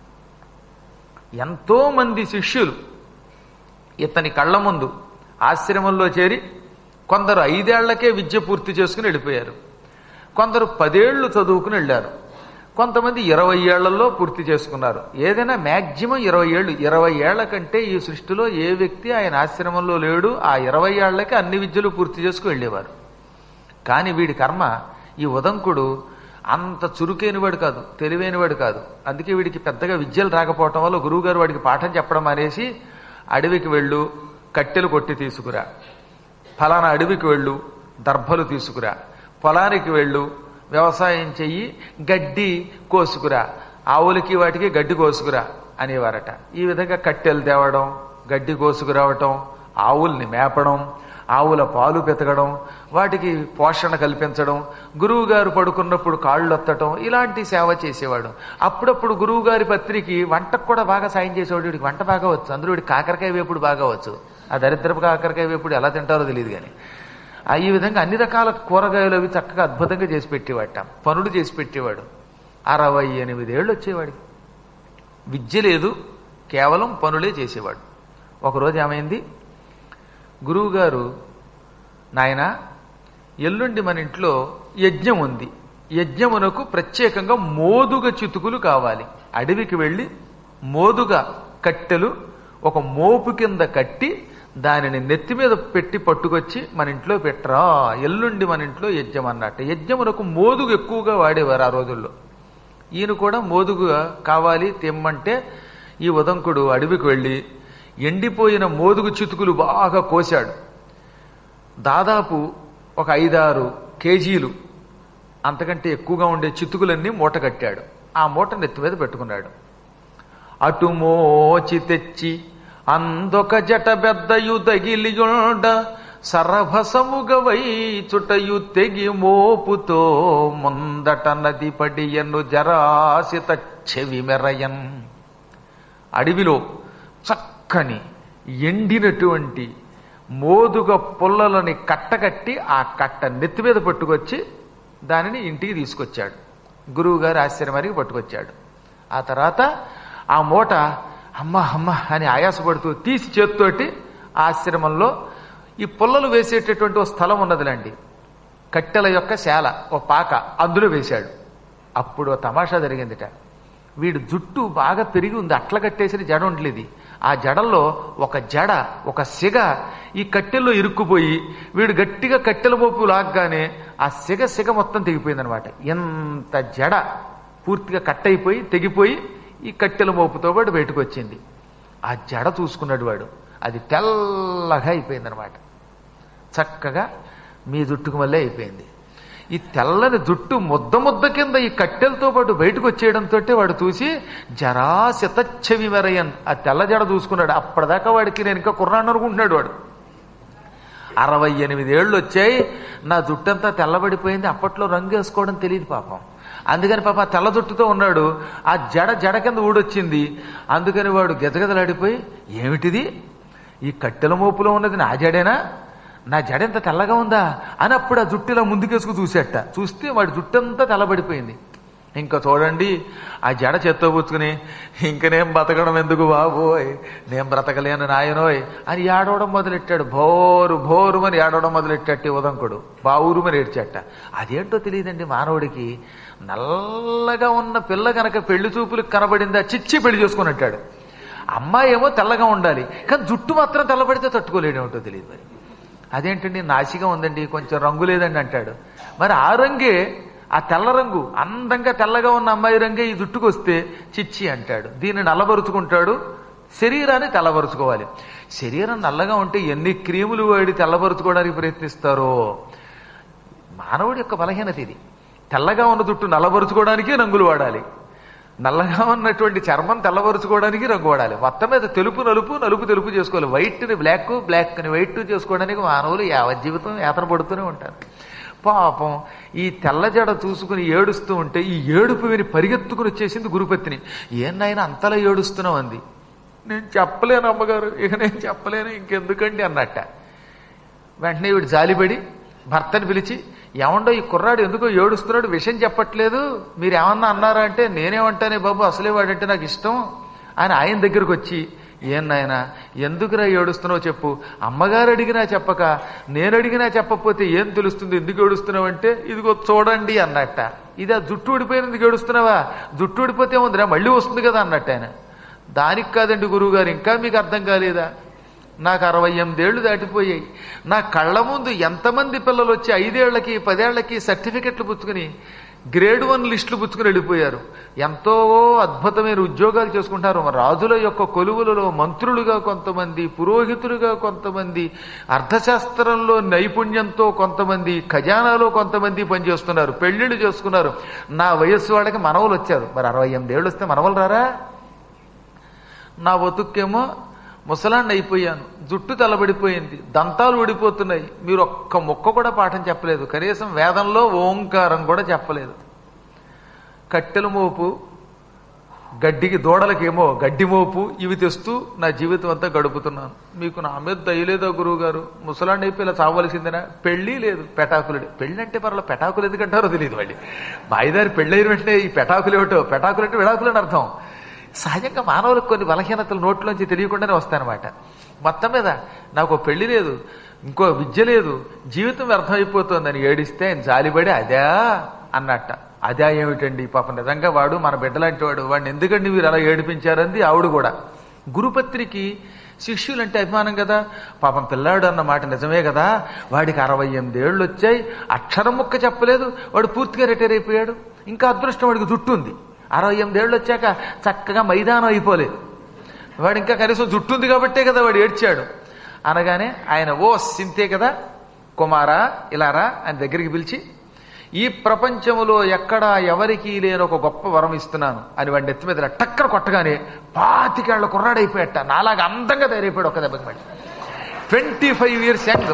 ఎంతో మంది శిష్యులు ఇతని కళ్ళ ముందు ఆశ్రమంలో చేరి కొందరు ఐదేళ్లకే విద్య పూర్తి చేసుకుని వెళ్ళిపోయారు కొందరు పదేళ్లు చదువుకుని వెళ్ళారు కొంతమంది ఇరవై ఏళ్లలో పూర్తి చేసుకున్నారు ఏదైనా మ్యాక్సిమం ఇరవై ఏళ్ళు ఇరవై ఏళ్ల కంటే ఈ సృష్టిలో ఏ వ్యక్తి ఆయన ఆశ్రమంలో లేడు ఆ ఇరవై ఏళ్లకి అన్ని విద్యలు పూర్తి చేసుకుని వెళ్ళేవారు కానీ వీడి కర్మ ఈ ఉదంకుడు అంత చురుకైనవాడు కాదు తెలివైనవాడు కాదు అందుకే వీడికి పెద్దగా విద్యలు రాకపోవటం వల్ల గురువుగారు వాడికి పాఠం చెప్పడం అనేసి అడవికి వెళ్ళు కట్టెలు కొట్టి తీసుకురా ఫలానా అడవికి వెళ్ళు దర్భలు తీసుకురా పొలానికి వెళ్ళు వ్యవసాయం చెయ్యి గడ్డి కోసుకురా ఆవులకి వాటికి గడ్డి కోసుకురా అనేవారట ఈ విధంగా కట్టెలు తేవడం గడ్డి కోసుకురావటం ఆవుల్ని మేపడం ఆవుల పాలు పెతకడం వాటికి పోషణ కల్పించడం గురువు గారు పడుకున్నప్పుడు కాళ్ళు ఒత్తటం ఇలాంటి సేవ చేసేవాడు అప్పుడప్పుడు గురువు గారి పత్రికి వంటకు కూడా బాగా సాయం చేసేవాడు వీడికి వంట బాగా వచ్చు అందులో వీడికి కాకరకాయ వేపుడు బాగా వచ్చు ఆ దరిద్రపు కాకరకాయ వేపుడు ఎలా తింటారో తెలియదు కానీ ఆ ఈ విధంగా అన్ని రకాల కూరగాయలు అవి చక్కగా అద్భుతంగా చేసి పెట్టేవాట పనులు చేసి పెట్టేవాడు అరవై ఎనిమిదేళ్ళు వచ్చేవాడికి విద్య లేదు కేవలం పనులే చేసేవాడు ఒకరోజు ఏమైంది గురువుగారు నాయన ఎల్లుండి మన ఇంట్లో యజ్ఞం ఉంది యజ్ఞమునకు ప్రత్యేకంగా మోదుగ చితుకులు కావాలి అడవికి వెళ్ళి మోదుగ కట్టెలు ఒక మోపు కింద కట్టి దానిని నెత్తి మీద పెట్టి పట్టుకొచ్చి మన ఇంట్లో పెట్టరా ఎల్లుండి మన ఇంట్లో యజ్ఞం అన్నట్టు యజ్ఞమునకు మోదుగు ఎక్కువగా వాడేవారు ఆ రోజుల్లో ఈయన కూడా మోదుగుగా కావాలి తెమ్మంటే ఈ ఉదంకుడు అడవికి వెళ్ళి ఎండిపోయిన మోదుగు చితుకులు బాగా కోశాడు దాదాపు ఒక ఐదారు కేజీలు అంతకంటే ఎక్కువగా ఉండే చితుకులన్నీ మూట కట్టాడు ఆ మూట నెత్తి మీద పెట్టుకున్నాడు అటు మోచి తెచ్చి అందొక జట బెద్దయు తగిలియుండ సరభసముగ చుటయు తెగి మోపుతో ముందట నది పడియను జరాసిత చెవి మెరయన్ అడవిలో చక్కని ఎండినటువంటి మోదుగ పుల్లలని కట్టకట్టి ఆ కట్ట నెత్తి మీద పట్టుకొచ్చి దానిని ఇంటికి తీసుకొచ్చాడు గురువు గారు ఆశ్చర్యమరికి పట్టుకొచ్చాడు ఆ తర్వాత ఆ మూట అమ్మ అమ్మ అని ఆయాసపడుతూ తీసి చేత్తోటి ఆశ్రమంలో ఈ పుల్లలు వేసేటటువంటి ఓ స్థలం ఉన్నదిలేండి కట్టెల యొక్క శాల ఓ పాక అందులో వేశాడు అప్పుడు ఓ తమాషా జరిగిందిట వీడు జుట్టు బాగా పెరిగి ఉంది అట్ల కట్టేసిన జడ ఉండలేదు ఆ జడల్లో ఒక జడ ఒక సిగ ఈ కట్టెల్లో ఇరుక్కుపోయి వీడు గట్టిగా కట్టెల మోపు లాగ్గానే ఆ సిగ సిగ మొత్తం తెగిపోయిందనమాట ఎంత జడ పూర్తిగా కట్టయిపోయి తెగిపోయి ఈ కట్టెల మోపుతో పాటు బయటకు వచ్చింది ఆ జడ చూసుకున్నాడు వాడు అది తెల్లగా అయిపోయిందనమాట చక్కగా మీ జుట్టుకు మళ్ళీ అయిపోయింది ఈ తెల్లని జుట్టు ముద్ద ముద్ద కింద ఈ కట్టెలతో పాటు బయటకు వచ్చేయడంతో వాడు చూసి జరా శతచ్చవి మెరయన్ ఆ తెల్ల జడ చూసుకున్నాడు అప్పటిదాకా వాడికి నేను ఇంకా కుర్రాన్ని అనుకుంటున్నాడు వాడు అరవై ఎనిమిది ఏళ్ళు వచ్చాయి నా జుట్టంతా తెల్లబడిపోయింది అప్పట్లో రంగు వేసుకోవడం తెలియదు పాపం అందుకని పాప ఆ తెల్ల జుట్టుతో ఉన్నాడు ఆ జడ జడ కింద ఊడొచ్చింది అందుకని వాడు గెజగెజలాడిపోయి ఏమిటిది ఈ కట్టెల మోపులో ఉన్నది నా జడేనా నా జడ ఎంత తెల్లగా ఉందా అని అప్పుడు ఆ జుట్టు ఇలా ముందుకేసుకు చూసేట చూస్తే వాడి జుట్టంతా తెల్లబడిపోయింది ఇంకా చూడండి ఆ జడ చెత్త పుచ్చుకుని ఇంక నేను బతకడం ఎందుకు బాబోయ్ నేను బ్రతకలేను నాయనోయ్ అని ఏడవడం మొదలెట్టాడు భోరు భోరు అని ఏడవడం మొదలెట్టాడు ఉదంకుడు బావురు మరి ఏడ్చాట అదేంటో తెలియదండి మానవుడికి నల్లగా ఉన్న పిల్ల కనుక పెళ్లి చూపులకు కనబడిందా చిచ్చి పెళ్లి చేసుకున్నట్టాడు అమ్మాయి ఏమో తెల్లగా ఉండాలి కానీ జుట్టు మాత్రం తెల్లబడితే తట్టుకోలేడేమిటో తెలియదు మరి అదేంటండి నాసిగా ఉందండి కొంచెం రంగు లేదండి అంటాడు మరి ఆ రంగే ఆ తెల్ల రంగు అందంగా తెల్లగా ఉన్న అమ్మాయి రంగే ఈ జుట్టుకు వస్తే చిచ్చి అంటాడు దీన్ని నల్లబరుచుకుంటాడు శరీరాన్ని తెల్లబరుచుకోవాలి శరీరం నల్లగా ఉంటే ఎన్ని క్రీములు వాడి తెల్లబరుచుకోవడానికి ప్రయత్నిస్తారో మానవుడి యొక్క బలహీనత ఇది తెల్లగా ఉన్న జుట్టు నల్లబరుచుకోవడానికి రంగులు వాడాలి నల్లగా ఉన్నటువంటి చర్మం తెల్లబరుచుకోవడానికి రంగు వాడాలి మొత్తం మీద తెలుపు నలుపు నలుపు తెలుపు చేసుకోవాలి వైట్ని బ్లాక్ బ్లాక్ని వైట్ చేసుకోవడానికి మానవులు యావత్ జీవితం యాతన పడుతూనే ఉంటారు పాపం ఈ తెల్ల జడ చూసుకుని ఏడుస్తూ ఉంటే ఈ ఏడుపు విని పరిగెత్తుకుని వచ్చేసింది గురుపత్ని ఏనాయన అంతలా ఏడుస్తున్నావు అంది నేను చెప్పలేను అమ్మగారు ఇక నేను చెప్పలేను ఇంకెందుకండి అన్నట్ట వెంటనే వీడు జాలిపడి భర్తని పిలిచి ఏమండో ఈ కుర్రాడు ఎందుకో ఏడుస్తున్నాడు విషయం చెప్పట్లేదు మీరు ఏమన్నా అన్నారా అంటే నేనేమంటానే బాబు అసలే వాడంటే నాకు ఇష్టం అని ఆయన దగ్గరకు వచ్చి ఏం నాయన ఎందుకురా ఏడుస్తున్నావు చెప్పు అమ్మగారు అడిగినా చెప్పక నేను అడిగినా చెప్పకపోతే ఏం తెలుస్తుంది ఎందుకు ఏడుస్తున్నావు అంటే ఇదిగో చూడండి అన్నట్ట ఇది ఆ జుట్టు ఊడిపోయినందుకు ఏడుస్తున్నావా జుట్టు ఊడిపోతే ఉందిరా మళ్ళీ వస్తుంది కదా అన్నట్టు ఆయన దానికి కాదండి గురువు గారు ఇంకా మీకు అర్థం కాలేదా నాకు అరవై ఎనిమిదేళ్లు దాటిపోయాయి నా కళ్ళ ముందు ఎంతమంది పిల్లలు వచ్చి ఐదేళ్లకి పదేళ్లకి సర్టిఫికెట్లు పుచ్చుకుని గ్రేడ్ వన్ లిస్టులు పుచ్చుకుని వెళ్ళిపోయారు ఎంతో అద్భుతమైన ఉద్యోగాలు చేసుకుంటారు రాజుల యొక్క కొలువులలో మంత్రులుగా కొంతమంది పురోహితులుగా కొంతమంది అర్థశాస్త్రంలో నైపుణ్యంతో కొంతమంది ఖజానాలో కొంతమంది పనిచేస్తున్నారు పెళ్లిళ్ళు చేసుకున్నారు నా వయస్సు వాళ్ళకి మనవలు వచ్చారు మరి అరవై ఎనిమిదేళ్ళు వస్తే మనవలు రారా నా బతుక్కేమో ముసలాన్ని అయిపోయాను జుట్టు తలబడిపోయింది దంతాలు ఊడిపోతున్నాయి మీరు ఒక్క మొక్క కూడా పాఠం చెప్పలేదు కనీసం వేదంలో ఓంకారం కూడా చెప్పలేదు కట్టెల మోపు గడ్డికి దూడలకేమో గడ్డి మోపు ఇవి తెస్తూ నా జీవితం అంతా గడుపుతున్నాను మీకు నా మీద దయలేదో గురువు గారు ముసలాండి అయిపోయి ఇలా చావలసిందేనా పెళ్లి లేదు పెటాకులుడే పెళ్లి అంటే పర్వాలేదు పెటాకులు ఎందుకంటారో తెలియదు మళ్ళీ మాయిదారి పెళ్ళైన వెంటనే ఈ పెటాకులు ఏమిటో పెటాకులు అంటే విడాకులు అని అర్థం సహజంగా మానవులకు కొన్ని బలహీనతలు నోట్లోంచి తెలియకుండానే వస్తాయన్నమాట మొత్తం మీద నాకు ఓ పెళ్లి లేదు ఇంకో విద్య లేదు జీవితం వ్యర్థమైపోతుందని ఏడిస్తే ఆయన జాలిపడి అదా అన్నట్ట అదే ఏమిటండి పాపం నిజంగా వాడు మన బిడ్డలాంటి వాడు వాడిని ఎందుకండి మీరు అలా ఏడిపించారంది ఆవిడ కూడా గురుపత్రికి శిష్యులంటే అభిమానం కదా పాపం పిల్లాడు అన్న మాట నిజమే కదా వాడికి అరవై ఎనిమిదేళ్ళు వచ్చాయి అక్షరం ముక్క చెప్పలేదు వాడు పూర్తిగా రిటైర్ అయిపోయాడు ఇంకా అదృష్టం వాడికి జుట్టు ఉంది అరవై ఎనిమిదేళ్ళు వచ్చాక చక్కగా మైదానం అయిపోలేదు వాడు ఇంకా కనీసం జుట్టు ఉంది కాబట్టే కదా వాడు ఏడ్చాడు అనగానే ఆయన ఓ సింతే కదా కుమారా ఇలారా ఆయన దగ్గరికి పిలిచి ఈ ప్రపంచములో ఎక్కడా ఎవరికీ లేని ఒక గొప్ప వరం ఇస్తున్నాను అని వాడి నెత్తి మీద ఇలా టక్కన కొట్టగానే పాతికేళ్ల కుర్రాడైపోయట నాలాగా అందంగా తయారైపోయాడు ఒక్క దెబ్బకి వాడి ట్వంటీ ఫైవ్ ఇయర్స్ యంగ్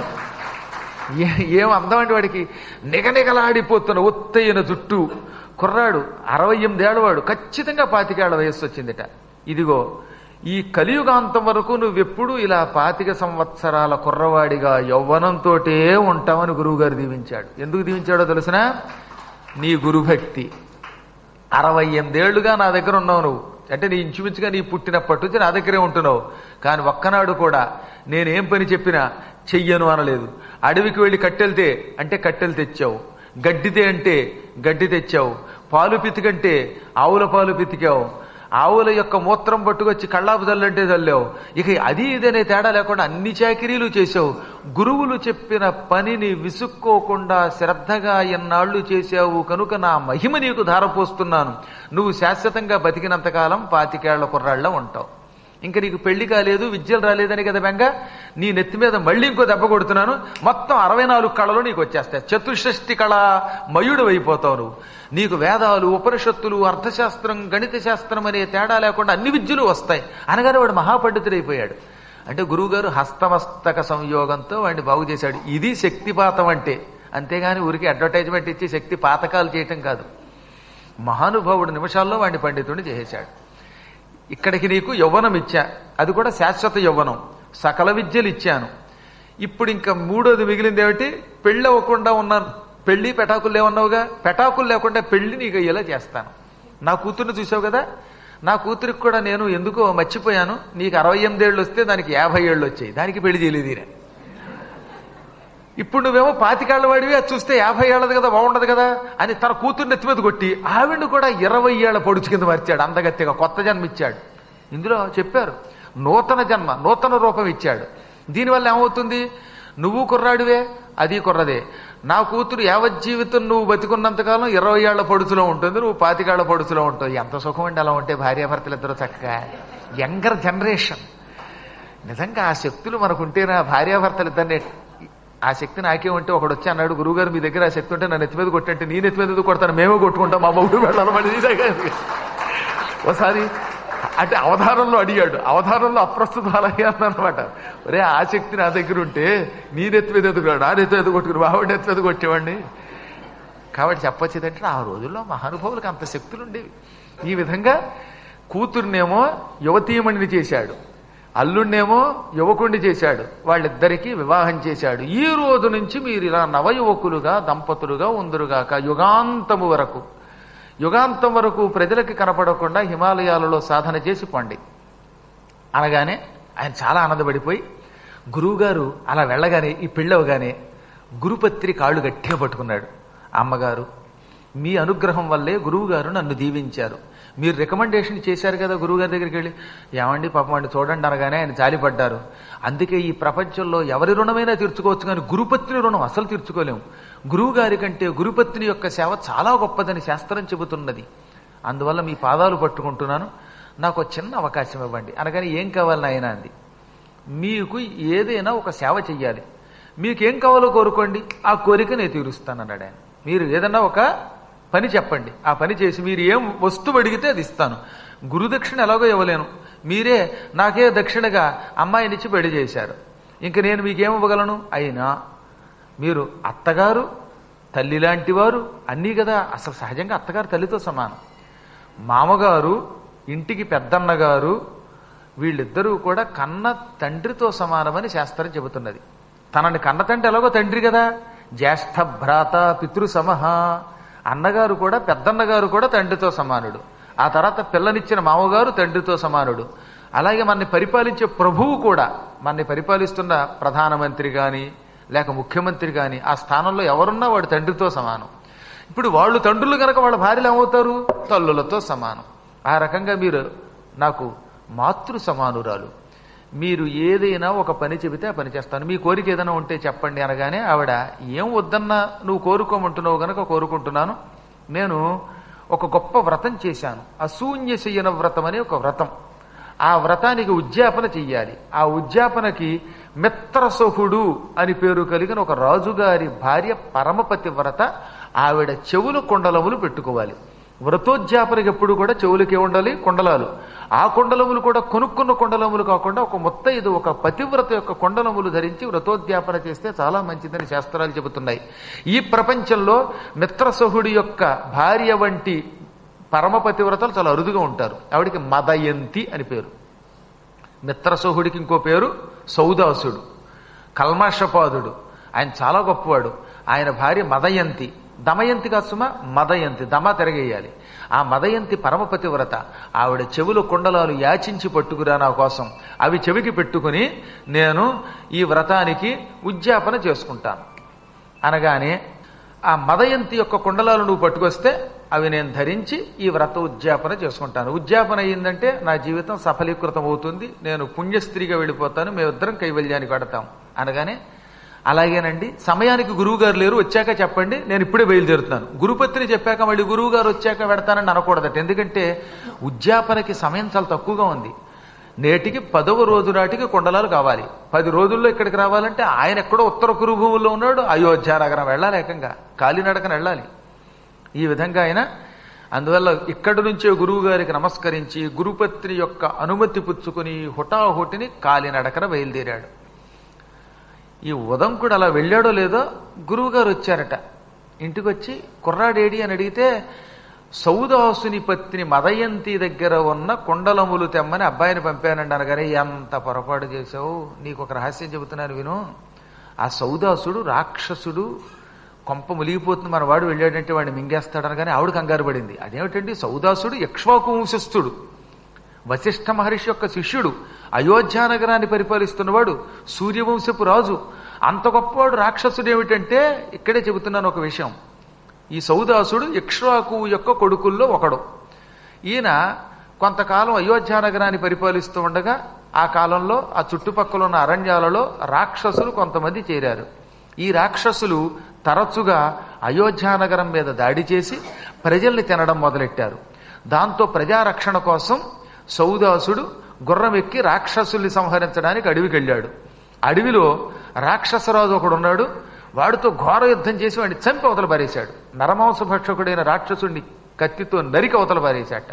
ఏ- ఏం అందం అంటే వాడికి నిగనిగలాడిపోతున్న ఒత్తైన జుట్టు కుర్రాడు అరవై ఎనిమిదేళ్ల వాడు ఖచ్చితంగా పాతికేళ్ల వయస్సు వచ్చిందిట ఇదిగో ఈ కలియుగాంతం వరకు నువ్వెప్పుడు ఇలా పాతిక సంవత్సరాల కుర్రవాడిగా యౌవనంతోటే ఉంటావని గురువుగారు దీవించాడు ఎందుకు దీవించాడో తెలుసునా నీ గురుభక్తి అరవై ఎనిమిదేళ్లుగా నా దగ్గర ఉన్నావు నువ్వు అంటే నీ ఇంచుమించుగా నీ పుట్టినప్పటి నుంచి నా దగ్గరే ఉంటున్నావు కానీ ఒక్కనాడు కూడా నేనేం పని చెప్పినా చెయ్యను అనలేదు అడవికి వెళ్ళి కట్టెళ్తే అంటే కట్టెలు తెచ్చావు గడ్డితే అంటే గడ్డి తెచ్చావు పాలు పితికంటే ఆవుల పాలు పితికావు ఆవుల యొక్క మూత్రం పట్టుకొచ్చి కళ్ళాపు చల్లంటే చల్లావు ఇక అది ఇదనే తేడా లేకుండా అన్ని చాకిరీలు చేసావు గురువులు చెప్పిన పనిని విసుక్కోకుండా శ్రద్ధగా ఎన్నాళ్ళు చేశావు కనుక నా మహిమ నీకు ధారపోస్తున్నాను నువ్వు శాశ్వతంగా బతికినంతకాలం పాతికేళ్ల కుర్రాళ్ళ ఉంటావు ఇంకా నీకు పెళ్లి కాలేదు విద్యలు రాలేదని కదా బెంగ నీ నెత్తి మీద మళ్ళీ ఇంకో దెబ్బ కొడుతున్నాను మొత్తం అరవై నాలుగు కళలు నీకు వచ్చేస్తాయి చతుషష్టి కళ మయుడు అయిపోతావు నువ్వు నీకు వేదాలు ఉపనిషత్తులు అర్థశాస్త్రం గణిత శాస్త్రం అనే తేడా లేకుండా అన్ని విద్యలు వస్తాయి అనగానే వాడు మహాపండితుడైపోయాడు అంటే గురువుగారు హస్తమస్తక సంయోగంతో వాడిని బాగు చేశాడు ఇది శక్తిపాతం అంటే అంతేగాని ఊరికి అడ్వర్టైజ్మెంట్ ఇచ్చి శక్తి పాతకాలు చేయటం కాదు మహానుభావుడు నిమిషాల్లో వాడిని పండితుడిని చేసేశాడు ఇక్కడికి నీకు యవ్వనం ఇచ్చా అది కూడా శాశ్వత యవ్వనం సకల విద్యలు ఇచ్చాను ఇప్పుడు ఇంకా మూడోది మిగిలింది ఏమిటి పెళ్ళి అవ్వకుండా ఉన్నాను పెళ్లి పెటాకులు లేవన్నావుగా పెటాకులు లేకుండా పెళ్లి నీకు అయ్యేలా చేస్తాను నా కూతుర్ని చూసావు కదా నా కూతురికి కూడా నేను ఎందుకో మర్చిపోయాను నీకు అరవై ఎనిమిదేళ్ళు వస్తే దానికి యాభై ఏళ్ళు వచ్చాయి దానికి పెళ్లి చేయలేదు ఈయన. ఇప్పుడు నువ్వేమో పాతికేళ్ల వాడివి అది చూస్తే యాభై ఏళ్ళది కదా బాగుండదు కదా అని తన కూతుర్ని నెత్తి మీద కొట్టి ఆవిడ్ని కూడా ఇరవై ఏళ్ల పొడుచు కింద మార్చాడు అందగత్తిగా కొత్త జన్మ ఇచ్చాడు ఇందులో చెప్పారు నూతన జన్మ నూతన రూపం ఇచ్చాడు దీనివల్ల ఏమవుతుంది నువ్వు కుర్రాడివే అది కుర్రదే నా కూతురు యావజ్జీవితం నువ్వు బతికున్నంతకాలం ఇరవై ఏళ్ల పొడుచులో ఉంటుంది నువ్వు పాతికేళ్ల పొడుచులో ఉంటావు ఎంత సుఖం అండి అలా ఉంటే భార్యాభర్తలు ఇద్దరు చక్కగా యంగర్ జనరేషన్ నిజంగా ఆ శక్తులు మనకుంటేనా భార్యాభర్తలు ఇద్దరిని ఆ శక్తి నాకే ఉంటే ఒకడు వచ్చి అన్నాడు గురువుగారు మీ దగ్గర ఆ శక్తి ఉంటే నా నెత్తి మీద కొట్టంటే నీ నెత్తి మీద ఎందుకు కొడతాను మేమే కొట్టుకుంటాం మా బౌడు వెళ్ళాలి మళ్ళీ నీ దగ్గర. ఒకసారి అంటే అవధానంలో అడిగాడు అవధానంలో అప్రస్తుతం అలాగే అన్నమాట ఒరే ఆ శక్తి నా దగ్గర ఉంటే నీ నెత్తి మీద ఎందుకు రాడు? నా నెత్తి మీద కొట్టుకుని బావుడి నెత్తి మీద కొట్టేవాడిని కాబట్టి చెప్పొచ్చేదంటే ఆ రోజుల్లో మహానుభావులకు అంత శక్తులు ఉండేవి ఈ విధంగా కూతుర్నేమో యువతీమణిని చేశాడు అల్లుణ్ణేమో యువకుణ్ణి చేశాడు వాళ్ళిద్దరికీ వివాహం చేశాడు ఈ రోజు నుంచి మీరు ఇలా నవయువకులుగా దంపతులుగా ఉందరుగాక యుగాంతము వరకు యుగాంతం వరకు ప్రజలకి కనపడకుండా హిమాలయాలలో సాధన చేసి పండి అనగానే ఆయన చాలా ఆనందపడిపోయి గురువుగారు అలా వెళ్ళగానే ఈ పెళ్ళవగానే గురుపత్రి కాళ్ళు గట్టిగా పట్టుకున్నాడు అమ్మగారు మీ అనుగ్రహం వల్లే గురువుగారు నన్ను దీవించారు మీరు రికమెండేషన్ చేశారు కదా గురువుగారి దగ్గరికి వెళ్ళి ఏమండి పాపం వాడిని చూడండి అనగానే ఆయన జాలిపడ్డారు అందుకే ఈ ప్రపంచంలో ఎవరి రుణమైనా తీర్చుకోవచ్చు కానీ గురుపత్ని రుణం అసలు తీర్చుకోలేము గురువు గారి కంటే గురుపత్ని యొక్క సేవ చాలా గొప్పదని శాస్త్రం చెబుతున్నది అందువల్ల మీ పాదాలు పట్టుకుంటున్నాను నాకు ఒక చిన్న అవకాశం ఇవ్వండి అనగానే ఏం కావాలి నాయన అంది మీకు ఏదైనా ఒక సేవ చెయ్యాలి మీకేం కావాలో కోరుకోండి ఆ కోరిక నేను తీరుస్తాను అన్నాడు ఆయన మీరు ఏదన్నా ఒక పని చెప్పండి ఆ పని చేసి మీరు ఏం వస్తువు అడిగితే అది ఇస్తాను గురుదక్షిణ ఎలాగో ఇవ్వలేను మీరే నాకే దక్షిణగా అమ్మాయినిచ్చి పెళ్లి చేశారు ఇంక నేను మీకేం ఇవ్వగలను అయినా మీరు అత్తగారు తల్లి లాంటి వారు అన్నీ కదా అసలు సహజంగా అత్తగారు తల్లితో సమానం మామగారు ఇంటికి పెద్దన్నగారు వీళ్ళిద్దరూ కూడా కన్న తండ్రితో సమానమని శాస్త్రం చెబుతున్నది తనని కన్న తండ్రి ఎలాగో తండ్రి కదా జ్యేష్ఠ భ్రాత పితృ సమహ అన్నగారు కూడా పెద్దన్నగారు కూడా తండ్రితో సమానుడు ఆ తర్వాత పిల్లనిచ్చిన మామగారు తండ్రితో సమానుడు అలాగే మనని పరిపాలించే ప్రభువు కూడా మనని పరిపాలిస్తున్న ప్రధానమంత్రి గాని లేక ముఖ్యమంత్రి గాని ఆ స్థానంలో ఎవరున్నా వాడు తండ్రితో సమానం ఇప్పుడు వాళ్ళు తండ్రులు కనుక వాళ్ళ భార్యలు ఏమవుతారు తల్లులతో సమానం ఆ రకంగా మీరు నాకు మాతృ సమానురాలు మీరు ఏదైనా ఒక పని చెబితే ఆ పని చేస్తాను మీ కోరిక ఏదైనా ఉంటే చెప్పండి అనగానే ఆవిడ ఏం వద్దన్నా నువ్వు కోరుకోమంటున్నావు గనక కోరుకుంటున్నాను నేను ఒక గొప్ప వ్రతం చేశాను అశూన్య శయన వ్రతం అనే ఒక వ్రతం ఆ వ్రతానికి ఉద్యాపన చెయ్యాలి ఆ ఉద్యాపనకి మిత్రసహుడు అని పేరు కలిగిన ఒక రాజుగారి భార్య పరమపతి వ్రత ఆవిడ చెవులు కొండలములు పెట్టుకోవాలి వ్రతోద్యాపనకి ఎప్పుడు కూడా చెవులకే ఉండాలి కొండలాలు ఆ కొండలములు కూడా కొనుక్కున్న కొండలములు కాకుండా ఒక మొత్తం ఇది ఒక పతివ్రత యొక్క కొండలములు ధరించి వ్రతోద్యాపన చేస్తే చాలా మంచిదని శాస్త్రాలు చెబుతున్నాయి ఈ ప్రపంచంలో మిత్రసహుడి యొక్క భార్య వంటి పరమపతివ్రతలు చాలా అరుదుగా ఉంటారు ఆవిడికి మదయంతి అని పేరు మిత్రసోహుడికి ఇంకో పేరు సౌదాసుడు కల్మాషపాదుడు ఆయన చాలా గొప్పవాడు ఆయన భార్య మదయంతి దమయంతి కాదు సుమా మదయంతి దమ తిరగేయాలి ఆ మదయంతి పరమపతి వ్రత ఆవిడ చెవులు కుండలాలు యాచించి పట్టుకురా నా కోసం అవి చెవికి పెట్టుకుని నేను ఈ వ్రతానికి ఉద్యాపన చేసుకుంటాను అనగానే ఆ మదయంతి యొక్క కుండలాలు నువ్వు పట్టుకొస్తే అవి నేను ధరించి ఈ వ్రత ఉద్యాపన చేసుకుంటాను ఉద్యాపన అయ్యిందంటే నా జీవితం సఫలీకృతం అవుతుంది నేను పుణ్యస్త్రీగా వెళ్ళిపోతాను మేమిద్దరం కైవల్యానికి పడతాం అనగానే అలాగేనండి సమయానికి గురువు గారు లేరు వచ్చాక చెప్పండి నేను ఇప్పుడే బయలుదేరుతున్నాను గురుపత్రి చెప్పాక మళ్ళీ గురువు గారు వచ్చాక పెడతానని అనకూడదట ఎందుకంటే ఉద్యాపనకి సమయం చాలా తక్కువగా ఉంది నేటికి పదవ రోజు నాటికి కొండలాలు కావాలి పది రోజుల్లో ఇక్కడికి రావాలంటే ఆయన ఎక్కడో ఉత్తర కురుభూముల్లో ఉన్నాడు అయోధ్య నగరం వెళ్ళాలి ఏకంగా కాలినడకన వెళ్ళాలి ఈ విధంగా ఆయన అందువల్ల ఇక్కడి నుంచే గురువు గారికి నమస్కరించి గురుపత్ని యొక్క అనుమతి పుచ్చుకుని హుటాహుటిని కాలినడకన బయలుదేరాడు ఈ ఉదంకుడు అలా వెళ్ళాడో లేదో గురువు గారు వచ్చారట ఇంటికి వచ్చి కుర్రాడేడి అని అడిగితే సౌదాసుని పత్ని మదయంతి దగ్గర ఉన్న కుండలములు తెమ్మని అబ్బాయిని పంపానండి అనగానే ఎంత పొరపాటు చేశావు నీకు ఒక రహస్యం చెబుతున్నాను విను ఆ సౌదాసుడు రాక్షసుడు కొంప ములిగిపోతుంది మన వాడు వెళ్ళాడంటే వాడిని మింగేస్తాడని కానీ ఆవిడ కంగారు పడింది అదేమిటండి సౌదాసుడు యక్ష్వాకు వంశస్థుడు వశిష్ఠ మహర్షి యొక్క శిష్యుడు అయోధ్య నగరాన్ని పరిపాలిస్తున్నవాడు సూర్యవంశపు రాజు అంత గొప్పవాడు రాక్షసుడు ఏమిటంటే ఇక్కడే చెబుతున్నాను ఒక విషయం ఈ సౌదాసుడు ఇక్ష్వాకు యొక్క కొడుకుల్లో ఒకడు ఈయన కొంతకాలం అయోధ్య నగరాన్ని పరిపాలిస్తూ ఉండగా ఆ కాలంలో ఆ చుట్టుపక్కల ఉన్న అరణ్యాలలో రాక్షసులు కొంతమంది చేరారు ఈ రాక్షసులు తరచుగా అయోధ్య నగరం మీద దాడి చేసి ప్రజల్ని తినడం మొదలెట్టారు దాంతో ప్రజారక్షణ కోసం సౌదాసుడు గుర్రం ఎక్కి రాక్షసుల్ని సంహరించడానికి అడవికి వెళ్ళాడు అడవిలో రాక్షసరాజు ఒకడు ఉన్నాడు వాడితో ఘోర యుద్ధం చేసి వాడిని చంపి అవతల పారేశాడు నరమాంస భక్షకుడైన రాక్షసుడిని కత్తితో నరికి అవతల పారేశాట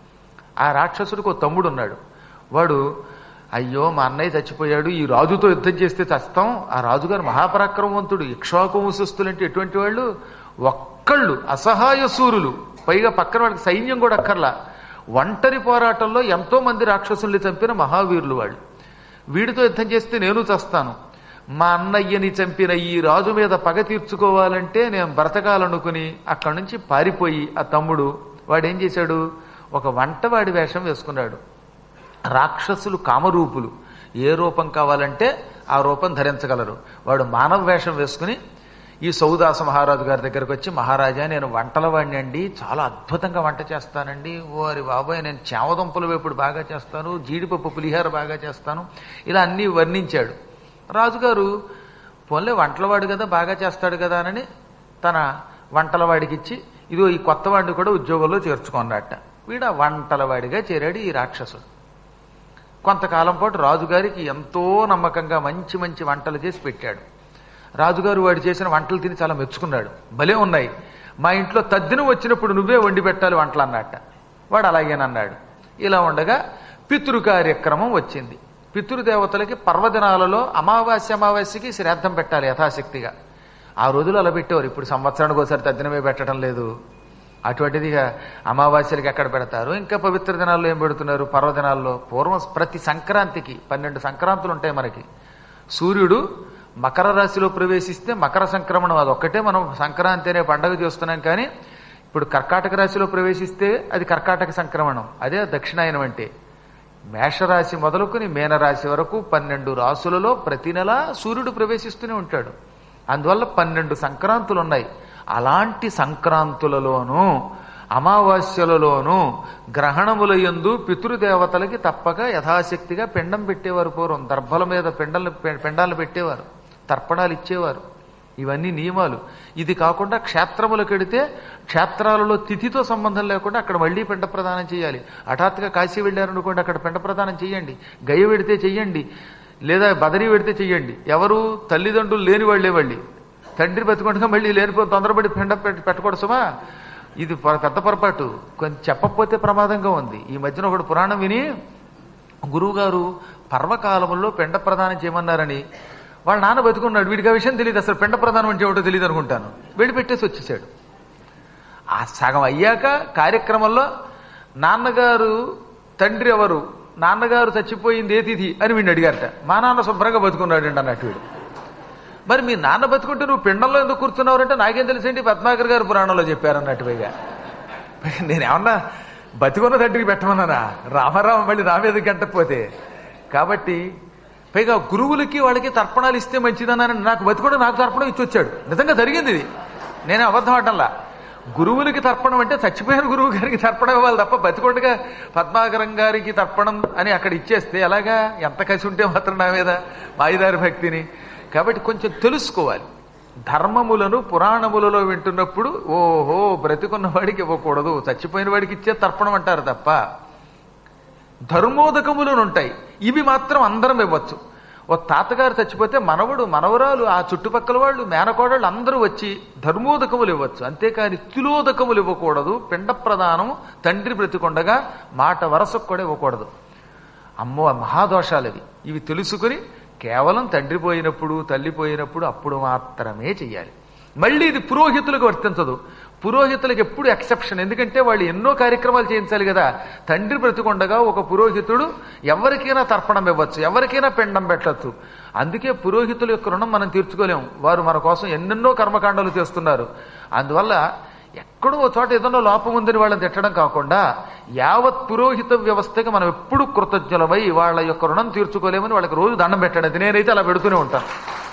ఆ రాక్షసుడికి ఒక తమ్ముడు ఉన్నాడు వాడు అయ్యో మా అన్నయ్య చచ్చిపోయాడు ఈ రాజుతో యుద్ధం చేస్తే చస్తాం ఆ రాజుగారు మహాపరాక్రమవంతుడు ఇక్ష్వాకు వంశస్థులంటే ఎటువంటి వాళ్ళు ఒక్కళ్ళు అసహాయ సూరులు పైగా పక్కన వాళ్ళకి సైన్యం కూడా అక్కర్లా ఒంటరి పోరాటంలో ఎంతో మంది రాక్షసుల్ని చంపిన మహావీరులు వాళ్ళు వీడితో యుద్ధం చేస్తే నేను చస్తాను మా అన్నయ్యని చంపిన ఈ రాజు మీద పగ తీర్చుకోవాలంటే నేను బ్రతకాలనుకుని అక్కడి నుంచి పారిపోయి ఆ తమ్ముడు వాడు ఏం చేశాడు ఒక వంటవాడి వేషం వేసుకున్నాడు రాక్షసులు కామరూపులు ఏ రూపం కావాలంటే ఆ రూపం ధరించగలరు వాడు మానవ వేషం వేసుకుని ఈ సౌదాస మహారాజు గారి దగ్గరకు వచ్చి మహారాజా నేను వంటల వాడిని అండి చాలా అద్భుతంగా వంట చేస్తానండి ఓరి బాబాయ్ నేను చామదుంపల వేపుడు బాగా చేస్తాను జీడిపప్పు పులిహార బాగా చేస్తాను ఇలా అన్నీ వర్ణించాడు రాజుగారు పోన్లే వంటలవాడు కదా బాగా చేస్తాడు కదా అని తన వంటలవాడికి ఇచ్చి ఇదిగో ఈ కొత్త వాడిని కూడా ఉద్యోగంలో చేర్చుకున్నట్ట వీడు ఆ వంటలవాడిగా చేరాడు ఈ రాక్షసుడు కొంతకాలం పాటు రాజుగారికి ఎంతో నమ్మకంగా మంచి మంచి వంటలు చేసి పెట్టాడు రాజుగారు వాడు చేసిన వంటలు తిని చాలా మెచ్చుకున్నాడు భలే ఉన్నాయి మా ఇంట్లో తద్దిన వచ్చినప్పుడు నువ్వే వండి పెట్టాలి వంటలు అన్నట్ట వాడు అలాగేనన్నాడు ఇలా ఉండగా పితృ కార్యక్రమం వచ్చింది పితృదేవతలకి పర్వదినాలలో అమావాస్య అమావాస్యకి శ్రాద్ధం పెట్టాలి యథాశక్తిగా ఆ రోజులు అలా పెట్టేవారు ఇప్పుడు సంవత్సరానికి ఒకసారి తద్దినమే పెట్టడం లేదు అటువంటిదిగా అమావాస్యలకి ఎక్కడ పెడతారు ఇంకా పవిత్ర దినాల్లో ఏం పెడుతున్నారు పర్వదినాల్లో పూర్వం ప్రతి సంక్రాంతికి పన్నెండు సంక్రాంతులు ఉంటాయి మనకి సూర్యుడు మకర రాశిలో ప్రవేశిస్తే మకర సంక్రమణం అదొక్కటే మనం సంక్రాంతి అనే పండగ చేస్తున్నాం కానీ ఇప్పుడు కర్కాటక రాశిలో ప్రవేశిస్తే అది కర్కాటక సంక్రమణం అదే దక్షిణాయనం అంటే మేషరాశి మొదలుకొని మీనరాశి వరకు పన్నెండు రాసులలో ప్రతి నెల సూర్యుడు ప్రవేశిస్తూనే ఉంటాడు అందువల్ల పన్నెండు సంక్రాంతులు ఉన్నాయి అలాంటి సంక్రాంతులలోనూ అమావాస్యలలోనూ గ్రహణముల యందు పితృదేవతలకి తప్పక యథాశక్తిగా పిండం పెట్టేవారు పూర్వం దర్భల మీద పిండలు పిండాలు పెట్టేవారు తర్పణాలు ఇచ్చేవారు ఇవన్నీ నియమాలు ఇది కాకుండా క్షేత్రములకు వెడితే క్షేత్రాలలో తిథితో సంబంధం లేకుండా అక్కడ మళ్ళీ పిండ ప్రదానం చేయాలి హఠాత్తుగా కాశీ వెళ్ళారనుకోండి అక్కడ పిండ ప్రదానం చేయండి గయ వెడితే చెయ్యండి లేదా బదరీ వెడితే చెయ్యండి ఎవరు తల్లిదండ్రులు లేని వాళ్ళే వాళ్ళి తండ్రి బతికొండగా మళ్ళీ లేనిపో తొందరపడి పిండ పెట్- పెట్టకూడదు సుమా ఇది ప- పెద్ద పొరపాటు కొంచెం చెప్పకపోతే ప్రమాదంగా ఉంది ఈ మధ్యన ఒకడు పురాణం విని గురువుగారు పర్వకాలంలో పిండ ప్రదానం చేయమన్నారని వాళ్ళ నాన్న బతుకున్నాడు వీడికి ఆ విషయం తెలియదు అసలు పిండ ప్రదానం అంటే ఏమిటో తెలియదు అనుకుంటాను వెళ్ళి పెట్టేసి వచ్చేసాడు ఆ సగం అయ్యాక కార్యక్రమంలో నాన్నగారు తండ్రి ఎవరు నాన్నగారు చచ్చిపోయింది ఏ తిథి అని వీడిని అడిగారట మా నాన్న శుభ్రంగా బతుకున్నాడు అండి అన్నట్టు వీడు మరి మీ నాన్న బతుకుంటే నువ్వు పిండంలో ఎందుకు కూర్చున్నావురంటే నాకేం తెలిసేంటి పద్మాకర్ గారు పురాణంలో చెప్పారు అన్నట్టు పైగా నేనేమన్నా బతికున్న తండ్రికి పెట్టమన్నానా రామారామ మళ్ళీ నా మీద గంటపోతే కాబట్టి పైగా గురువులకి వాళ్ళకి తర్పణాలు ఇస్తే మంచిదన్నానని నాకు బతికుండా నాకు తర్పణం ఇచ్చి వచ్చాడు నిజంగా జరిగింది ఇది నేనే అబద్ధం ఆడటంలా గురువులకి తర్పణం అంటే చచ్చిపోయిన గురువు గారికి తర్పణం ఇవ్వాలి తప్ప బతికొండగా పద్మాకరం గారికి తర్పణం అని అక్కడ ఇచ్చేస్తే ఎలాగా ఎంత కసి ఉంటే మాత్రం నా మీద మాయిదారి భక్తిని కాబట్టి కొంచెం తెలుసుకోవాలి ధర్మములను పురాణములలో వింటున్నప్పుడు ఓహో బ్రతికున్న వాడికి ఇవ్వకూడదు చచ్చిపోయిన వాడికి ఇచ్చే తర్పణం అంటారు తప్ప ధర్మోదకములను ఉంటాయి ఇవి మాత్రం అందరం ఇవ్వచ్చు ఓ తాతగారు చచ్చిపోతే మనవడు మనవరాలు ఆ చుట్టుపక్కల వాళ్ళు మేనకోడళ్ళు అందరూ వచ్చి ధర్మోదకములు ఇవ్వచ్చు అంతేకాని తిలోదకములు ఇవ్వకూడదు పిండ ప్రదానం తండ్రి బ్రతికొండగా మాట వరసకు కూడా ఇవ్వకూడదు అమ్మో ఆ మహాదోషాలు ఇవి ఇవి తెలుసుకుని కేవలం తండ్రి పోయినప్పుడు తల్లి పోయినప్పుడు అప్పుడు మాత్రమే చెయ్యాలి మళ్ళీ ఇది పురోహితులకు వర్తించదు పురోహితులకు ఎప్పుడు ఎక్సెప్షన్ ఎందుకంటే వాళ్ళు ఎన్నో కార్యక్రమాలు చేయించాలి కదా తండ్రి బ్రతికొండగా ఒక పురోహితుడు ఎవరికైనా తర్పణం ఇవ్వచ్చు ఎవరికైనా పిండం పెట్టచ్చు అందుకే పురోహితుల యొక్క రుణం మనం తీర్చుకోలేము వారు మన కోసం ఎన్నెన్నో కర్మకాండాలు చేస్తున్నారు అందువల్ల ఎక్కడో ఓ చోట ఏదైనా లోపం ఉందని వాళ్ళని తిట్టడం కాకుండా యావత్ పురోహిత వ్యవస్థకి మనం ఎప్పుడు కృతజ్ఞులమై వాళ్ళ యొక్క రుణం తీర్చుకోలేమని వాళ్ళకి రోజు దండం పెట్టండి అది నేనైతే అలా పెడుతూనే ఉంటాను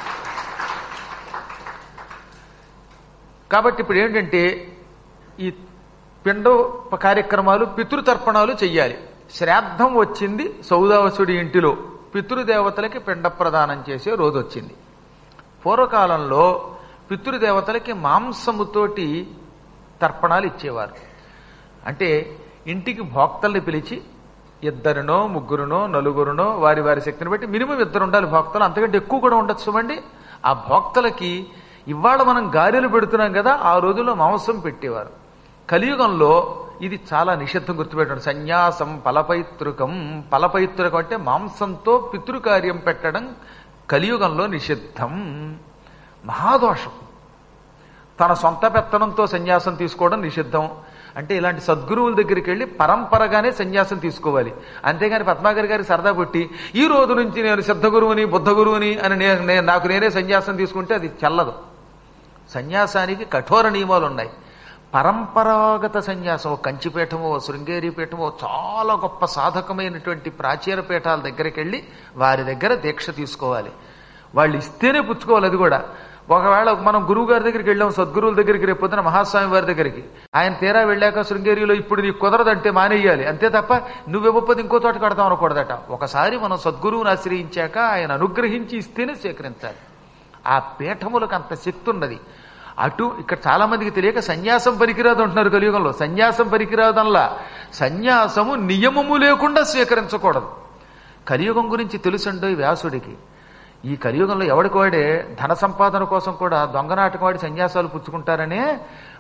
కాబట్టి ఇప్పుడు ఏంటంటే ఈ పిండ కార్యక్రమాలు పితృతర్పణాలు చెయ్యాలి శ్రాద్ధం వచ్చింది సౌదావసుడి ఇంటిలో పితృదేవతలకి పిండ ప్రదానం చేసే రోజు వచ్చింది పూర్వకాలంలో పితృదేవతలకి మాంసముతోటి తర్పణాలు ఇచ్చేవారు అంటే ఇంటికి భోక్తల్ని పిలిచి ఇద్దరినో ముగ్గురునో నలుగురునో వారి వారి శక్తిని బట్టి మినిమం ఇద్దరు ఉండాలి భోక్తలు అంతకంటే ఎక్కువ కూడా ఉండొచ్చు చూడండి ఆ భోక్తలకి ఇవాళ మనం గారెలు పెడుతున్నాం కదా ఆ రోజుల్లో మాంసం పెట్టేవారు కలియుగంలో ఇది చాలా నిషిద్ధం గుర్తుపెట్టండి సన్యాసం ఫలపైతృకం ఫలపైతృకం అంటే మాంసంతో పితృకార్యం పెట్టడం కలియుగంలో నిషిద్ధం మహాదోషం తన సొంత పెత్తనంతో సన్యాసం తీసుకోవడం నిషిద్ధం అంటే ఇలాంటి సద్గురువుల దగ్గరికి వెళ్ళి పరంపరగానే సన్యాసం తీసుకోవాలి అంతేగాని పద్మాగర్ గారి సరదా పుట్టి ఈ రోజు నుంచి నేను సిద్ధ గురువుని బుద్ధ గురువుని అని నేను నేను- నాకు నేనే సన్యాసం తీసుకుంటే అది చెల్లదు సన్యాసానికి కఠోర నియమాలు ఉన్నాయి పరంపరాగత సన్యాసం ఓ కంచిపీఠమో ఓ శృంగేరి పీఠమో చాలా గొప్ప సాధకమైనటువంటి ప్రాచీన పీఠాల దగ్గరికి వెళ్ళి వారి దగ్గర దీక్ష తీసుకోవాలి వాళ్ళు ఇస్తేనే పుచ్చుకోవాలి అది కూడా ఒకవేళ మనం గురువు గారి దగ్గరికి వెళ్ళాం సద్గురువుల దగ్గరికి రేపు పొద్దున మహాస్వామి వారి దగ్గరికి ఆయన తీరా వెళ్ళాక శృంగేరిలో ఇప్పుడు నీకు కుదరదంటే మానేయాలి అంతే తప్ప నువ్వు ఇవ్వకపోతే ఇంకో చోట కడతాం అనకూడదట ఒకసారి మనం సద్గురువుని ఆశ్రయించాక ఆయన అనుగ్రహించి ఇస్తేనే స్వీకరించాలి ఆ పీఠములకు అంత శక్తి ఉన్నది అటు ఇక్కడ చాలా మందికి తెలియక సన్యాసం పనికిరాదు అంటున్నారు కలియుగంలో సన్యాసం పనికిరాదల్లా సన్యాసము నియమము లేకుండా స్వీకరించకూడదు కలియుగం గురించి తెలుసండో ఈ వ్యాసుడికి ఈ కలియుగంలో ఎవడికి వాడే ధన సంపాదన కోసం కూడా దొంగనాటకం వాడి సన్యాసాలు పుచ్చుకుంటారనే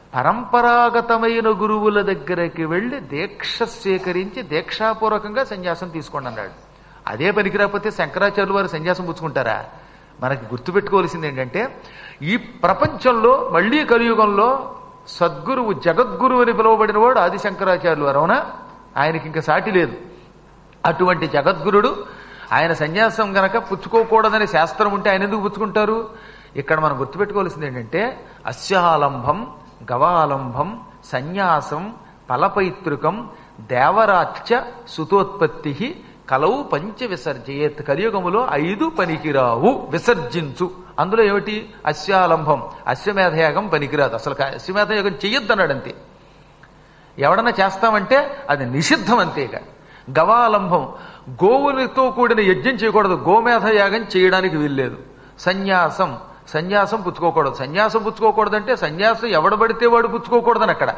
పరంపరాగతమైన గురువుల దగ్గరికి వెళ్ళి దీక్ష స్వీకరించి దీక్షాపూర్వకంగా సన్యాసం తీసుకోండి అన్నాడు అదే పనికిరాకపోతే శంకరాచార్యులు వారు సన్యాసం పుచ్చుకుంటారా మనకి గుర్తుపెట్టుకోవాల్సింది ఏంటంటే ఈ ప్రపంచంలో మళ్ళీ కలియుగంలో సద్గురువు జగద్గురువు అని పిలువబడిన వాడు ఆది శంకరాచార్యులు వారు అవునా ఆయనకి ఇంకా సాటి లేదు అటువంటి జగద్గురుడు ఆయన సన్యాసం గనక పుచ్చుకోకూడదనే శాస్త్రం ఉంటే ఆయన ఎందుకు పుచ్చుకుంటారు ఇక్కడ మనం గుర్తుపెట్టుకోవాల్సింది ఏంటంటే అస్యాలంభం గవాలంభం సన్యాసం ఫలపైతృకం దేవరాజ్య సుతోత్పత్తి కలవు పంచ విసర్జయేత్ కలియుగములో ఐదు పనికిరావు విసర్జించు అందులో ఏమిటి అశ్వాలంభం అశ్వమేధయాగం పనికిరాదు అసలు కా- అశ్వమేధయాగం చెయ్యొద్దన్నాడు అంతే ఎవడన్నా చేస్తామంటే అది నిషిద్ధం అంతేక గవాలంభం గోవులతో కూడిన యజ్ఞం చేయకూడదు గోమేధ యాగం చేయడానికి వీల్లేదు సన్యాసం సన్యాసం పుచ్చుకోకూడదు సన్యాసం పుచ్చుకోకూడదంటే సన్యాసం ఎవడబడితే వాడు పుచ్చుకోకూడదని అక్కడ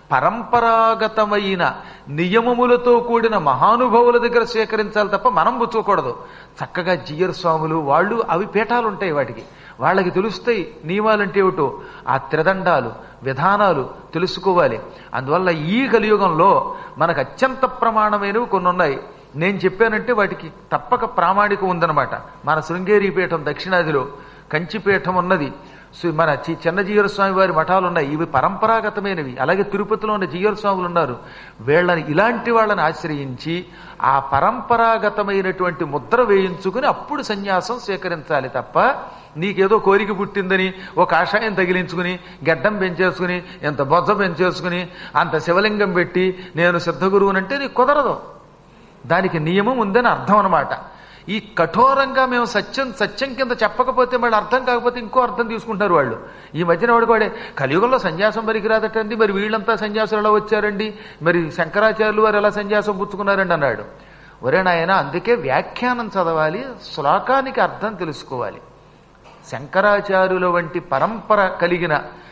పరంపరాగతమైన నియమములతో కూడిన మహానుభావుల దగ్గర స్వీకరించాలి తప్ప మనం పుచ్చుకోకూడదు చక్కగా జియర్ స్వాములు వాళ్ళు అవి పీఠాలు ఉంటాయి వాటికి వాళ్ళకి తెలుస్తాయి నియమాలంటే ఏమిటో ఆ త్రిదండాలు విధానాలు తెలుసుకోవాలి అందువల్ల ఈ కలియుగంలో మనకు అత్యంత ప్రమాణమైనవి కొన్ని ఉన్నాయి నేను చెప్పానంటే వాటికి తప్పక ప్రామాణికం ఉందన్నమాట మన శృంగేరి పీఠం దక్షిణాదిలో కంచిపీఠం ఉన్నది సు- మన చి- చిన్నజీయర స్వామి వారి మఠాలు ఉన్నాయి ఇవి పరంపరాగతమైనవి అలాగే తిరుపతిలో ఉన్న జీయర స్వాములు ఉన్నారు వీళ్ళని ఇలాంటి వాళ్ళని ఆశ్రయించి ఆ పరంపరాగతమైనటువంటి ముద్ర వేయించుకుని అప్పుడు సన్యాసం స్వీకరించాలి తప్ప నీకేదో కోరిక పుట్టిందని ఒక ఆశయం తగిలించుకుని గడ్డం పెంచేసుకుని ఎంత బొజ్జ పెంచేసుకుని అంత శివలింగం పెట్టి నేను సిద్ధగురువునంటే నీకు కుదరదు దానికి నియమం ఉందని అర్థం అనమాట ఈ కఠోరంగా మేము సత్యం సత్యం కింద చెప్పకపోతే మళ్ళీ అర్థం కాకపోతే ఇంకో అర్థం తీసుకుంటారు వాళ్ళు ఈ మధ్యన వాడు కూడా కలియుగంలో సన్యాసం పనికిరాదటండి మరి వీళ్ళంతా సన్యాసులు ఎలా వచ్చారండి మరి శంకరాచార్యులు వారు ఎలా సన్యాసం పుచ్చుకున్నారండి అన్నాడు ఒరే నాయన అందుకే వ్యాఖ్యానం చదవాలి శ్లోకానికి అర్థం తెలుసుకోవాలి శంకరాచార్యుల వంటి పరంపర కలిగిన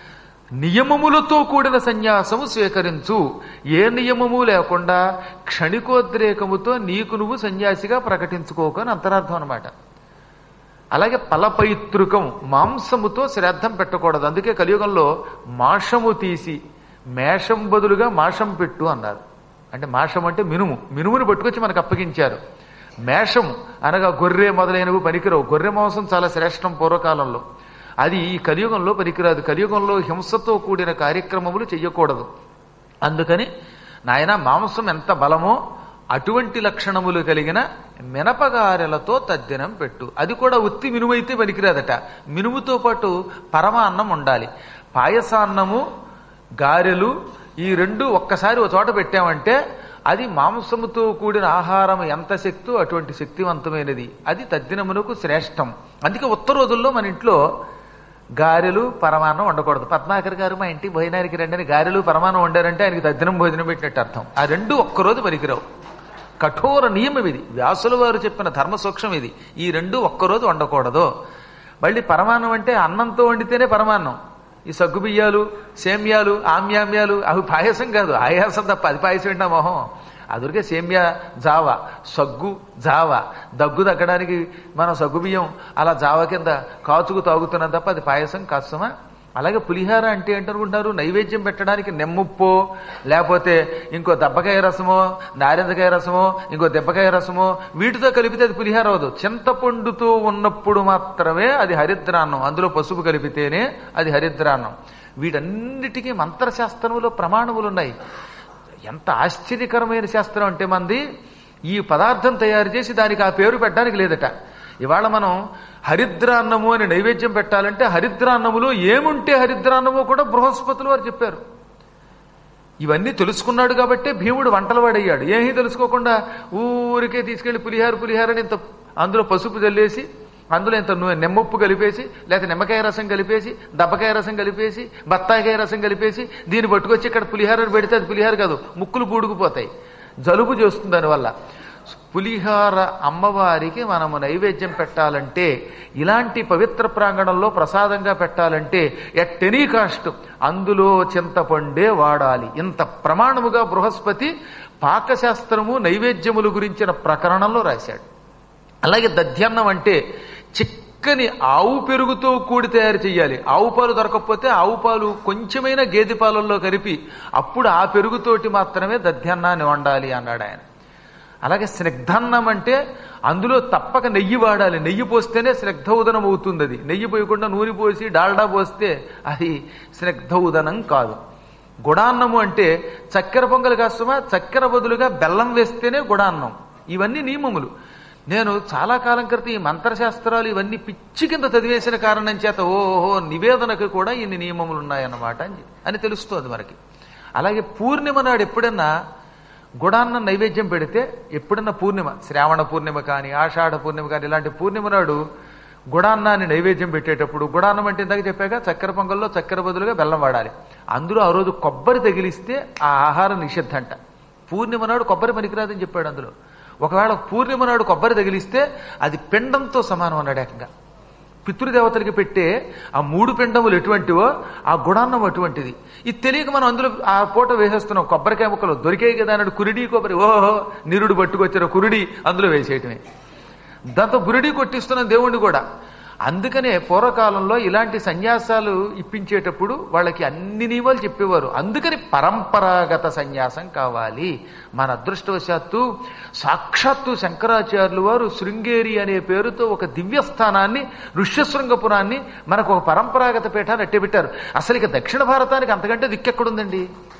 నియమములతో కూడిన సన్యాసము స్వీకరించు ఏ నియమము లేకుండా క్షణికోద్రేకముతో నీకు నువ్వు సన్యాసిగా ప్రకటించుకోకని అంతరార్థం అనమాట అలాగే పలపైతృకం మాంసముతో శ్రాద్ధం పెట్టకూడదు అందుకే కలియుగంలో మాషము తీసి మేషం బదులుగా మాషం పెట్టు అన్నారు అంటే మాషం అంటే మినుము మినుముని పట్టుకొచ్చి మనకు అప్పగించారు మేషం అనగా గొర్రె మొదలైనవి పనికిరావు గొర్రె మాంసం చాలా శ్రేష్టం పూర్వకాలంలో అది ఈ కలియుగంలో పనికిరాదు కలియుగంలో హింసతో కూడిన కార్యక్రమములు చెయ్యకూడదు అందుకని నాయన మాంసం ఎంత బలమో అటువంటి లక్షణములు కలిగిన మినపగారెలతో తద్దినం పెట్టు అది కూడా ఉత్తి మినుమైతే పనికిరాదట మినుముతో పాటు పరమాన్నం ఉండాలి పాయసాన్నము గారెలు ఈ రెండు ఒక్కసారి ఒక చోట పెట్టామంటే అది మాంసముతో కూడిన ఆహారం ఎంత శక్తో అటువంటి శక్తివంతమైనది అది తద్దినమునకు శ్రేష్టం అందుకే ఉత్తర రోజుల్లో మన ఇంట్లో గారెలు పరమాన్నం వండకూడదు పద్మాకర్ గారు మా ఇంటికి భోజనానికి రండి అని గారెలు పరమాన్నం వండారంటే ఆయనకి తద్దినం భోజనం పెట్టినట్టు అర్థం ఆ రెండు ఒక్కరోజు పనికిరావు కఠోర నియమం ఇది వ్యాసుల వారు చెప్పిన ధర్మ సూక్ష్మం ఇది ఈ రెండు ఒక్కరోజు వండకూడదు మళ్ళీ పరమాన్నం అంటే అన్నంతో వండితేనే పరమాన్నం ఈ సగ్గు బియ్యాలు సేమ్యాలు ఆమ్యామ్యాలు అవి పాయసం కాదు ఆయాసం తప్ప అది పాయసం ఏంటా మొహం అదురికే సేమ్యా జావ సగ్గు జావ దగ్గు తగ్గడానికి మనం సగ్గు బియ్యం అలా జావ కింద కాచుకు తాగుతున్నాం తప్ప అది పాయసం కాస్తమా అలాగే పులిహార అంటే ఏంటనుకుంటారు నైవేద్యం పెట్టడానికి నెమ్ముప్పో లేకపోతే ఇంకో దెబ్బకాయ రసమో నారింజకాయ రసమో ఇంకో దెబ్బకాయ రసమో వీటితో కలిపితే అది పులిహార అవదు చింతపండుతో ఉన్నప్పుడు మాత్రమే అది హరిద్రాన్నం అందులో పసుపు కలిపితేనే అది హరిద్రాన్నం వీటన్నిటికీ మంత్రశాస్త్రములో ప్రమాణములు ఉన్నాయి ఎంత ఆశ్చర్యకరమైన శాస్త్రం అంటే మంది ఈ పదార్థం తయారు చేసి దానికి ఆ పేరు పెట్టడానికి లేదట ఇవాళ మనం హరిద్రాన్నము అని నైవేద్యం పెట్టాలంటే హరిద్రాన్నములో ఏముంటే హరిద్రాన్నమో కూడా బృహస్పతులు వారు చెప్పారు ఇవన్నీ తెలుసుకున్నాడు కాబట్టే భీముడు వంటల వాడయ్యాడు ఏమీ తెలుసుకోకుండా ఊరికే తీసుకెళ్లి పులిహార పులిహారని ఇంత అందులో పసుపు చల్లేసి అందులో ఇంత నూ- నిమ్మప్పు కలిపేసి లేకపోతే నిమ్మకాయ రసం కలిపేసి దబ్బకాయ రసం కలిపేసి బత్తాయికాయ రసం కలిపేసి దీన్ని పట్టుకొచ్చి ఇక్కడ పులిహార పెడితే అది పులిహార కాదు ముక్కులు పూడుకుపోతాయి జలుబు చేస్తుంది దానివల్ల పులిహార అమ్మవారికి మనము నైవేద్యం పెట్టాలంటే ఇలాంటి పవిత్ర ప్రాంగణంలో ప్రసాదంగా పెట్టాలంటే ఎట్ ఎనీ కాస్ట్ అందులో చింతపండే వాడాలి ఇంత ప్రమాణముగా బృహస్పతి పాకశాస్త్రము నైవేద్యముల గురించిన ప్రకరణంలో రాశాడు అలాగే దధ్యన్నం అంటే చిక్క చిక్కని ఆవు పెరుగుతో కూడి తయారు చేయాలి ఆవు పాలు దొరకకపోతే ఆవు పాలు కొంచెమైనా గేదె పాలల్లో కలిపి అప్పుడు ఆ పెరుగుతోటి మాత్రమే దధ్యాన్నాన్ని వండాలి అన్నాడు ఆయన అలాగే స్నిగ్ధన్నం అంటే అందులో తప్పక నెయ్యి వాడాలి నెయ్యి పోస్తేనే స్నిగ్ధ ఉదనం అవుతుంది అది నెయ్యి పోయకుండా నూనె పోసి డాల్డా పోస్తే అది స్నిగ్ధ ఉదనం కాదు గుడాన్నము అంటే చక్కెర పొంగల్ కాస్తమా చక్కెర బదులుగా బెల్లం వేస్తేనే గుడాన్నం ఇవన్నీ నియమములు నేను చాలా కాలం క్రితం ఈ మంత్రశాస్త్రాలు ఇవన్నీ పిచ్చి కింద చదివేసిన కారణం చేత ఓహో నివేదనకు కూడా ఇన్ని నియమములు ఉన్నాయన్నమాట అని అని తెలుస్తోంది మనకి అలాగే పూర్ణిమ నాడు ఎప్పుడన్నా గుడాన్న నైవేద్యం పెడితే ఎప్పుడన్నా పూర్ణిమ శ్రావణ పూర్ణిమ కానీ ఆషాఢ పూర్ణిమ కానీ ఇలాంటి పూర్ణిమ నాడు గుడాన్నాన్ని నైవేద్యం పెట్టేటప్పుడు గుడాన్నం అంటే ఇందాక చెప్పాక చక్కెర పొంగల్లో చక్కెర బదులుగా బెల్లం వాడాలి అందులో ఆ రోజు కొబ్బరి తగిలిస్తే ఆ ఆహారం నిషిద్ధంట పూర్ణిమ నాడు కొబ్బరి పనికిరాదని చెప్పాడు అందులో ఒకవేళ పూర్ణిమ నాడు కొబ్బరి తగిలిస్తే అది పిండంతో సమానం అన్నాడు ఏకంగా పితృదేవతలకి పెట్టే ఆ మూడు పిండములు ఎటువంటివో ఆ గుడాన్నం అటువంటిది ఇది తెలియక మనం అందులో ఆ పూట వేసేస్తున్నాం కొబ్బరికాయ ముక్కలు దొరికాయి కదా అన్నాడు కురిడి కొబ్బరి ఓహో నిరుడు పట్టుకొచ్చిన కురిడి అందులో వేసేయటమే దాంతో బురిడి కొట్టిస్తున్నాం దేవుణ్ణి కూడా అందుకనే పూర్వకాలంలో ఇలాంటి సన్యాసాలు ఇప్పించేటప్పుడు వాళ్ళకి అన్ని నియమాలు చెప్పేవారు అందుకని పరంపరాగత సన్యాసం కావాలి మన అదృష్టవశాత్తు సాక్షాత్తు శంకరాచార్యులు వారు శృంగేరి అనే పేరుతో ఒక దివ్యస్థానాన్ని ఋష్యశృంగపురాన్ని మనకు ఒక పరంపరాగత పీఠాన్ని అట్టెబెట్టారు అసలు ఇక దక్షిణ భారతానికి అంతకంటే దిక్కెక్కడుందండి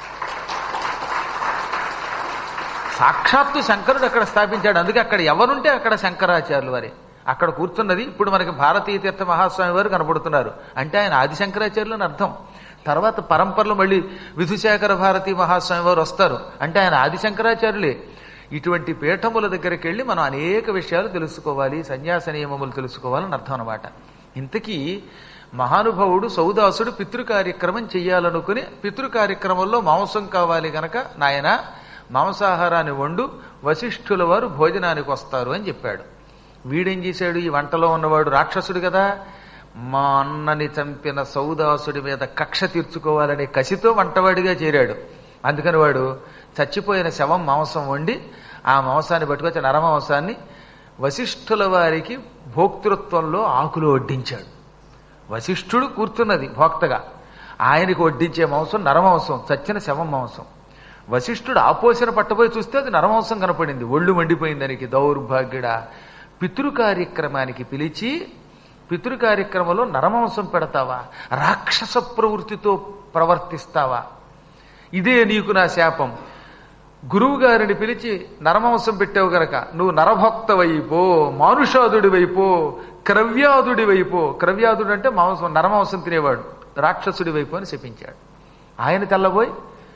సాక్షాత్తు శంకరుడు అక్కడ స్థాపించాడు అందుకే అక్కడ ఎవరుంటే అక్కడ శంకరాచార్యులు వారే అక్కడ కూర్చున్నది ఇప్పుడు మనకి భారతీయ తీర్థ మహాస్వామి వారు కనపడుతున్నారు అంటే ఆయన ఆది శంకరాచార్యులు అని అర్థం తర్వాత పరంపరలో మళ్ళీ విధుశేఖర భారతీ మహాస్వామి వారు వస్తారు అంటే ఆయన ఆది శంకరాచార్యులే ఇటువంటి పీఠముల దగ్గరికి వెళ్ళి మనం అనేక విషయాలు తెలుసుకోవాలి సన్యాస నియమములు తెలుసుకోవాలని అర్థం అనమాట ఇంతకీ మహానుభావుడు సౌదాసుడు పితృ కార్యక్రమం చెయ్యాలనుకుని పితృ కార్యక్రమంలో మాంసం కావాలి గనక నాయన మాంసాహారాన్ని వండు వశిష్ఠుల వారు భోజనానికి వస్తారు అని చెప్పాడు వీడేం చేశాడు ఈ వంటలో ఉన్నవాడు రాక్షసుడు కదా మా అన్నని చంపిన సౌదాసుడి మీద కక్ష తీర్చుకోవాలనే కసితో వంటవాడిగా చేరాడు అందుకని వాడు చచ్చిపోయిన శవం మాంసం వండి ఆ మాంసాన్ని పట్టుకొచ్చి నరమాంసాన్ని వశిష్ఠుల వారికి భోక్తృత్వంలో ఆకులు వడ్డించాడు వశిష్ఠుడు కూర్చున్నది భోక్తగా ఆయనకు వడ్డించే మాంసం నరమాంసం చచ్చిన శవం మాంసం వశిష్ఠుడు ఆపోసిన పట్టబోయి చూస్తే అది నరమాంసం కనపడింది ఒళ్ళు మండిపోయింది దానికి దౌర్భాగ్యుడ పితృ కార్యక్రమానికి పిలిచి పితృ కార్యక్రమంలో నరమాంసం పెడతావా రాక్షస ప్రవృత్తితో ప్రవర్తిస్తావా ఇదే నీకు నా శాపం గురువు గారిని పిలిచి నరమాంసం పెట్టావు గనక నువ్వు నరభక్తవైపో మానుషాదుడి వైపో క్రవ్యాదుడి వైపో క్రవ్యాదుడు అంటే మాంసం నరమాంసం తినేవాడు రాక్షసుడి వైపు అని శపించాడు ఆయన తెల్లబోయి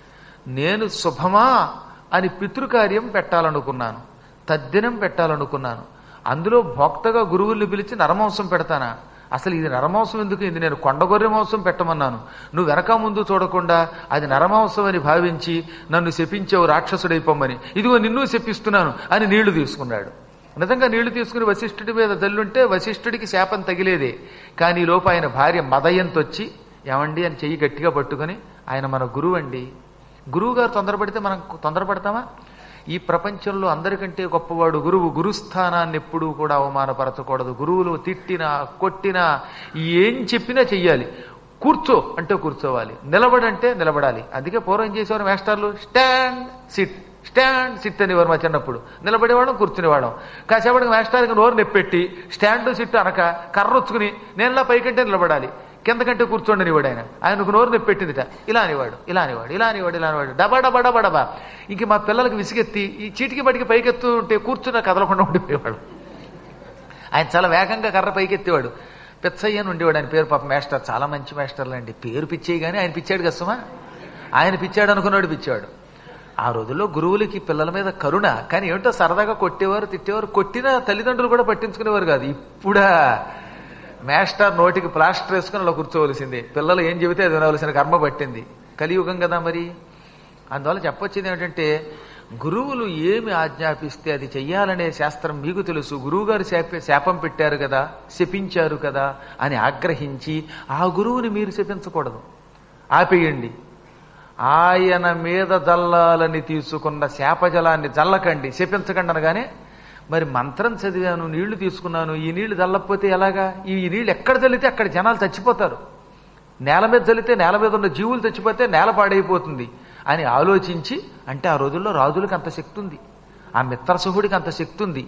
నేను శుభమా అని పితృకార్యం పెట్టాలనుకున్నాను తద్దినం పెట్టాలనుకున్నాను అందులో భోక్తగా గురువుల్ని పిలిచి నరమాంసం పెడతానా అసలు ఇది నరమాంసం ఎందుకు ఇది నేను కొండగొర్రె మాంసం పెట్టమన్నాను నువ్వు వెనక ముందు చూడకుండా అది నరమాంసం అని భావించి నన్ను శపించావు రాక్షసుడైపోమ్మని ఇదిగో నిన్ను శపిస్తున్నాను అని నీళ్లు తీసుకున్నాడు నిజంగా నీళ్లు తీసుకుని వశిష్ఠుడి మీద జల్లుంటే వశిష్ఠుడికి శాపం తగిలేదే కానీ ఈ లోపు ఆయన భార్య మదయంతొచ్చి ఏమండి అని చెయ్యి గట్టిగా పట్టుకొని ఆయన మన గురువు అండి గురువు గారు తొందరపడితే మనం తొందరపడతామా ఈ ప్రపంచంలో అందరికంటే గొప్పవాడు గురువు గురుస్థానాన్ని ఎప్పుడూ కూడా అవమానపరచకూడదు గురువులు తిట్టినా కొట్టినా ఏం చెప్పినా చెయ్యాలి కూర్చో అంటే కూర్చోవాలి నిలబడంటే నిలబడాలి అందుకే పూర్వం చేసేవారు మాస్టర్లు స్టాండ్ సిట్ స్టాండ్ సిట్ అనేవారు మా చిన్నప్పుడు నిలబడేవాళ్ళం కూర్చునేవాళ్ళం కాసేపటికి మాస్టర్కి నోరు నెప్పెట్టి స్టాండ్ సిట్ అనక కర్ర వచ్చుకుని నేనులా పైకంటే నిలబడాలి కిందకంటే కూర్చోండి అనేవాడు ఆయన ఆయనకు నోరు నొప్పెట్టిందిట ఇలా అనేవాడు ఇలా అనేవాడు ఇలా అనేవాడు ఇలా అనేవాడు డబా డబా డబా డబా ఇంక మా పిల్లలకి విసిగెత్తి ఈ చీటికి బడికి పైకెత్తు ఉంటే కూర్చున్న కదలకుండా ఉండిపోయేవాడు ఆయన చాలా వేగంగా కర్ర పైకెత్తేవాడు పిచ్చయ్య అని ఉండేవాడు ఆయన పేరు పాప మాస్టర్ చాలా మంచి మాస్టర్లు అండి పేరు పిచ్చేయి కానీ ఆయన పిచ్చాడు కసమా ఆయన పిచ్చాడు అనుకున్నాడు పిచ్చాడు ఆ రోజుల్లో గురువులకి పిల్లల మీద కరుణ కానీ ఏమిటో సరదాగా కొట్టేవారు తిట్టేవారు కొట్టిన తల్లిదండ్రులు కూడా పట్టించుకునేవారు కాదు ఇప్పుడా మాస్టర్ నోటికి ప్లాస్టర్ వేసుకుని అలా కూర్చోవలసిందే పిల్లలు ఏం చెబితే అది వినవలసిన కర్మ పట్టింది కలియుగం కదా మరి అందువల్ల చెప్పొచ్చింది ఏమిటంటే గురువులు ఏమి ఆజ్ఞాపిస్తే అది చెయ్యాలనే శాస్త్రం మీకు తెలుసు గురువుగారు శాప శాపం పెట్టారు కదా శపించారు కదా అని ఆగ్రహించి ఆ గురువుని మీరు శపించకూడదు ఆపేయండి ఆయన మీద జల్లాలని తీసుకున్న శాపజలాన్ని జల్లకండి శపించకండి అనగానే మరి మంత్రం చదివాను నీళ్లు తీసుకున్నాను ఈ నీళ్లు చల్లకపోతే ఎలాగా ఈ నీళ్లు ఎక్కడ చల్లితే అక్కడ జనాలు చచ్చిపోతారు నేల మీద చల్లితే నేల మీద ఉన్న జీవులు చచ్చిపోతే నేల పాడైపోతుంది అని ఆలోచించి అంటే ఆ రోజుల్లో రాజులకు అంత శక్తి ఉంది ఆ మిత్రసుహుడికి అంత శక్తి ఉంది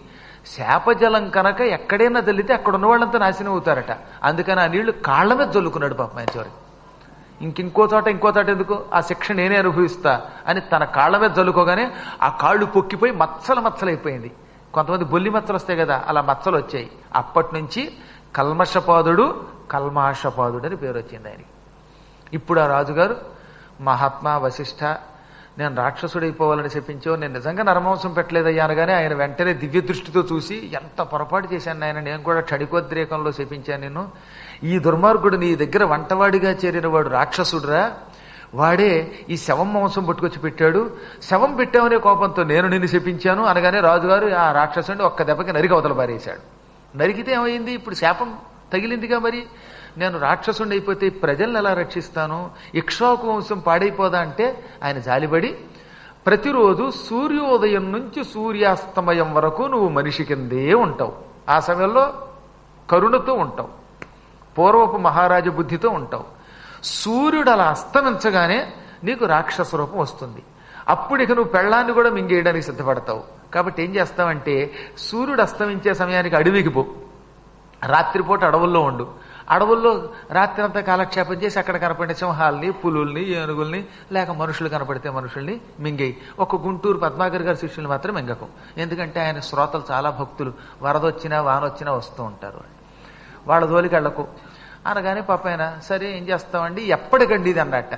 శాపజలం కనుక ఎక్కడైనా చల్లితే అక్కడ ఉన్న వాళ్ళంతా నాశనం అవుతారట అందుకని ఆ నీళ్లు కాళ్ల మీద చల్లుకున్నాడు పాపం ఆయన చివరికి ఇంకింకో చోట ఇంకో చోట ఎందుకు ఆ శిక్ష నేనే అనుభవిస్తా అని తన కాళ్ళ మీద చల్లుకోగానే ఆ కాళ్ళు పొక్కిపోయి మచ్చలు మచ్చలైపోయింది కొంతమంది బొల్లి మచ్చలు వస్తాయి కదా అలా మచ్చలు వచ్చాయి అప్పటి నుంచి కల్మషపాదుడు కల్మాషపాదుడు అని పేరు వచ్చింది ఆయనకి ఇప్పుడు ఆ రాజుగారు మహాత్మా వశిష్ఠ నేను రాక్షసుడైపోవాలని చెప్పించో నేను నిజంగా నరమాంసం పెట్టలేదయ్యా అనగానే ఆయన వెంటనే దివ్య దృష్టితో చూసి ఎంత పొరపాటు చేశాను ఆయన నేను కూడా క్షణికోద్రేకంలో చెప్పించాను నేను ఈ దుర్మార్గుడు నీ దగ్గర వంటవాడిగా చేరిన వాడు రాక్షసుడురా వాడే ఈ శవం మాంసం పట్టుకొచ్చి పెట్టాడు శవం పెట్టామనే కోపంతో నేను నిన్ను చెప్పించాను అనగానే రాజుగారు ఆ రాక్షసుడిని ఒక్క దెబ్బకి నరికి అవతల పారేశాడు నరికితే ఏమైంది ఇప్పుడు శాపం తగిలిందిగా మరి నేను రాక్షసుని అయిపోతే ప్రజల్ని ఎలా రక్షిస్తాను ఇక్ష్వాకు వంశం పాడైపోదా అంటే ఆయన జాలిపడి ప్రతిరోజు సూర్యోదయం నుంచి సూర్యాస్తమయం వరకు నువ్వు మనిషి కిందే ఉంటావు ఆ సమయంలో కరుణతో ఉంటావు పూర్వపు మహారాజ బుద్ధితో ఉంటావు సూర్యుడు అలా అస్తమించగానే నీకు రాక్షస రూపం వస్తుంది అప్పుడు ఇక నువ్వు పెళ్ళాన్ని కూడా మింగేయడానికి సిద్ధపడతావు కాబట్టి ఏం చేస్తావంటే సూర్యుడు అస్తమించే సమయానికి అడవికి పో రాత్రిపూట అడవుల్లో ఉండు అడవుల్లో రాత్రి అంతా కాలక్షేపం చేసి అక్కడ కనపడిన సింహాల్ని పులుల్ని ఏనుగుల్ని లేక మనుషులు కనపడితే మనుషుల్ని మింగేయి ఒక గుంటూరు పద్మాకర్ గారి శిష్యులు మాత్రం మింగకు ఎందుకంటే ఆయన శ్రోతలు చాలా భక్తులు వరదొచ్చినా వానొచ్చినా వస్తూ ఉంటారు వాళ్ళ జోలికి వెళ్ళకు అనగానే పాప ఆయన సరే ఏం చేస్తామండి ఎప్పటికండి ఇది అన్నట్ట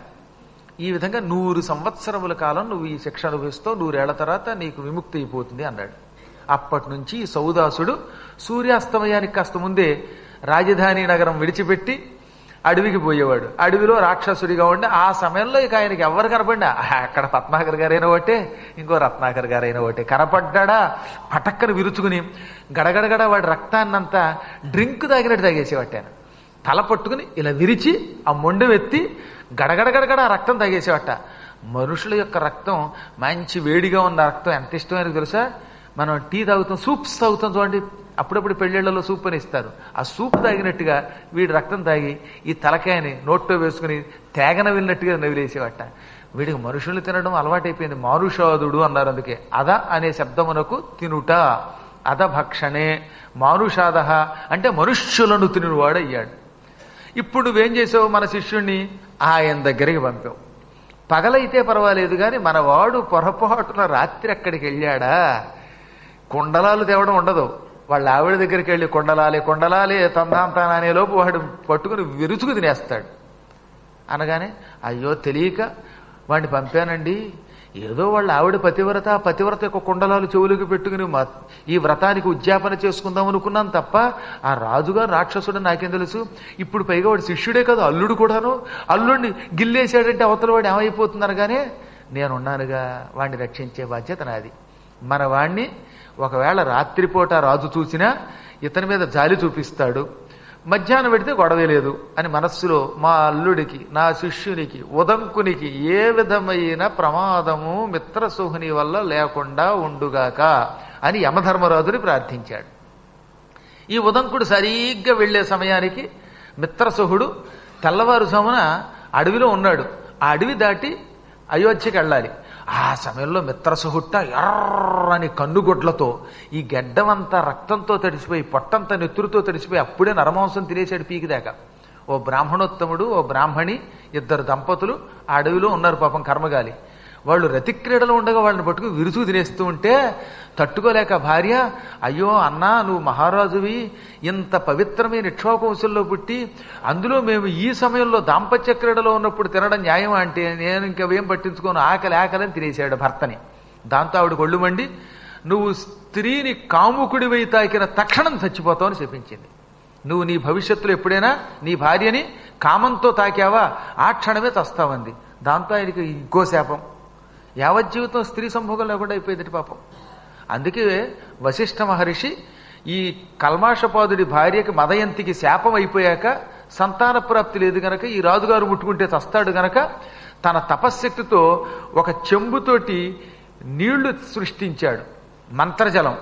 ఈ విధంగా నూరు సంవత్సరముల కాలం నువ్వు ఈ శిక్ష అనుభవిస్తావు నూరేళ్ల తర్వాత నీకు విముక్తి అయిపోతుంది అన్నాడు అప్పటి నుంచి ఈ సౌదాసుడు సూర్యాస్తమయానికి కాస్త ముందే రాజధాని నగరం విడిచిపెట్టి అడవికి పోయేవాడు అడవిలో రాక్షసుడిగా ఉండి ఆ సమయంలో ఇక ఆయనకి ఎవరు కనపడినా అక్కడ పద్మాకర్ గారైనా ఒకటే ఇంకో రత్నాకర్ గారైనా ఒకటే కనపడ్డా పటక్కను విరుచుకుని గడగడగడ వాడి రక్తాన్నంతా డ్రింక్ తాగినట్టు తాగేసేవాట ఆయన తల పట్టుకుని ఇలా విరిచి ఆ మొండెం ఎత్తి గడగడగడగడ ఆ రక్తం తాగేసేవట మనుషుల యొక్క రక్తం మంచి వేడిగా ఉన్న రక్తం ఎంత ఇష్టమైనది తెలుసా మనం టీ తాగుతాం సూప్స్ తాగుతాం చూడండి అప్పుడప్పుడు పెళ్ళిళ్లలో సూప్ అని ఇస్తారు ఆ సూప్ తాగినట్టుగా వీడి రక్తం తాగి ఈ తలకాయని నోట్లో వేసుకుని తేగన వెళ్ళినట్టుగా నవిలేసేవట వీడికి మనుషులు తినడం అలవాటైపోయింది మానుషాదుడు అన్నారు అందుకే అద అనే శబ్దమునకు తినుట అద భక్షణే మానుషాద అంటే మనుష్యులను తినువాడు అయ్యాడు ఇప్పుడు నువ్వేం చేసావు మన శిష్యుణ్ణి ఆయన దగ్గరికి పంపావు పగలైతే పర్వాలేదు కానీ మన వాడు పొరపాటున రాత్రి అక్కడికి వెళ్ళాడా కుండలాలు తేవడం ఉండదు వాళ్ళ ఆవిడ దగ్గరికి వెళ్ళి కొండలాలే కొండలాలే తందాంతాన అనే లోపు వాడు పట్టుకుని విరుచుకు తినేస్తాడు అనగానే అయ్యో తెలియక వాడిని పంపానండి ఏదో వాళ్ళ ఆవిడ పతివ్రత ఆ పతివ్రత యొక్క కుండలాలు చెవులకు పెట్టుకుని మ- ఈ వ్రతానికి ఉద్యాపన చేసుకుందాం అనుకున్నాను తప్ప ఆ రాజుగారు రాక్షసుడు నాకేం తెలుసు ఇప్పుడు పైగా వాడు శిష్యుడే కదా అల్లుడు కూడాను అల్లుడిని గిల్లేశాడంటే అవతల వాడు ఏమైపోతున్నారు కానీ నేనున్నానుగా వాడిని రక్షించే బాధ్యత నాది మన వాణ్ణి ఒకవేళ రాత్రిపూట రాజు చూసినా ఇతని మీద జాలి చూపిస్తాడు మధ్యాహ్నం పెడితే గొడవే లేదు అని మనస్సులో మా అల్లుడికి నా శిష్యునికి ఉదంకునికి ఏ విధమైన ప్రమాదము మిత్రసుహుని వల్ల లేకుండా ఉండుగాక అని యమధర్మరాజుని ప్రార్థించాడు ఈ ఉదంకుడు సరిగ్గా వెళ్లే సమయానికి మిత్రసుహుడు తెల్లవారుజామున అడవిలో ఉన్నాడు ఆ అడవి దాటి అయోధ్యకి వెళ్ళాలి ఆ సమయంలో మిత్రసుహుట్ట ఎర్రని కన్నుగొడ్లతో ఈ గెడ్డమంతా రక్తంతో తడిసిపోయి పొట్టంతా నెత్తురుతో తడిసిపోయి అప్పుడే నరమాంసం తినేశాడు పీకిదాకా ఓ బ్రాహ్మణోత్తముడు ఓ బ్రాహ్మణి ఇద్దరు దంపతులు ఆ అడవిలో ఉన్నారు పాపం కర్మగాలి వాళ్ళు రతిక్రీడలో ఉండగా వాళ్ళని పట్టుకుని విరుచు తినేస్తూ ఉంటే తట్టుకోలేక భార్య అయ్యో అన్నా నువ్వు మహారాజువి ఇంత పవిత్రమైన ఇక్ష్వాకంశంలో పుట్టి అందులో మేము ఈ సమయంలో దాంపత్య క్రీడలో ఉన్నప్పుడు తినడం న్యాయం అంటే నేను ఇంకేం పట్టించుకోను ఆకలి ఆకలి అని తినేసాడు భర్తని దాంతో ఆవిడ కొళ్ళు మండి నువ్వు స్త్రీని కాముకుడివై తాకిన తక్షణం చచ్చిపోతావు అని చెప్పించింది నువ్వు నీ భవిష్యత్తులో ఎప్పుడైనా నీ భార్యని కామంతో తాకావా ఆ క్షణమే చస్తావంది దాంతో ఆయనకి ఇంకో శాపం యావజ్జీవితం స్త్రీ సంభోగం లేకుండా అయిపోయింది పాపం అందుకే వశిష్ఠ మహర్షి ఈ కల్మాషపాదుడి భార్యకి మదయంతికి శాపం అయిపోయాక సంతాన ప్రాప్తి లేదు గనక ఈ రాజుగారు ముట్టుకుంటే చస్తాడు గనక తన తపశ్శక్తితో ఒక చెంబుతోటి నీళ్లు సృష్టించాడు మంత్రజలం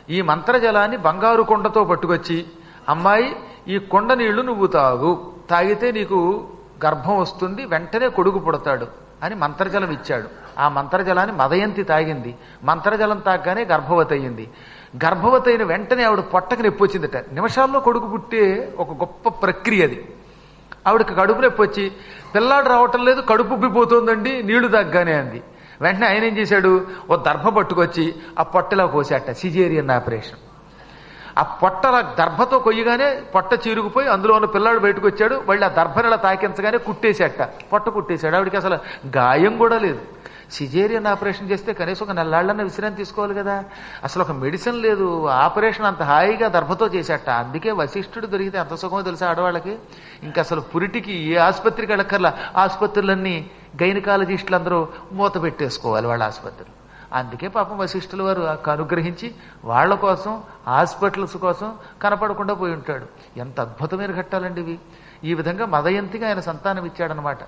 ఈ మంత్రజలాన్ని బంగారు కొండతో పట్టుకొచ్చి అమ్మాయి ఈ కొండ నీళ్లు నువ్వు తాగు తాగితే నీకు గర్భం వస్తుంది వెంటనే కొడుకు పుడతాడు అని మంత్రజలం ఇచ్చాడు ఆ మంత్రజలాన్ని మదయంతి తాగింది మంత్రజలం తాగగానే గర్భవతి అయ్యింది గర్భవతి అయిన వెంటనే ఆవిడ పొట్టకి నొప్పి వచ్చిందట నిమిషాల్లో కొడుకు పుట్టే ఒక గొప్ప ప్రక్రియ అది ఆవిడకి కడుపు నొప్పి వచ్చి పిల్లాడు రావటం లేదు కడుపు ఉబ్బిపోతుందండి నీళ్లు తగ్గానే అంది వెంటనే ఆయన ఏం చేశాడు ఓ దర్భ పట్టుకొచ్చి ఆ పొట్టలో కోసాట సిజేరియన్ ఆపరేషన్ ఆ పొట్టల దర్భతో కొయ్యగానే పొట్ట చీరుకుపోయి అందులో ఉన్న పిల్లాడు బయటకు వచ్చాడు మళ్ళీ ఆ దర్భనలా తాకించగానే కుట్టేసేట పొట్ట కుట్టేశాడు ఆవిడకి అసలు గాయం కూడా లేదు సిజేరియన్ ఆపరేషన్ చేస్తే కనీసం ఒక నెల్లాళ్ళన్న విశ్రాంతి తీసుకోవాలి కదా అసలు ఒక మెడిసిన్ లేదు ఆపరేషన్ అంత హాయిగా దర్భతో చేశాట అందుకే వశిష్ఠుడు దొరికితే అంత సుఖమో తెలుసా ఆడవాళ్ళకి ఇంకా అసలు పురిటికి ఏ ఆసుపత్రికి వెళ్ళక్కర్లా ఆసుపత్రులన్నీ గైనకాలజిస్టులు అందరూ మూత పెట్టేసుకోవాలి వాళ్ళ ఆసుపత్రులు అందుకే పాపం వశిష్ఠుల వారు అనుగ్రహించి వాళ్ళ కోసం హాస్పిటల్స్ కోసం కనపడకుండా పోయి ఉంటాడు ఎంత అద్భుతమైన ఘట్టాలండి ఇవి ఈ విధంగా మదయంతిగా ఆయన సంతానం ఇచ్చాడనమాట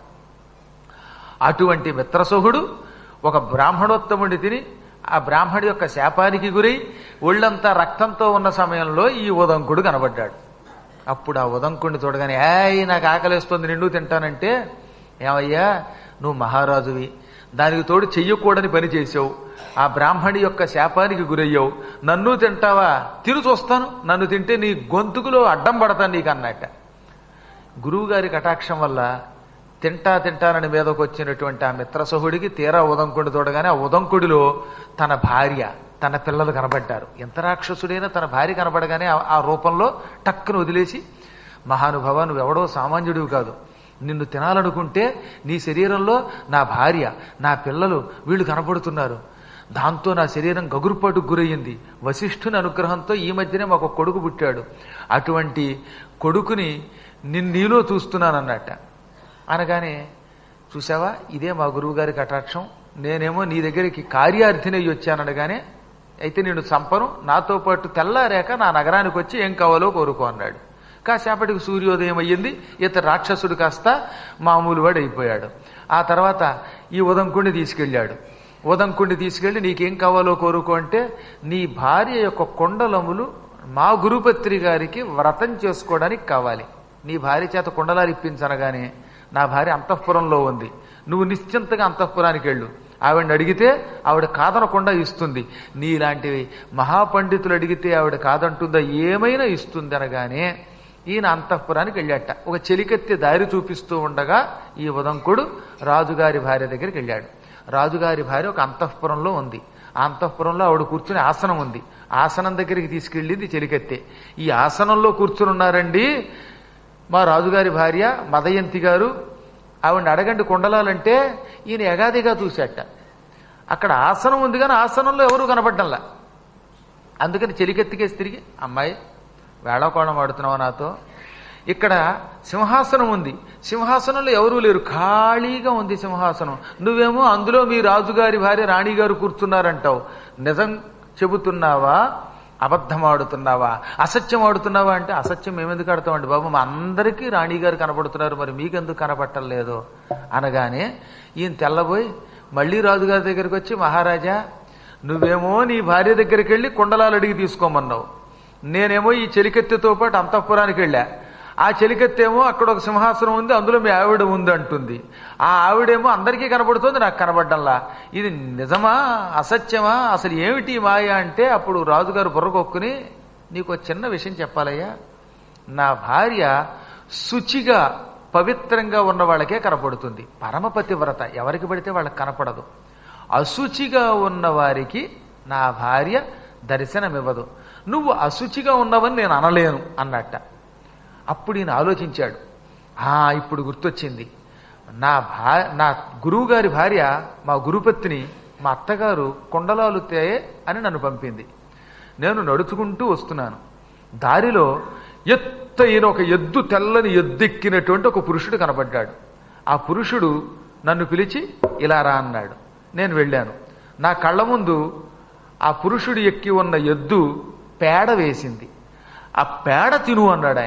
అటువంటి మిత్రసోహుడు ఒక బ్రాహ్మణోత్తముడి తిని ఆ బ్రాహ్మడి యొక్క శాపానికి గురై ఒళ్ళంతా రక్తంతో ఉన్న సమయంలో ఈ ఉదంకుడు కనబడ్డాడు అప్పుడు ఆ ఉదంకుడిని చూడగానే ఏయ్ నాకు ఆకలేస్తుంది నిండు తింటానంటే ఏమయ్యా నువ్వు మహారాజువి దానికి తోడు చెయ్యకూడని పని చేసావు ఆ బ్రాహ్మణి యొక్క శాపానికి గురయ్యావు నన్ను తింటావా తిరు చూస్తాను నన్ను తింటే నీ గొంతుకులో అడ్డం పడతాను నీకు అన్నట్ట గురువుగారి కటాక్షం వల్ల తింటా తింటానని మీదకు వచ్చినటువంటి ఆ మిత్రసహుడికి తీరా ఉదంకుడి తోడగానే ఆ ఉదంకుడిలో తన భార్య తన పిల్లలు కనబడ్డారు ఎంత రాక్షసుడైనా తన భార్య కనబడగానే ఆ- ఆ రూపంలో టక్కును వదిలేసి మహానుభావ నువ్వెవడో సామాన్యుడివి కాదు నిన్ను తినాలనుకుంటే నీ శరీరంలో నా భార్య నా పిల్లలు వీళ్ళు కనపడుతున్నారు దాంతో నా శరీరం గగురుపాటుకు గురయ్యింది వశిష్ఠుని అనుగ్రహంతో ఈ మధ్యనే మాకు ఒక కొడుకు పుట్టాడు అటువంటి కొడుకుని నిన్ను నీలో చూస్తున్నానన్నట్ట అనగానే చూసావా ఇదే మా గురువు గారి కటాక్షం నేనేమో నీ దగ్గరికి కార్యార్థిని అయ్యి వచ్చాననగానే అయితే నేను చంపను నాతో పాటు తెల్లారాక నా నగరానికి వచ్చి ఏం కావాలో కోరుకో అన్నాడు కాసేపటికి సూర్యోదయం అయ్యింది ఇతను రాక్షసుడు కాస్త మామూలు వాడు అయిపోయాడు ఆ తర్వాత ఈ ఉదంకుడిని తీసుకెళ్ళాడు ఉదంకుడిని తీసుకెళ్లి నీకేం కావాలో కోరుకో అంటే నీ భార్య యొక్క కొండలములు మా గురుపత్రి గారికి వ్రతం చేసుకోవడానికి కావాలి నీ భార్య చేత కుండలాలు ఇప్పించనగానే నా భార్య అంతఃపురంలో ఉంది నువ్వు నిశ్చింతగా అంతఃపురానికి వెళ్ళు ఆవిడని అడిగితే ఆవిడ కాదనకుండా ఇస్తుంది నీలాంటివి మహాపండితులు అడిగితే ఆవిడ కాదంటుందా ఏమైనా ఇస్తుంది అనగానే ఈయన అంతఃపురానికి వెళ్ళాట ఒక చెలికెత్తి దారి చూపిస్తూ ఉండగా ఈ ఉదంకుడు రాజుగారి భార్య దగ్గరికి వెళ్ళాడు రాజుగారి భార్య ఒక అంతఃపురంలో ఉంది ఆ అంతఃపురంలో ఆవిడ కూర్చుని ఆసనం ఉంది ఆసనం దగ్గరికి తీసుకెళ్ళింది చెలికెత్తే ఈ ఆసనంలో కూర్చుని ఉన్నారండి మా రాజుగారి భార్య మదయంతి గారు ఆవిడని అడగండి కుండలాలంటే ఈయన ఎగాదిగా చూశాట అక్కడ ఆసనం ఉంది కానీ ఆసనంలో ఎవరు కనపడ్డంలా అందుకని చెలికెత్తికేసి తిరిగి అమ్మాయి వేళాకోళం ఆడుతున్నావా నాతో ఇక్కడ సింహాసనం ఉంది సింహాసనంలో ఎవరూ లేరు ఖాళీగా ఉంది సింహాసనం నువ్వేమో అందులో మీ రాజుగారి భార్య రాణిగారు కూర్చున్నారంటావు నిజం చెబుతున్నావా అబద్ధం ఆడుతున్నావా అసత్యం ఆడుతున్నావా అంటే అసత్యం మేమెందుకు ఆడతామండి బాబు మా అందరికీ రాణిగారు కనపడుతున్నారు మరి మీకెందుకు కనపట్టలేదు అనగానే ఈయన తెల్లబోయి మళ్ళీ రాజుగారి దగ్గరికి వచ్చి మహారాజా నువ్వేమో నీ భార్య దగ్గరికి వెళ్ళి కుండలాలు అడిగి తీసుకోమన్నావు నేనేమో ఈ చెలికెత్తెతో పాటు అంతఃపురానికి వెళ్ళా ఆ చెలికెత్తేమో అక్కడ ఒక సింహాసనం ఉంది అందులో మీ ఆవిడ ఉంది అంటుంది ఆ ఆవిడేమో అందరికీ కనబడుతుంది నాకు కనబడ్డంలా ఇది నిజమా అసత్యమా అసలు ఏమిటి ఈ మాయ అంటే అప్పుడు రాజుగారు బుర్రకొక్కుని నీకు ఒక చిన్న విషయం చెప్పాలయ్యా నా భార్య శుచిగా పవిత్రంగా ఉన్న వాళ్ళకే కనపడుతుంది పరమపతి వ్రత ఎవరికి పడితే వాళ్ళకి కనపడదు అశుచిగా ఉన్న వారికి నా భార్య దర్శనమివ్వదు నువ్వు అశుచిగా ఉన్నవని నేను అనలేను అన్నట్ట అప్పుడు ఈయన ఆలోచించాడు ఆ ఇప్పుడు గుర్తొచ్చింది నా భా నా గురువు గారి భార్య మా గురుపత్ని మా అత్తగారు కొండలాలు తే అని నన్ను పంపింది నేను నడుచుకుంటూ వస్తున్నాను దారిలో ఎత్తైన ఒక ఎద్దు తెల్లని ఎద్దెక్కినటువంటి ఒక పురుషుడు కనబడ్డాడు ఆ పురుషుడు నన్ను పిలిచి ఇలా రా అన్నాడు నేను వెళ్ళాను నా కళ్ళ ముందు ఆ పురుషుడు ఎక్కి ఉన్న ఎద్దు పేడ వేసింది ఆ పేడ తిను అన్నాడు ఆయన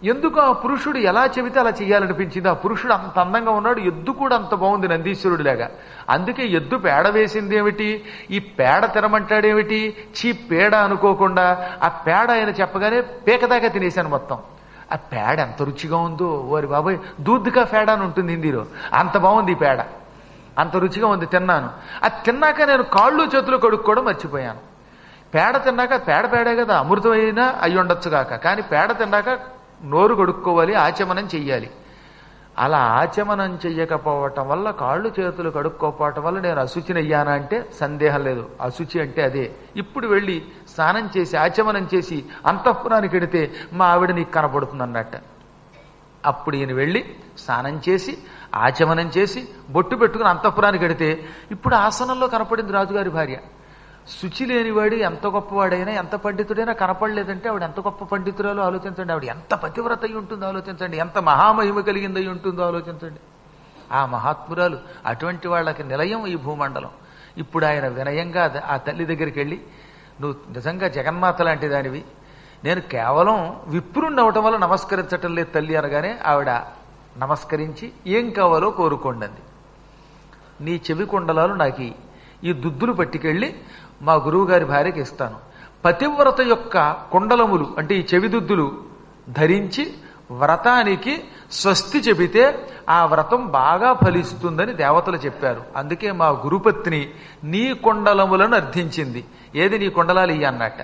ఎందుకు ఆ పురుషుడు ఎలా చెబితే అలా చేయాలనిపించింది ఆ పురుషుడు అంత అందంగా ఉన్నాడు ఎద్దు కూడా అంత బాగుంది నందీశ్వరుడిలాగా అందుకే ఎద్దు పేడ వేసింది ఏమిటి ఈ పేడ తినమంటాడేమిటి చీ పేడ అనుకోకుండా ఆ పేడ ఆయన చెప్పగానే పేకదాకా తినేశాను మొత్తం ఆ పేడ ఎంత రుచిగా ఉందో ఓరి బాబాయ్ దూద్దుగా పేడ అని ఉంటుంది హిందీలో అంత బాగుంది ఈ పేడ అంత రుచిగా ఉంది తిన్నాను అది తిన్నాక నేను కాళ్ళు చేతులు కడుక్కోవడం మర్చిపోయాను పేడ తిన్నాక పేడ పేడే కదా అమృతమైనా అయి ఉండొచ్చు కాక కానీ పేడ తిన్నాక నోరు కడుక్కోవాలి ఆచమనం చెయ్యాలి అలా ఆచమనం చెయ్యకపోవటం వల్ల కాళ్ళు చేతులు కడుక్కోపోవటం వల్ల నేను అశుచిని అయ్యానా అంటే సందేహం లేదు అశుచి అంటే అదే ఇప్పుడు వెళ్ళి స్నానం చేసి ఆచమనం చేసి అంతఃపురానికి వెడితే మా ఆవిడ నీకు కనపడుతుంది అన్నట్ట అప్పుడు ఈయన వెళ్ళి స్నానం చేసి ఆచమనం చేసి బొట్టు పెట్టుకుని అంతఃపురానికి వెడితే ఇప్పుడు ఆసనంలో కనపడింది రాజుగారి భార్య శుచి లేనివాడు ఎంత గొప్పవాడైనా ఎంత పండితుడైనా కనపడలేదంటే ఆవిడ ఎంత గొప్ప పండితురాలో ఆలోచించండి ఆవిడ ఎంత పతివ్రత అయి ఉంటుందో ఆలోచించండి ఎంత మహామహిమ కలిగింది అయి ఉంటుందో ఆలోచించండి ఆ మహాత్మురాలు అటువంటి వాళ్ళకి నిలయం ఈ భూమండలం ఇప్పుడు ఆయన వినయంగా ఆ తల్లి దగ్గరికి వెళ్ళి నువ్వు నిజంగా జగన్మాత లాంటి దానివి నేను కేవలం విప్రుణ్ణి అవటం వల్ల నమస్కరించటం లేదు తల్లి అనగానే ఆవిడ నమస్కరించి ఏం కావాలో కోరుకోండి అంది నీ చెవి కుండలాలు నాకు ఈ దుద్దులు పట్టుకెళ్ళి మా గురువు గారి భార్యకి ఇస్తాను పతివ్రత యొక్క కుండలములు అంటే ఈ చెవిదుద్దులు ధరించి వ్రతానికి స్వస్తి చెబితే ఆ వ్రతం బాగా ఫలిస్తుందని దేవతలు చెప్పారు అందుకే మా గురుపత్ని నీ కుండలములను అర్థించింది ఏది నీ కుండలాలు ఇయ్య అన్నట్ట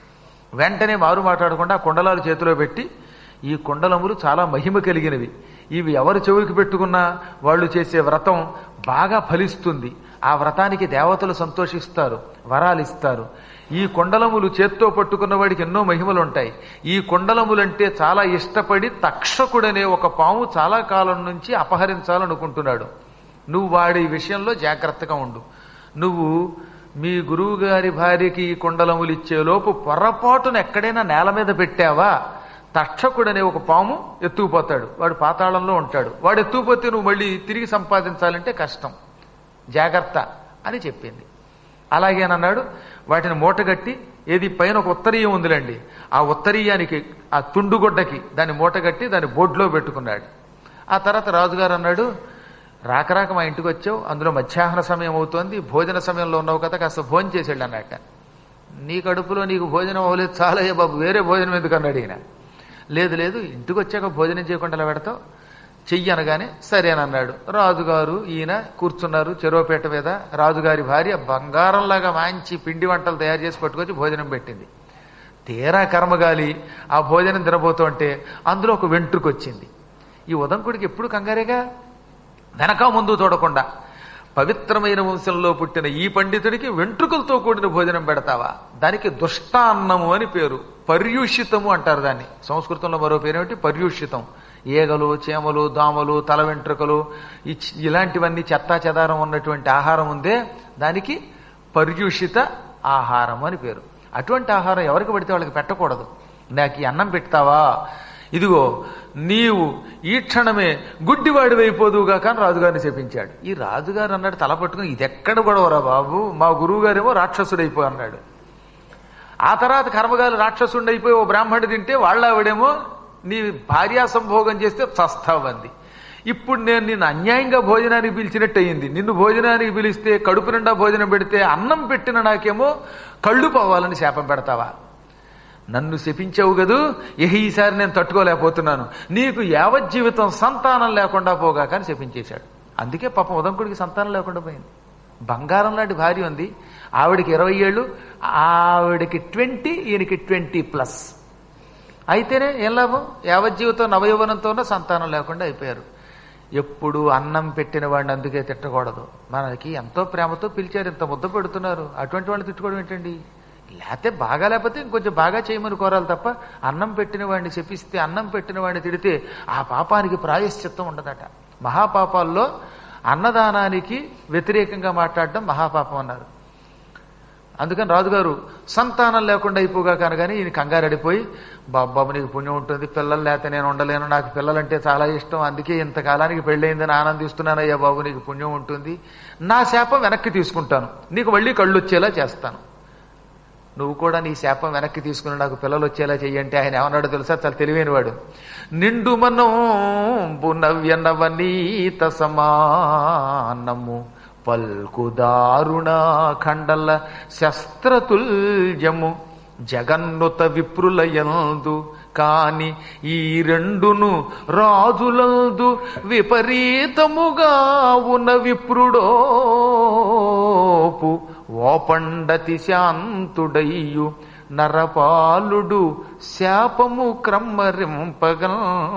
వెంటనే మారు మాట్లాడకుండా ఆ కుండలాలు చేతిలో పెట్టి ఈ కుండలములు చాలా మహిమ కలిగినవి ఇవి ఎవరు చెవులకు పెట్టుకున్నా వాళ్ళు చేసే వ్రతం బాగా ఫలిస్తుంది ఆ వ్రతానికి దేవతలు సంతోషిస్తారు వరాలు ఇస్తారు ఈ కొండలములు చేత్తో పట్టుకున్న వాడికి ఎన్నో మహిమలు ఉంటాయి ఈ కొండలములంటే చాలా ఇష్టపడి తక్షకుడనే ఒక పాము చాలా కాలం నుంచి అపహరించాలనుకుంటున్నాడు నువ్వు వాడి విషయంలో జాగ్రత్తగా ఉండు నువ్వు మీ గురువు గారి భార్యకి ఈ కొండలములు ఇచ్చేలోపు పొరపాటున ఎక్కడైనా నేల మీద పెట్టావా తక్షకుడనే ఒక పాము ఎత్తుకుపోతాడు వాడు పాతాళంలో ఉంటాడు వాడు ఎత్తుకుపోతే నువ్వు మళ్ళీ తిరిగి సంపాదించాలంటే కష్టం జాగ్రత్త అని చెప్పింది అలాగేనన్నాడు వాటిని మూటగట్టి ఏది పైన ఒక ఉత్తరీయం ఉందిలేండి ఆ ఉత్తరీయానికి ఆ తుండుగొడ్డకి దాన్ని మూటగట్టి దాన్ని బోడ్లో పెట్టుకున్నాడు ఆ తర్వాత రాజుగారు అన్నాడు రాక రాక మా ఇంటికి వచ్చావు అందులో మధ్యాహ్న సమయం అవుతోంది భోజన సమయంలో ఉన్నావు కదా కాస్త భోజనం చేసేళ్ళు అన్నట్ట నీ కడుపులో నీకు భోజనం అవ్వలేదు చాలయ్య బాబు వేరే భోజనం ఎందుకు అన్నాడు ఈయన లేదు లేదు ఇంటికి వచ్చాక భోజనం చేయకుండా అలా పెడతావు చెయ్యి అనగానే సరేనన్నాడు రాజుగారు ఈయన కూర్చున్నారు చెరువుపేట మీద రాజుగారి భార్య బంగారంలాగా మంచి పిండి వంటలు తయారు చేసి పట్టుకొచ్చి భోజనం పెట్టింది తీరా కర్మగాలి ఆ భోజనం తినబోతుంటే అందులో ఒక వెంట్రుకు వచ్చింది ఈ ఉదంకుడికి ఎప్పుడు కంగారేగా వెనక ముందు చూడకుండా పవిత్రమైన వంశంలో పుట్టిన ఈ పండితుడికి వెంట్రుకలతో కూడిన భోజనం పెడతావా దానికి దుష్టాన్నము అని పేరు పర్యూషితము అంటారు దాన్ని సంస్కృతంలో మరో పేరేమిటి పర్యూషితం ఈగలు చీమలు దోమలు తల వెంట్రుకలు ఇచ్- ఇలాంటివన్నీ చెత్తా చెదారం ఉన్నటువంటి ఆహారం ఉందే దానికి పర్యూషిత ఆహారం అని పేరు అటువంటి ఆహారం ఎవరికి పడితే వాళ్ళకి పెట్టకూడదు నాకు ఈ అన్నం పెడతావా ఇదిగో నీవు ఈ క్షణమే గుడ్డివాడి అయిపోదువుగా కానీ రాజుగారిని చెప్పించాడు ఈ రాజుగారు అన్నాడు తల పట్టుకుని ఇది ఎక్కడ గొడవరా బాబు మా గురువు గారేమో రాక్షసుడైపో అన్నాడు ఆ తర్వాత కర్మగాలు రాక్షసుండి అయిపోయి ఓ బ్రాహ్మణుడు తింటే వాళ్ళ ఆవిడేమో నీ భార్యా సంభోగం చేస్తే చస్తావంది ఇప్పుడు నేను నిన్ను అన్యాయంగా భోజనానికి పిలిచినట్టు అయ్యింది నిన్ను భోజనానికి పిలిస్తే కడుపు నిండా భోజనం పెడితే అన్నం పెట్టిన నాకేమో కళ్ళు పోవాలని శాపం పెడతావా నన్ను శపించావు కదూ ఇహ ఈసారి నేను తట్టుకోలేకపోతున్నాను నీకు యావజ్జీవితం సంతానం లేకుండా పోగా కానీ శపించేశాడు అందుకే పాపం ఉదంకుడికి సంతానం లేకుండా పోయింది బంగారం లాంటి భార్య ఉంది ఆవిడికి ఇరవై ఏళ్ళు ఆవిడికి ట్వంటీ ఈయనకి ట్వంటీ ప్లస్ అయితేనే ఏం లాభం యావజ్జీవితం నవయౌవనంతో ఉన్న సంతానం లేకుండా అయిపోయారు ఎప్పుడు అన్నం పెట్టిన వాడిని అందుకే తిట్టకూడదు మనకి ఎంతో ప్రేమతో పిలిచారు ఇంత ముద్ద పెడుతున్నారు అటువంటి వాళ్ళని తిట్టుకోవడం ఏంటండి లేకపోతే బాగా లేకపోతే ఇంకొంచెం బాగా చేయమని కోరాలి తప్ప అన్నం పెట్టిన వాడిని చెప్పిస్తే అన్నం పెట్టిన వాడిని తిడితే ఆ పాపానికి ప్రాయశ్చిత్తం ఉండదట మహాపాపాల్లో అన్నదానానికి వ్యతిరేకంగా మాట్లాడడం మహాపాపం అన్నారు అందుకని రాజుగారు సంతానం లేకుండా అయిపోగా కనగానే ఈయన కంగారడిపోయి బాబాబు నీకు పుణ్యం ఉంటుంది పిల్లలు లేకపోతే నేను ఉండలేను నాకు పిల్లలంటే చాలా ఇష్టం అందుకే ఇంతకాలానికి పెళ్ళయిందని ఆనందిస్తున్నాను అయ్యా బాబు నీకు పుణ్యం ఉంటుంది నా శాపం వెనక్కి తీసుకుంటాను నీకు మళ్ళీ కళ్ళు వచ్చేలా చేస్తాను నువ్వు కూడా నీ శాపం వెనక్కి తీసుకుని నాకు పిల్లలు వచ్చేలా చెయ్యంటే ఆయన ఏమన్నాడో తెలుసా చాలా తెలివైనవాడు నిండు మనోంబు నవ్యనవనీత సమానము పల్కుదారుణ ఖండల శస్త్రతుల్యము జగన్నుత విప్రులయందు కాని ఈ రెండును రాజులందు విపరీతముగా ఉన్న విప్రుడోపు ఓపండతి శాంతుడయ్యు నరపాలుడు శాపము క్రమ్మరింపగల్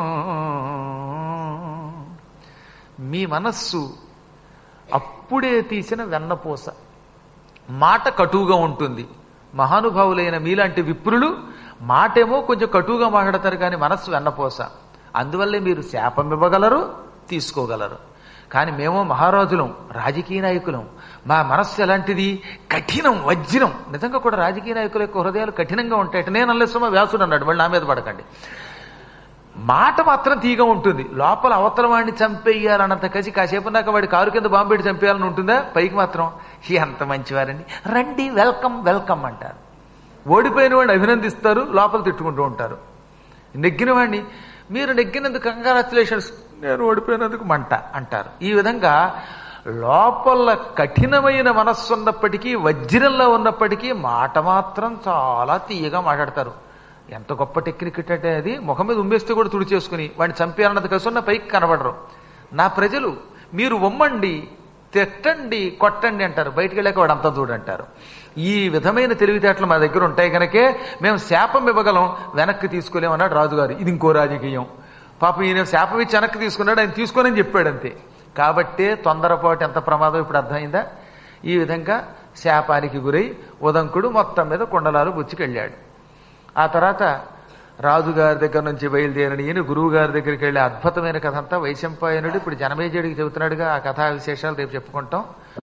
మీ మనస్సు అప్పుడే తీసిన వెన్నపూస మాట కటువుగా ఉంటుంది మహానుభావులైన మీలాంటి విప్రులు మాటేమో కొంచెం కటువుగా మాట్లాడతారు కానీ మనస్సు వెన్నపోస అందువల్లే మీరు శాపం ఇవ్వగలరు తీసుకోగలరు కానీ మేమో మహారాజులం రాజకీయ నాయకులం మా మనస్సు ఎలాంటిది కఠినం వజ్రం నిజంగా కూడా రాజకీయ నాయకుల యొక్క హృదయాలు కఠినంగా ఉంటాయట నేను అల్లెస్సమా వ్యాసుడు అన్నాడు వాళ్ళు నా మీద పడకండి మాట మాత్రం తీగ ఉంటుంది లోపల అవతల వాడిని చంపేయాలన్నంత కసి కాసేపు దాకా వాడి కారు కింద బాంబు పెట్టి చంపేయాలని ఉంటుందా పైకి మాత్రం ఎంత మంచివారండి రండి వెల్కమ్ వెల్కమ్ అంటారు ఓడిపోయిన వాడిని అభినందిస్తారు లోపల తిట్టుకుంటూ ఉంటారు నెగ్గిన వాడిని మీరు నెగ్గినందుకు కంగ్రాచులేషన్స్ నేను ఓడిపోయినందుకు మంట అంటారు ఈ విధంగా లోపల కఠినమైన మనస్సు ఉన్నప్పటికీ వజ్రంలో ఉన్నప్పటికీ మాట మాత్రం చాలా తీయగా మాట్లాడతారు ఎంత గొప్ప టెక్నిక్ అంటే అది ముఖం మీద ఉమ్మేస్తే కూడా తుడి చేసుకుని వాడిని చంపేయాలన్నది కసున్న పైకి కనబడరు నా ప్రజలు మీరు ఉమ్మండి తిట్టండి కొట్టండి అంటారు బయటికి వెళ్ళాక వాడు అంతా చూడంటారు ఈ విధమైన తెలివితేటలు మా దగ్గర ఉంటాయి కనుకే మేము శాపం ఇవ్వగలం వెనక్కి తీసుకోలేమన్నాడు రాజుగారు ఇది ఇంకో రాజకీయం పాపం ఈయన శాపం ఇచ్చి వెనక్కి తీసుకున్నాడు ఆయన తీసుకోనని చెప్పాడు అంతే కాబట్టే తొందరపాటు ఎంత ప్రమాదం ఇప్పుడు అర్థమైందా ఈ విధంగా శాపానికి గురై ఉదంకుడు మొత్తం మీద కుండలాలు బుచ్చికెళ్ళాడు ఆ తర్వాత రాజుగారి దగ్గర నుంచి బయలుదేరిన ఈయన గురువు గారి దగ్గరికి వెళ్ళే అద్భుతమైన కథ అంతా వైశంపాయనుడు ఇప్పుడు జనమేజయుడికి చెబుతున్నాడుగా ఆ కథా విశేషాలు రేపు చెప్పుకుంటాం